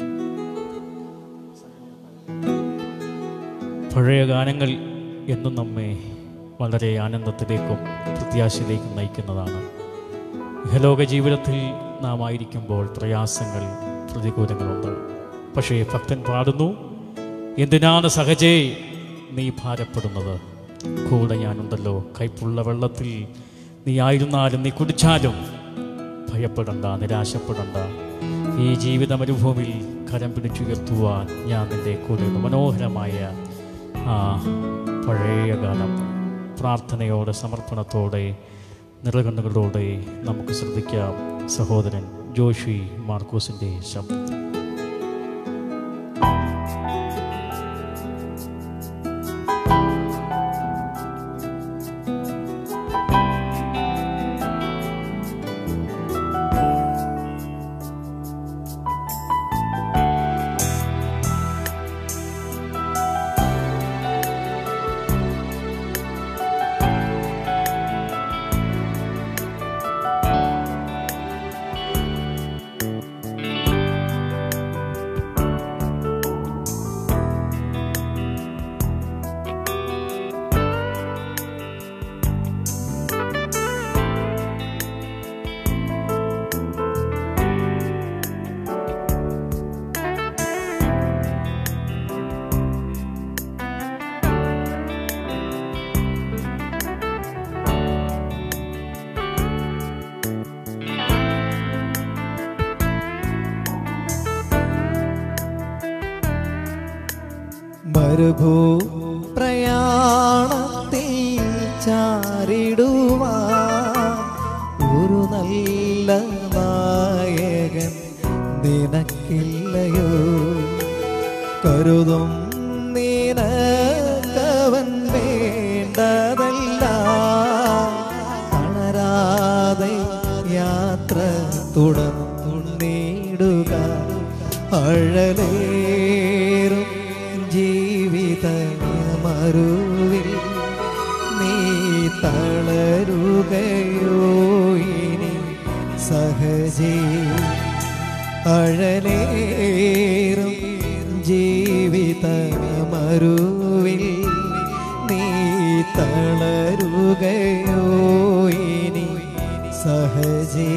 പഴയ ഗാനങ്ങൾ എന്നും നമ്മെ വളരെ ആനന്ദത്തിലേക്കും പ്രത്യാശയിലേക്കും നയിക്കുന്നതാണ് ഇഹലോക ജീവിതത്തിൽ നാം ആയിരിക്കുമ്പോൾ പ്രയാസങ്ങൾ പ്രതികൂലങ്ങളുണ്ട് പക്ഷേ ഭക്തൻ പാടുന്നു എന്തിനാണ് സഹജേ നീ ഭാരപ്പെടുന്നത് കൂടെ ഞാനുണ്ടല്ലോ കൈപ്പുള്ള വെള്ളത്തിൽ നീ ആയിരുന്നാലും നീ കുടിച്ചാലും ഭയപ്പെടണ്ട നിരാശപ്പെടണ്ട ഈ ജീവിത മരുഭൂമിയിൽ കരം പിടിച്ചുയർത്തുവാൻ ഞാൻ നിന്റെ കൂടെയുള്ള മനോഹരമായ ആ പഴയ ഗാനം പ്രാർത്ഥനയോടെ സമർപ്പണത്തോടെ നിറകണ്ണുകളോടെ നമുക്ക് ശ്രദ്ധിക്കാം സഹോദരൻ ജോഷി മാർക്കോസിൻ്റെ ശബ്ദം മരുഭൂ പ്രയാണത്തിൽ ചാരിടുവാൻ ഒരു നല്ല നായകൻ നിനക്കില്ലയോ കരുതും നിനക്കവൻ വേണ്ടതല്ല തളരാതെ യാത്ര തുടർന്നിടുക അഴലേറും ജീവിത മരുവിൽ നീ തളരുകയോ ഇനി സഹജീ അഴലേറും ജീവിത മരുവിൽ നീ തളരുകയോ ഇനി സഹജീ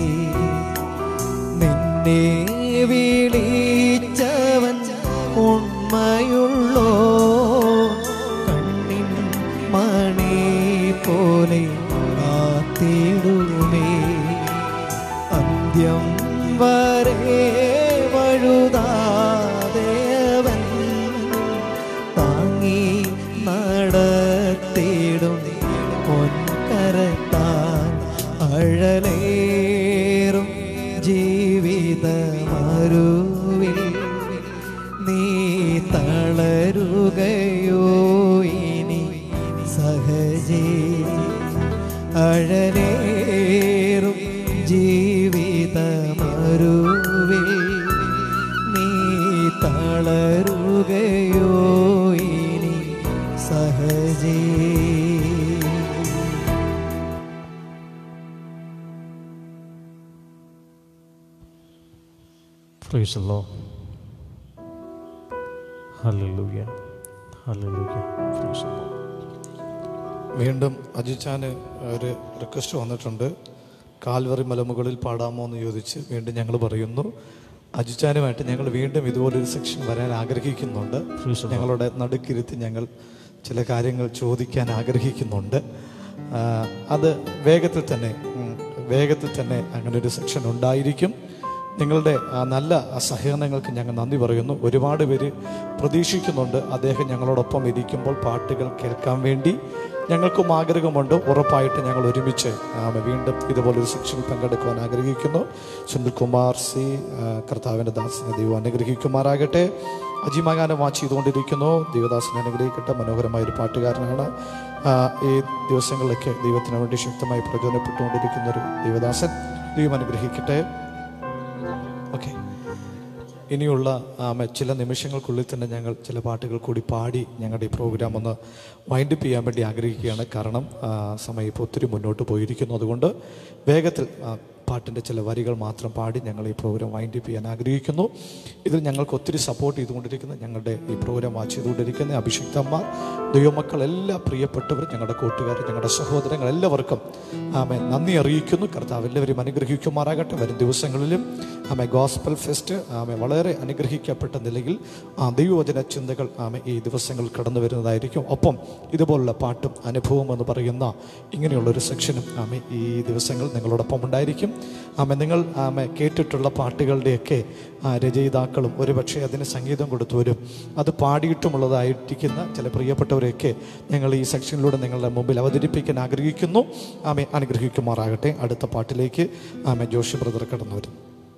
നിന്നെ വിളിച്ചവൻ ഉണ്മയുള്ളോ കണ്ണിൻ മണി പോലെ കാത്തിടുമേ അന്ത്യം വരെ വഴുതാദേവൻ താങ്ങി നടത്തിടും പൊൻകരത്താൻ അഴലേറും ജീവിത മരുവിൽ നീ തളരുകയോ ഇനി സഹജീ അഴലേറും ജീവിത മരുവിൽ നീ തളരുകയോ ഇനി സഹജീ Praise the Lord. Hallelujah. Hallelujah. Praise the Lord. വീണ്ടും അജിച്ചാന് ഒരു റിക്വസ്റ്റ് വന്നിട്ടുണ്ട് കാൽവറി മലമുകളിൽ പാടാമോ എന്ന് ചോദിച്ച് വീണ്ടും ഞങ്ങൾ പറയുന്നു അജിച്ചാനുമായിട്ട് ഞങ്ങൾ വീണ്ടും ഇതുപോലൊരു സെക്ഷൻ വരാൻ ആഗ്രഹിക്കുന്നുണ്ട് Praise the Lord. ഞങ്ങളുടെ നടുക്കിരുത്തി ഞങ്ങൾ ചില കാര്യങ്ങൾ ചോദിക്കാൻ ആഗ്രഹിക്കുന്നുണ്ട് ആ, അത് വേഗത്തിൽ തന്നെ ഉം, വേഗത്തിൽ തന്നെ അങ്ങനെ ഒരു സെക്ഷൻ ഉണ്ടായിരിക്കും നിങ്ങളുടെ ആ നല്ല ആ സഹകരണങ്ങൾക്ക് ഞങ്ങൾ നന്ദി പറയുന്നു ഒരുപാട് പേര് പ്രതീക്ഷിക്കുന്നുണ്ട് അദ്ദേഹം ഞങ്ങളോടൊപ്പം ഇരിക്കുമ്പോൾ പാട്ടുകൾ കേൾക്കാൻ വേണ്ടി ഞങ്ങൾക്കും ആഗ്രഹമുണ്ട് ഉറപ്പായിട്ട് ഞങ്ങൾ ഒരുമിച്ച് ആ, വീണ്ടും ഇതുപോലൊരു സെക്ഷനിൽ പങ്കെടുക്കുവാൻ ആഗ്രഹിക്കുന്നു സുനിൽകുമാർ സി ആ, കർത്താവിൻ്റെ ദാസിനെ ദൈവം അനുഗ്രഹിക്കുമാറാകട്ടെ അജിമഗാനം വാച്ച് ചെയ്തുകൊണ്ടിരിക്കുന്നു ദൈവദാസനെ അനുഗ്രഹിക്കട്ടെ മനോഹരമായ ഒരു പാട്ടുകാരനാണ് ആ, ഈ ദിവസങ്ങളിലൊക്കെ ദൈവത്തിന് വേണ്ടി ശക്തമായി പ്രചോദനപ്പെട്ടുകൊണ്ടിരിക്കുന്ന ഒരു ദൈവദാസൻ ദൈവം അനുഗ്രഹിക്കട്ടെ ഓക്കെ ഇനിയുള്ള ആമ, ചില നിമിഷങ്ങൾക്കുള്ളിൽ തന്നെ ഞങ്ങൾ ചില പാട്ടുകൾ കൂടി പാടി ഞങ്ങളുടെ ഈ പ്രോഗ്രാം ഒന്ന് വൈൻഡപ്പ് ചെയ്യാൻ വേണ്ടി ആഗ്രഹിക്കുകയാണ് കാരണം ആ, സമയം ഇപ്പോൾ ഒത്തിരി മുന്നോട്ട് പോയിരിക്കുന്നു അതുകൊണ്ട് വേഗത്തിൽ ആ, പാട്ടിൻ്റെ ചില വരികൾ മാത്രം പാടി ഞങ്ങൾ ഈ പ്രോഗ്രാം വൈൻഡപ്പ് ചെയ്യാൻ ആഗ്രഹിക്കുന്നു ഇതിൽ ഞങ്ങൾക്ക് ഒത്തിരി സപ്പോർട്ട് ചെയ്തുകൊണ്ടിരിക്കുന്ന ഞങ്ങളുടെ ഈ പ്രോഗ്രാം വാച്ച് ചെയ്തുകൊണ്ടിരിക്കുന്ന അഭിഷിക്തന്മാർ ദൈവമക്കൾ എല്ലാ പ്രിയപ്പെട്ടവർ ഞങ്ങളുടെ കൂട്ടുകാർ ഞങ്ങളുടെ സഹോദരങ്ങൾ എല്ലാവർക്കും ആമെ നന്ദി അറിയിക്കുന്നു കർത്താവ് എല്ലാവരും അനുഗ്രഹിക്കുമാറാകട്ടെ വരും ദിവസങ്ങളിലും ആമെ ഗോസ്പൽ ഫെസ്റ്റ് ആമെ വളരെ അനുഗ്രഹിക്കപ്പെട്ട നിലയിൽ ആ ദൈവവചന ചിന്തകൾ ആമെ ഈ ദിവസങ്ങൾ കടന്നു വരുന്നതായിരിക്കും ഒപ്പം ഇതുപോലുള്ള പാട്ടും അനുഭവം എന്ന് പറയുന്ന ഇങ്ങനെയുള്ള ഒരു സെക്ഷനും ആമെ ഈ ദിവസങ്ങൾ നിങ്ങളോടൊപ്പം ഉണ്ടായിരിക്കും ആമ നിങ്ങൾ ആമ കേട്ടിട്ടുള്ള പാട്ടുകളുടെയൊക്കെ ആ, രചയിതാക്കളും ഒരുപക്ഷെ അതിന് സംഗീതം കൊടുത്തവരും അത് പാടിയിട്ടുമുള്ളതായിരിക്കുന്ന ചില പ്രിയപ്പെട്ടവരെയൊക്കെ ഞങ്ങൾ ഈ സെക്ഷനിലൂടെ നിങ്ങളുടെ മുമ്പിൽ അവതരിപ്പിക്കാൻ ആഗ്രഹിക്കുന്നു ആമെ അനുഗ്രഹിക്കുമാറാകട്ടെ അടുത്ത പാട്ടിലേക്ക് ആമെ ജോഷി ബ്രദർ കടന്നു വരും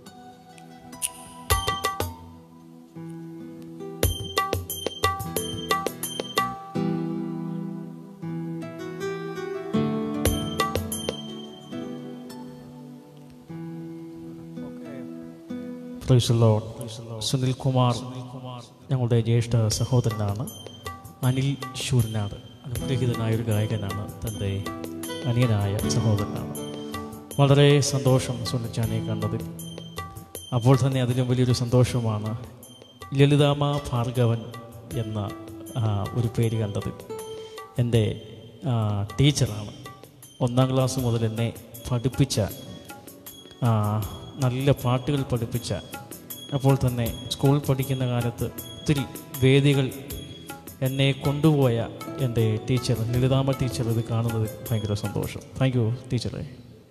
പ്രൈസ് ലോഡ് സുനിൽ കുമാർ ഞങ്ങളുടെ ജ്യേഷ്ഠ സഹോദരനാണ് അനിൽ ശൂരനാട് അനുഗ്രഹീതനായ ഒരു ഗായകനാണ് തൻ്റെ അനിയനായ സഹോദരനാണ് വളരെ സന്തോഷം സുനിച്ചാനെ കണ്ടതിൽ അപ്പോൾ തന്നെ അതിലും വലിയൊരു സന്തോഷമാണ് ലളിതാമ ഭാർഗവൻ എന്ന ആ, ഒരു പേര് കണ്ടത് എൻ്റെ ആ, ടീച്ചറാണ് ഒന്നാം ക്ലാസ് മുതൽ എന്നെ പഠിപ്പിച്ച ആ, നല്ല പാട്ടുകൾ പഠിപ്പിച്ച അപ്പോൾ തന്നെ സ്കൂൾ പഠിക്കുന്ന കാലത്ത് ഒത്തിരി വേദികൾ എന്നെ കൊണ്ടുപോയ എൻ്റെ ടീച്ചർ ലളിതാമ ടീച്ചർ ഇത് കാണുന്നത് ഭയങ്കര സന്തോഷം താങ്ക് യു ടീച്ചറെ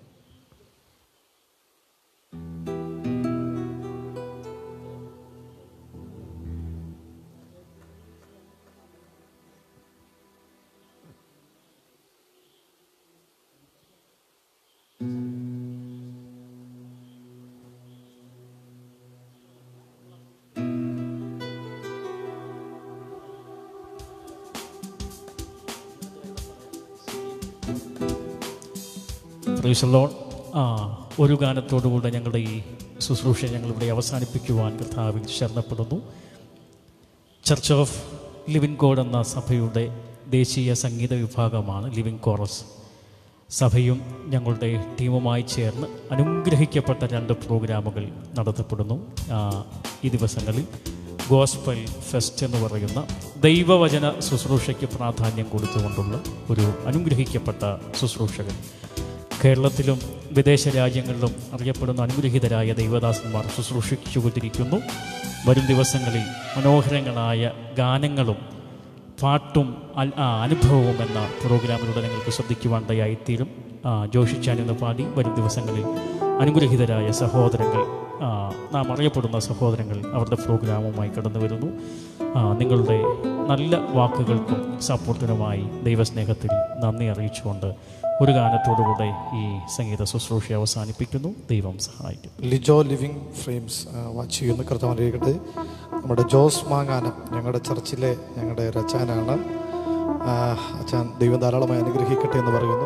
പ്രീസലോൺ ആ ഒരു ഗാനത്തോടുകൂടെ ഞങ്ങളുടെ ഈ ശുശ്രൂഷ ഞങ്ങളിവിടെ അവസാനിപ്പിക്കുവാൻ കർത്താവിൽ ശരണപ്പെടുന്നു ചർച്ച് ഓഫ് ലിവിൻ ഗോഡ് എന്ന സഭയുടെ ദേശീയ സംഗീത വിഭാഗമാണ് ലിവിൻ കോറസ് സഭയും ഞങ്ങളുടെ ടീമുമായി ചേർന്ന് അനുഗ്രഹിക്കപ്പെട്ട രണ്ട് പ്രോഗ്രാമുകൾ നടത്തപ്പെടുന്നു ആ, ഈ ദിവസങ്ങളിൽ ഗോസ്പൽ ഫെസ്റ്റ് എന്ന് പറയുന്ന ദൈവവചന ശുശ്രൂഷയ്ക്ക് പ്രാധാന്യം കൊടുത്തുകൊണ്ടുള്ള ഒരു അനുഗ്രഹിക്കപ്പെട്ട ശുശ്രൂഷകൾ കേരളത്തിലും വിദേശ രാജ്യങ്ങളിലും അറിയപ്പെടുന്ന അനുഗ്രഹീതരായ ദൈവദാസന്മാർ ശുശ്രൂഷിച്ചുകൊണ്ടിരിക്കുന്നു വരും ദിവസങ്ങളിൽ മനോഹരങ്ങളായ ഗാനങ്ങളും പാട്ടും അൽ- ആ, അനുഭവവും എന്ന പ്രോഗ്രാമിലൂടെ നിങ്ങൾക്ക് ശ്രദ്ധിക്കുവാൻ ദയായിത്തീരും ആ, ജോഷിച്ചാൻ എന്ന് പാടി വരും ദിവസങ്ങളിൽ അനുഗ്രഹീതരായ സഹോദരങ്ങൾ ആ, നാം അറിയപ്പെടുന്ന സഹോദരങ്ങൾ അവരുടെ പ്രോഗ്രാമുമായി കടന്നു വരുന്നു ആ, നിങ്ങളുടെ നല്ല വാക്കുകൾക്കും സപ്പോർട്ടിനുമായി ദൈവസ്നേഹത്തിൽ നന്ദി അറിയിച്ചുകൊണ്ട് ഒരു ഗാനത്തോടുകൂടെ ഈ സംഗീത ശുശ്രൂഷ അവസാനിപ്പിക്കുന്നു ദൈവം സഹായിക്കും ലിജോ ലിവിങ് ഫ്രെയിംസ് ആ, വാച്ച് ചെയ്യുന്ന കർത്താവിനെ നമ്മുടെ ജോസ് മാങ്ങാനം ഞങ്ങളുടെ ചർച്ചിലെ ഞങ്ങളുടെ രച്ചാനാണ് ആ, അച്ഛൻ ദൈവം ധാരാളമായി അനുഗ്രഹിക്കട്ടെ എന്ന് പറയുന്നു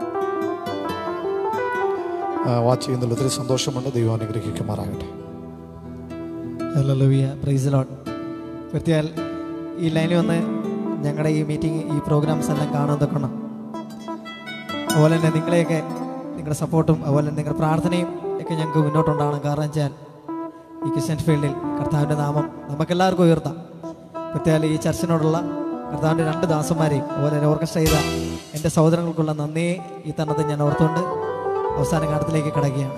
ആ, വാച്ച് ചെയ്യുന്നതിൽ ഒത്തിരി സന്തോഷമുണ്ട് ദൈവം അനുഗ്രഹിക്കുമാറാകട്ടെ ഹല്ലേലൂയ പ്രൈസ് ലോഡ് കൃത്യാൽ ഈ ലൈനിൽ വന്ന് ഞങ്ങളുടെ ഈ മീറ്റിംഗ് ഈ പ്രോഗ്രാംസ് എല്ലാം കാണാൻ തൊക്കണം അതുപോലെ തന്നെ നിങ്ങളെയൊക്കെ നിങ്ങളുടെ സപ്പോർട്ടും അതുപോലെ തന്നെ നിങ്ങളുടെ പ്രാർത്ഥനയും ഒക്കെ ഞങ്ങൾക്ക് മുന്നോട്ടുണ്ടാകണം കാരണം വെച്ചാൽ ഈ ക്രിസ്ത്യൻ ഫീൽഡിൽ കർത്താവിൻ്റെ നാമം നമുക്കെല്ലാവർക്കും ഉയർത്താം കൃത്യാൽ ഈ ചർച്ചിനോടുള്ള കർത്താവിൻ്റെ രണ്ട് ദാസന്മാരെയും അതുപോലെ തന്നെ ഓർക്കസ്ട്ര ചെയ്ത എൻ്റെ സഹോദരങ്ങൾക്കുള്ള നന്ദിയെ ഈ തരണത്തെ ഞാൻ ഓർത്തുകൊണ്ട് അവസാന കാലത്തിലേക്ക് കിടക്കുകയാണ്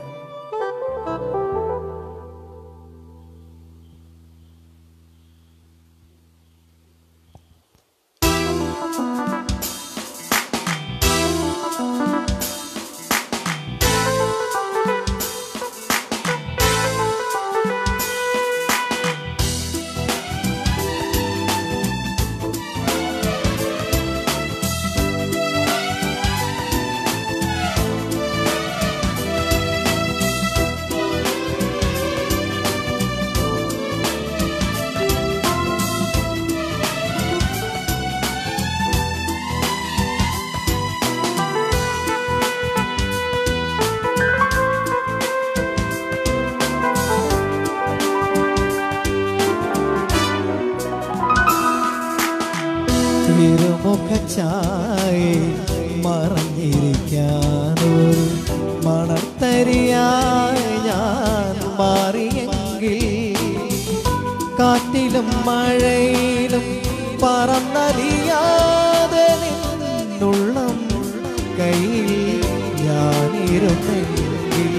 തിരുമുഖച്ചായി മറഞ്ഞിരിക്കാനൊരു മണത്തരിയായി ഞാൻ മാറിയെങ്കിൽ കാറ്റിലും മഴയിലും പറന്നലിയാതെ നിന്നുള്ളം കയ്യിൽ ഞാനിരുന്നെങ്കിൽ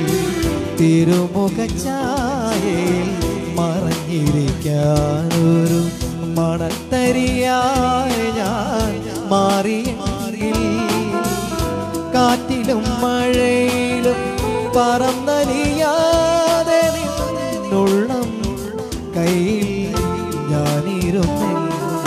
തിരുമുഖച്ചായയിൽ മറഞ്ഞിരിക്കാനൊരു മണത്തരിയായി ഞാൻ മാറിയെങ്കിൽ കാറ്റിലും മഴയിലും പറന്നലിയാതെ നിന്നുള്ളം കയ്യിൽ ഞാനിരുന്നെങ്കിൽ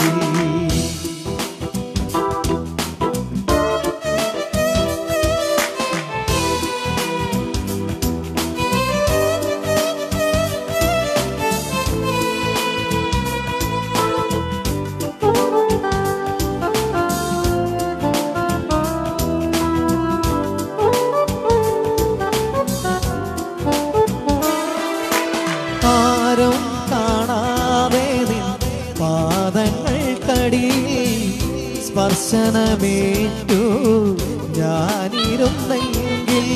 ആരും കാണാതെ നിൻ പാദങ്ങൾക്കടിയിൽ സ്പർശനമേറ്റു ഞാനിരുന്നെങ്കിൽ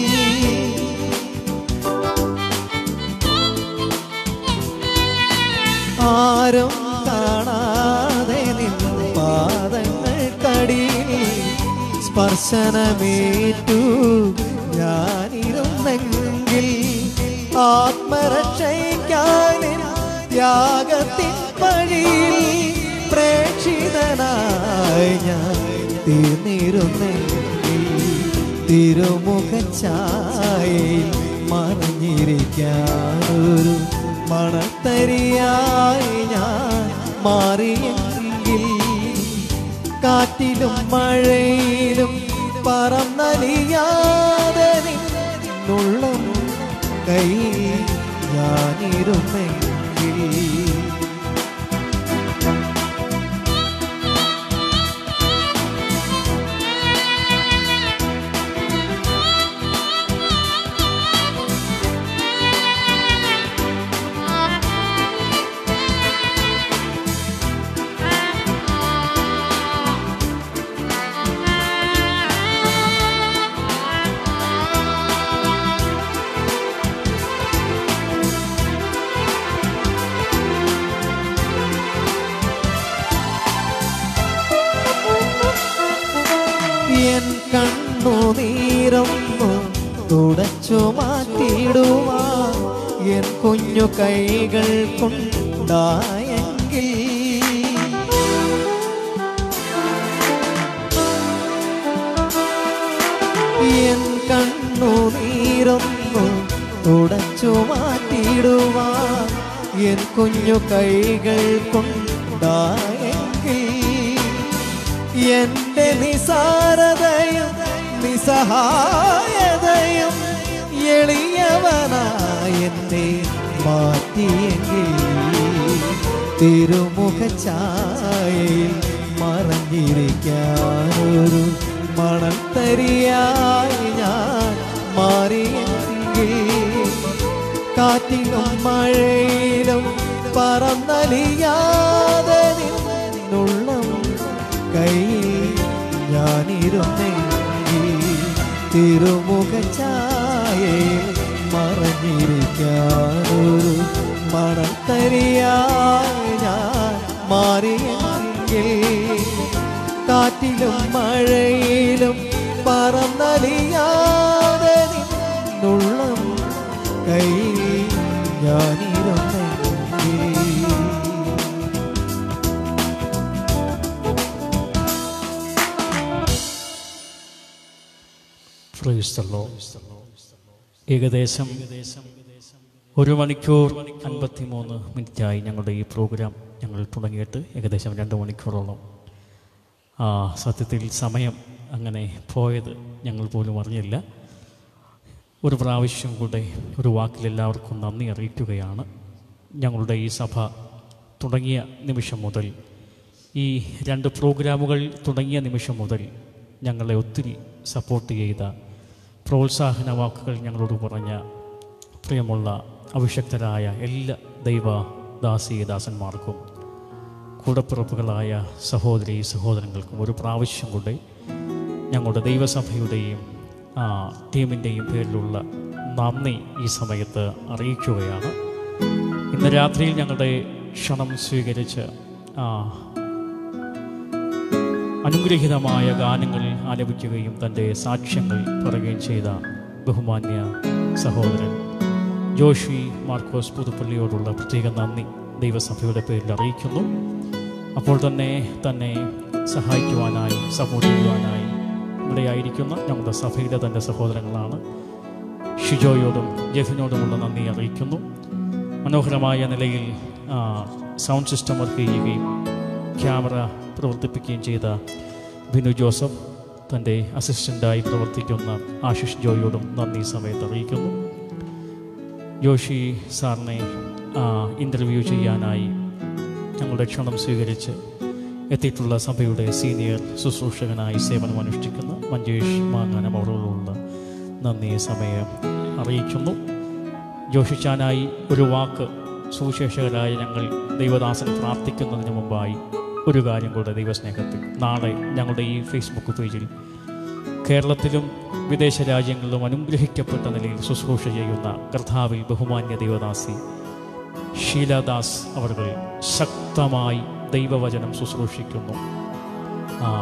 ആരും കാണാതെ നിൻ പാദങ്ങൾക്കടിയിൽ സ്പർശനമേറ്റു ഞാനിരുന്നെങ്കിൽ ആത്മരക്ഷയ്ക്കാനിൻ ത്യാഗത്തിൻ വഴിയിൽ പ്രേക്ഷിതനായി ഞാൻ തീർന്നിരുന്നെങ്കിൽ തിരുമുഖച്ചായയിൽ മറിഞ്ഞിരിക്കാനൊരു മണത്തരിയായി ഞാൻ മാറിയെങ്കിൽ കാറ്റിലും മഴയിലും പറന്നലിയാതെ നിന്നുള്ളം കയ്യിൽ ഞാനിരുന്നെങ്കിൽ എൻ കണ്ണുനീരൊന്നു തുടച്ചു മാറ്റിയിടുവാ എൻ കുഞ്ഞു കൈകൾ കൊണ്ടായെങ്കിൽ എൻ കണ്ണുനീരൊന്നു തുടച്ചു മാറ്റിയിടുവാ എൻ കുഞ്ഞു കൈകൾ കൊണ്ടായെങ്കിൽ എന്റെ നിസാരതയും നിസ്സഹായതയും എളിയവനായ എന്നെ മാറ്റിയെങ്കിൽ തിരുമുഖച്ചായയിൽ മറഞ്ഞിരിക്കാനൊരു മണത്തരിയായി ഞാൻ മാറിയെങ്കിൽ കാറ്റിലും മഴയിലും പറന്നലിയാതെ നിന്നുള്ളം കയ്യിൽ ഞാനിരുന്നെങ്കിൽ തിരുമുഖച്ചായയിൽ മറഞ്ഞിരിക്കാനൊരു മണത്തരിയായി ഞാൻ മാറിയെങ്കിൽ കാറ്റിലും മഴയിലും പറന്നലിയാതെ നിന്നുള്ളം കയ്യിൽ ഞാനിരുന്നെങ്കിൽ Praise the Lord. ഏകദേശം ഒരു മണിക്കൂർ അൻപത്തിമൂന്ന് മിനിറ്റായി ഞങ്ങളുടെ ഈ പ്രോഗ്രാം ഞങ്ങൾ തുടങ്ങിയിട്ട് ഏകദേശം രണ്ട് മണിക്കൂറോളം ആ സത്യത്തിൽ സമയം അങ്ങനെ പോയത് ഞങ്ങൾ പോലും അറിഞ്ഞില്ല ഒരു പ്രാവശ്യം കൂടെ ഒരു വാക്കിൽ എല്ലാവർക്കും നന്ദി അറിയിക്കുകയാണ് ഞങ്ങളുടെ ഈ സഭ തുടങ്ങിയ നിമിഷം മുതൽ ഈ രണ്ട് പ്രോഗ്രാമുകൾ തുടങ്ങിയ നിമിഷം മുതൽ ഞങ്ങളെ ഒത്തിരി സപ്പോർട്ട് ചെയ്ത പ്രോത്സാഹന വാക്കുകൾ ഞങ്ങളോട് പറഞ്ഞ പ്രിയമുള്ള അഭിഷക്തരായ എല്ലാ ദൈവ ദാസീയദാസന്മാർക്കും കൂടപ്പിറപ്പുകളായ സഹോദരി സഹോദരങ്ങൾക്കും ഒരു പ്രാവശ്യം കൂടെ ഞങ്ങളുടെ ദൈവസഭയുടെയും ആ, ടീമിൻ്റെയും പേരിലുള്ള നന്ദി ഈ സമയത്ത് അറിയിക്കുകയാണ് ഇന്ന് രാത്രിയിൽ ഞങ്ങളുടെ ക്ഷണം സ്വീകരിച്ച് ആ, അനുഗ്രഹീതമായ ഗാനങ്ങൾ ആലപിക്കുകയും തൻ്റെ സാക്ഷ്യങ്ങൾ പറയുകയും ചെയ്ത ബഹുമാന്യ സഹോദരൻ ജോഷി മാർക്കോസ് പുതുപ്പള്ളിയോടുള്ള പ്രത്യേക നന്ദി ദൈവസഭയുടെ പേരിൽ അറിയിക്കുന്നു അപ്പോൾ തന്നെ തന്നെ സഹായിക്കുവാനായി സപ്പോർട്ട് ചെയ്യുവാനായി ഇവിടെയായിരിക്കുന്ന ഞങ്ങളുടെ സഭയിലെ തൻ്റെ സഹോദരങ്ങളാണ് ഷിജോയോടും ജെഫിനോടുമുള്ള നന്ദി അറിയിക്കുന്നു മനോഹരമായ നിലയിൽ ആ, സൗണ്ട് സിസ്റ്റം വർക്ക് ചെയ്യുകയും ക്യാമറ പ്രവർത്തിപ്പിക്കുകയും ചെയ്ത ബിനു ജോസഫ് തൻ്റെ അസിസ്റ്റൻ്റായി പ്രവർത്തിക്കുന്ന ആശിഷ് ജോയോടും നന്ദി ഈ സമയത്ത് അറിയിക്കുന്നു ജോഷി സാറിനെ ഇൻ്റർവ്യൂ ചെയ്യാനായി ഞങ്ങളുടെ ക്ഷണം സ്വീകരിച്ച് എത്തിയിട്ടുള്ള സഭയുടെ സീനിയർ ശുശ്രൂഷകനായി സേവനമനുഷ്ഠിക്കുന്ന മഞ്ജേഷ് മാങ്ങാനം അവരോടുള്ള നന്ദി ഈ സമയം അറിയിക്കുന്നു ജോഷിച്ചാനായി ഒരു വാക്ക് സുവിശേഷകരായ ഞങ്ങൾ ദൈവദാസൻ പ്രാർത്ഥിക്കുന്നതിന് മുമ്പായി ഒരു കാര്യം കൂടെ ദൈവസ്നേഹത്തിൽ നാളെ ഞങ്ങളുടെ ഈ ഫേസ്ബുക്ക് പേജിൽ കേരളത്തിലും വിദേശ രാജ്യങ്ങളിലും അനുഗ്രഹിക്കപ്പെട്ട നിലയിൽ ശുശ്രൂഷ ചെയ്യുന്ന കർത്താവിൽ ബഹുമാന്യ ദൈവദാസി ഷീലാദാസ് അവർ ശക്തമായി ദൈവവചനം ശുശ്രൂഷിക്കുന്നു ആ,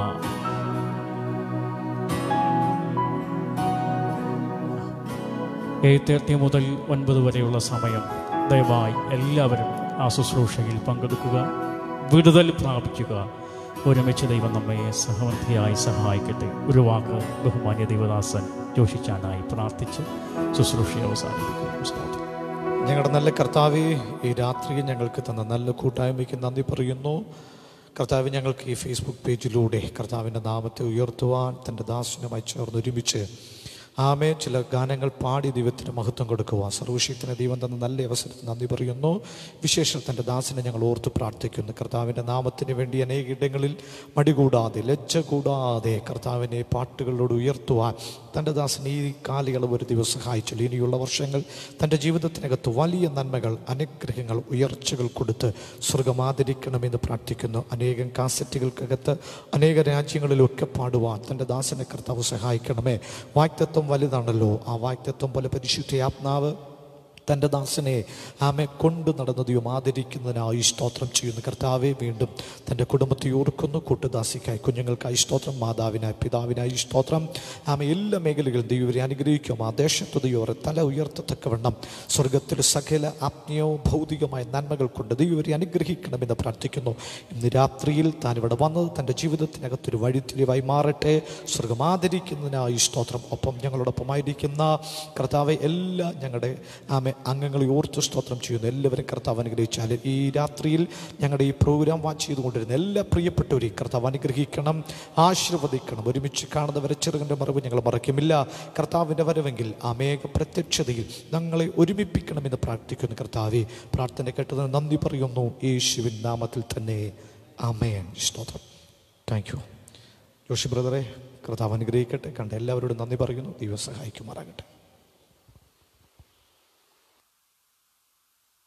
എയ്റ്റ് തേർട്ടി മുതൽ ഒൻപത് വരെയുള്ള സമയം ദയവായി എല്ലാവരും ആ ശുശ്രൂഷയിൽ പങ്കെടുക്കുക വിടുതൽ പ്രാപിക്കുക ഒരുമിച്ച് ദൈവം നമ്മെ സഹമന്ത്രിയായി സഹായിക്കട്ടെ ഒരു വാക്ക് ബഹുമാന്യ ദൈവദാസൻ ജോഷിച്ചാനായി പ്രാർത്ഥിച്ച് ശുശ്രൂഷ അവസാനിപ്പിക്കുന്നു സ്തോത്രം. ഞങ്ങളുടെ നല്ല കർത്താവെ ഈ രാത്രിയിൽ ഞങ്ങൾക്ക് തന്ന നല്ല കൂട്ടായ്മയ്ക്ക് നന്ദി പറയുന്നു കർത്താവ് ഞങ്ങൾക്ക് ഈ ഫേസ്ബുക്ക് പേജിലൂടെ കർത്താവിൻ്റെ നാമത്തെ ഉയർത്തുവാൻ തൻ്റെ ദാസനുമായി ചേർന്ന് ഒരുമിച്ച് ആമേ ചില ഗാനങ്ങൾ പാടി ദൈവത്തിന് മഹത്വം കൊടുക്കുവാൻ സർവശക്തിന് ദൈവം തന്ന നല്ല അവസരത്തിൽ നന്ദി പറയുന്നു വിശേഷം തൻ്റെ ദാസനെ ഞങ്ങൾ ഓർത്ത് പ്രാർത്ഥിക്കുന്നു കർത്താവിൻ്റെ നാമത്തിന് വേണ്ടി അനേക ഇടങ്ങളിൽ മടികൂടാതെ ലജ്ജ കൂടാതെ കർത്താവിനെ പാട്ടുകളിലൂടെ ഉയർത്തുവാൻ തൻ്റെ ദാസൻ ഈ കാലികളവ് ഒരു ദിവസം സഹായിച്ചുള്ളൂ ഇനിയുള്ള വർഷങ്ങൾ തൻ്റെ ജീവിതത്തിനകത്ത് വലിയ നന്മകൾ അനുഗ്രഹങ്ങൾ ഉയർച്ചകൾ കൊടുത്ത് സ്വർഗം ആദരിക്കണമെന്ന് പ്രാർത്ഥിക്കുന്നു അനേകം കാസറ്റുകൾക്കകത്ത് അനേക രാജ്യങ്ങളിലൊക്കെ പാടുവാൻ തൻ്റെ ദാസനെ കർത്താവ് സഹായിക്കണമേ വാക്തത്വം വലുതാണല്ലോ ആ വാക്തത്വം പോലെ പരിശുദ്ധ ആത്മാവ് തൻ്റെ ദാസനെ ആമെ കൊണ്ടു നടന്നതും ആദരിക്കുന്നതിനായി സ്തോത്രം ചെയ്യുന്നു കർത്താവെ വീണ്ടും തൻ്റെ കുടുംബത്തെ ഓർക്കുന്നു കൂട്ടുദാസിക്കായി കുഞ്ഞുങ്ങൾക്കായി സ്തോത്രം മാതാവിനായി പിതാവിനായി സ്തോത്രം ആമെ എല്ലാ മേഖലകളിലും ദൈവരെ അനുഗ്രഹിക്കും ആ ദേശത്ത് ദൈവരെ തല ഉയർത്തത്തക്കവണ്ണം സ്വർഗത്തിൽ സകല ആത്മീയവും ഭൗതികമായ നന്മകൾ കൊണ്ട് ദൈവരെ അനുഗ്രഹിക്കണമെന്ന് പ്രാർത്ഥിക്കുന്നു ഇന്ന് രാത്രിയിൽ താൻ ഇവിടെ വന്നത് തൻ്റെ ജീവിതത്തിനകത്തൊരു വഴിത്തിരിവായി മാറട്ടെ സ്വർഗം ആദരിക്കുന്നതിനായി സ്തോത്രം ഒപ്പം ഞങ്ങളോടൊപ്പമായിരിക്കുന്ന കർത്താവെ എല്ലാ ഞങ്ങളുടെ ആമെ അംഗങ്ങളെ ഓർത്ത് സ്തോത്രം ചെയ്യുന്നു എല്ലാവരും കർത്താവ് അനുഗ്രഹിച്ചാൽ ഈ രാത്രിയിൽ ഞങ്ങളുടെ ഈ പ്രോഗ്രാം വാച്ച് ചെയ്തുകൊണ്ടിരുന്ന എല്ലാ പ്രിയപ്പെട്ടവരെയും കർത്താവ് അനുഗ്രഹിക്കണം ആശീർവദിക്കണം ഒരുമിച്ച് കാണുന്നവരെ ചെറുകൻ്റെ മറവ് ഞങ്ങൾ മറക്കുമില്ല കർത്താവിൻ്റെ വരവെങ്കിൽ ആ മേഘ പ്രത്യക്ഷതയിൽ ഞങ്ങളെ ഒരുമിപ്പിക്കണമെന്ന് പ്രാർത്ഥിക്കുന്നു കർത്താവെ പ്രാർത്ഥന കേട്ടതിന് നന്ദി പറയുന്നു യേശുവിൻ നാമത്തിൽ തന്നെ ആമേൻ സ്തോത്രം താങ്ക് യു ജോഷി ബ്രദറെ കർത്താവ് അനുഗ്രഹിക്കട്ടെ കണ്ട എല്ലാവരോടും നന്ദി പറയുന്നു ദൈവം സഹായിക്കുമാറാകട്ടെ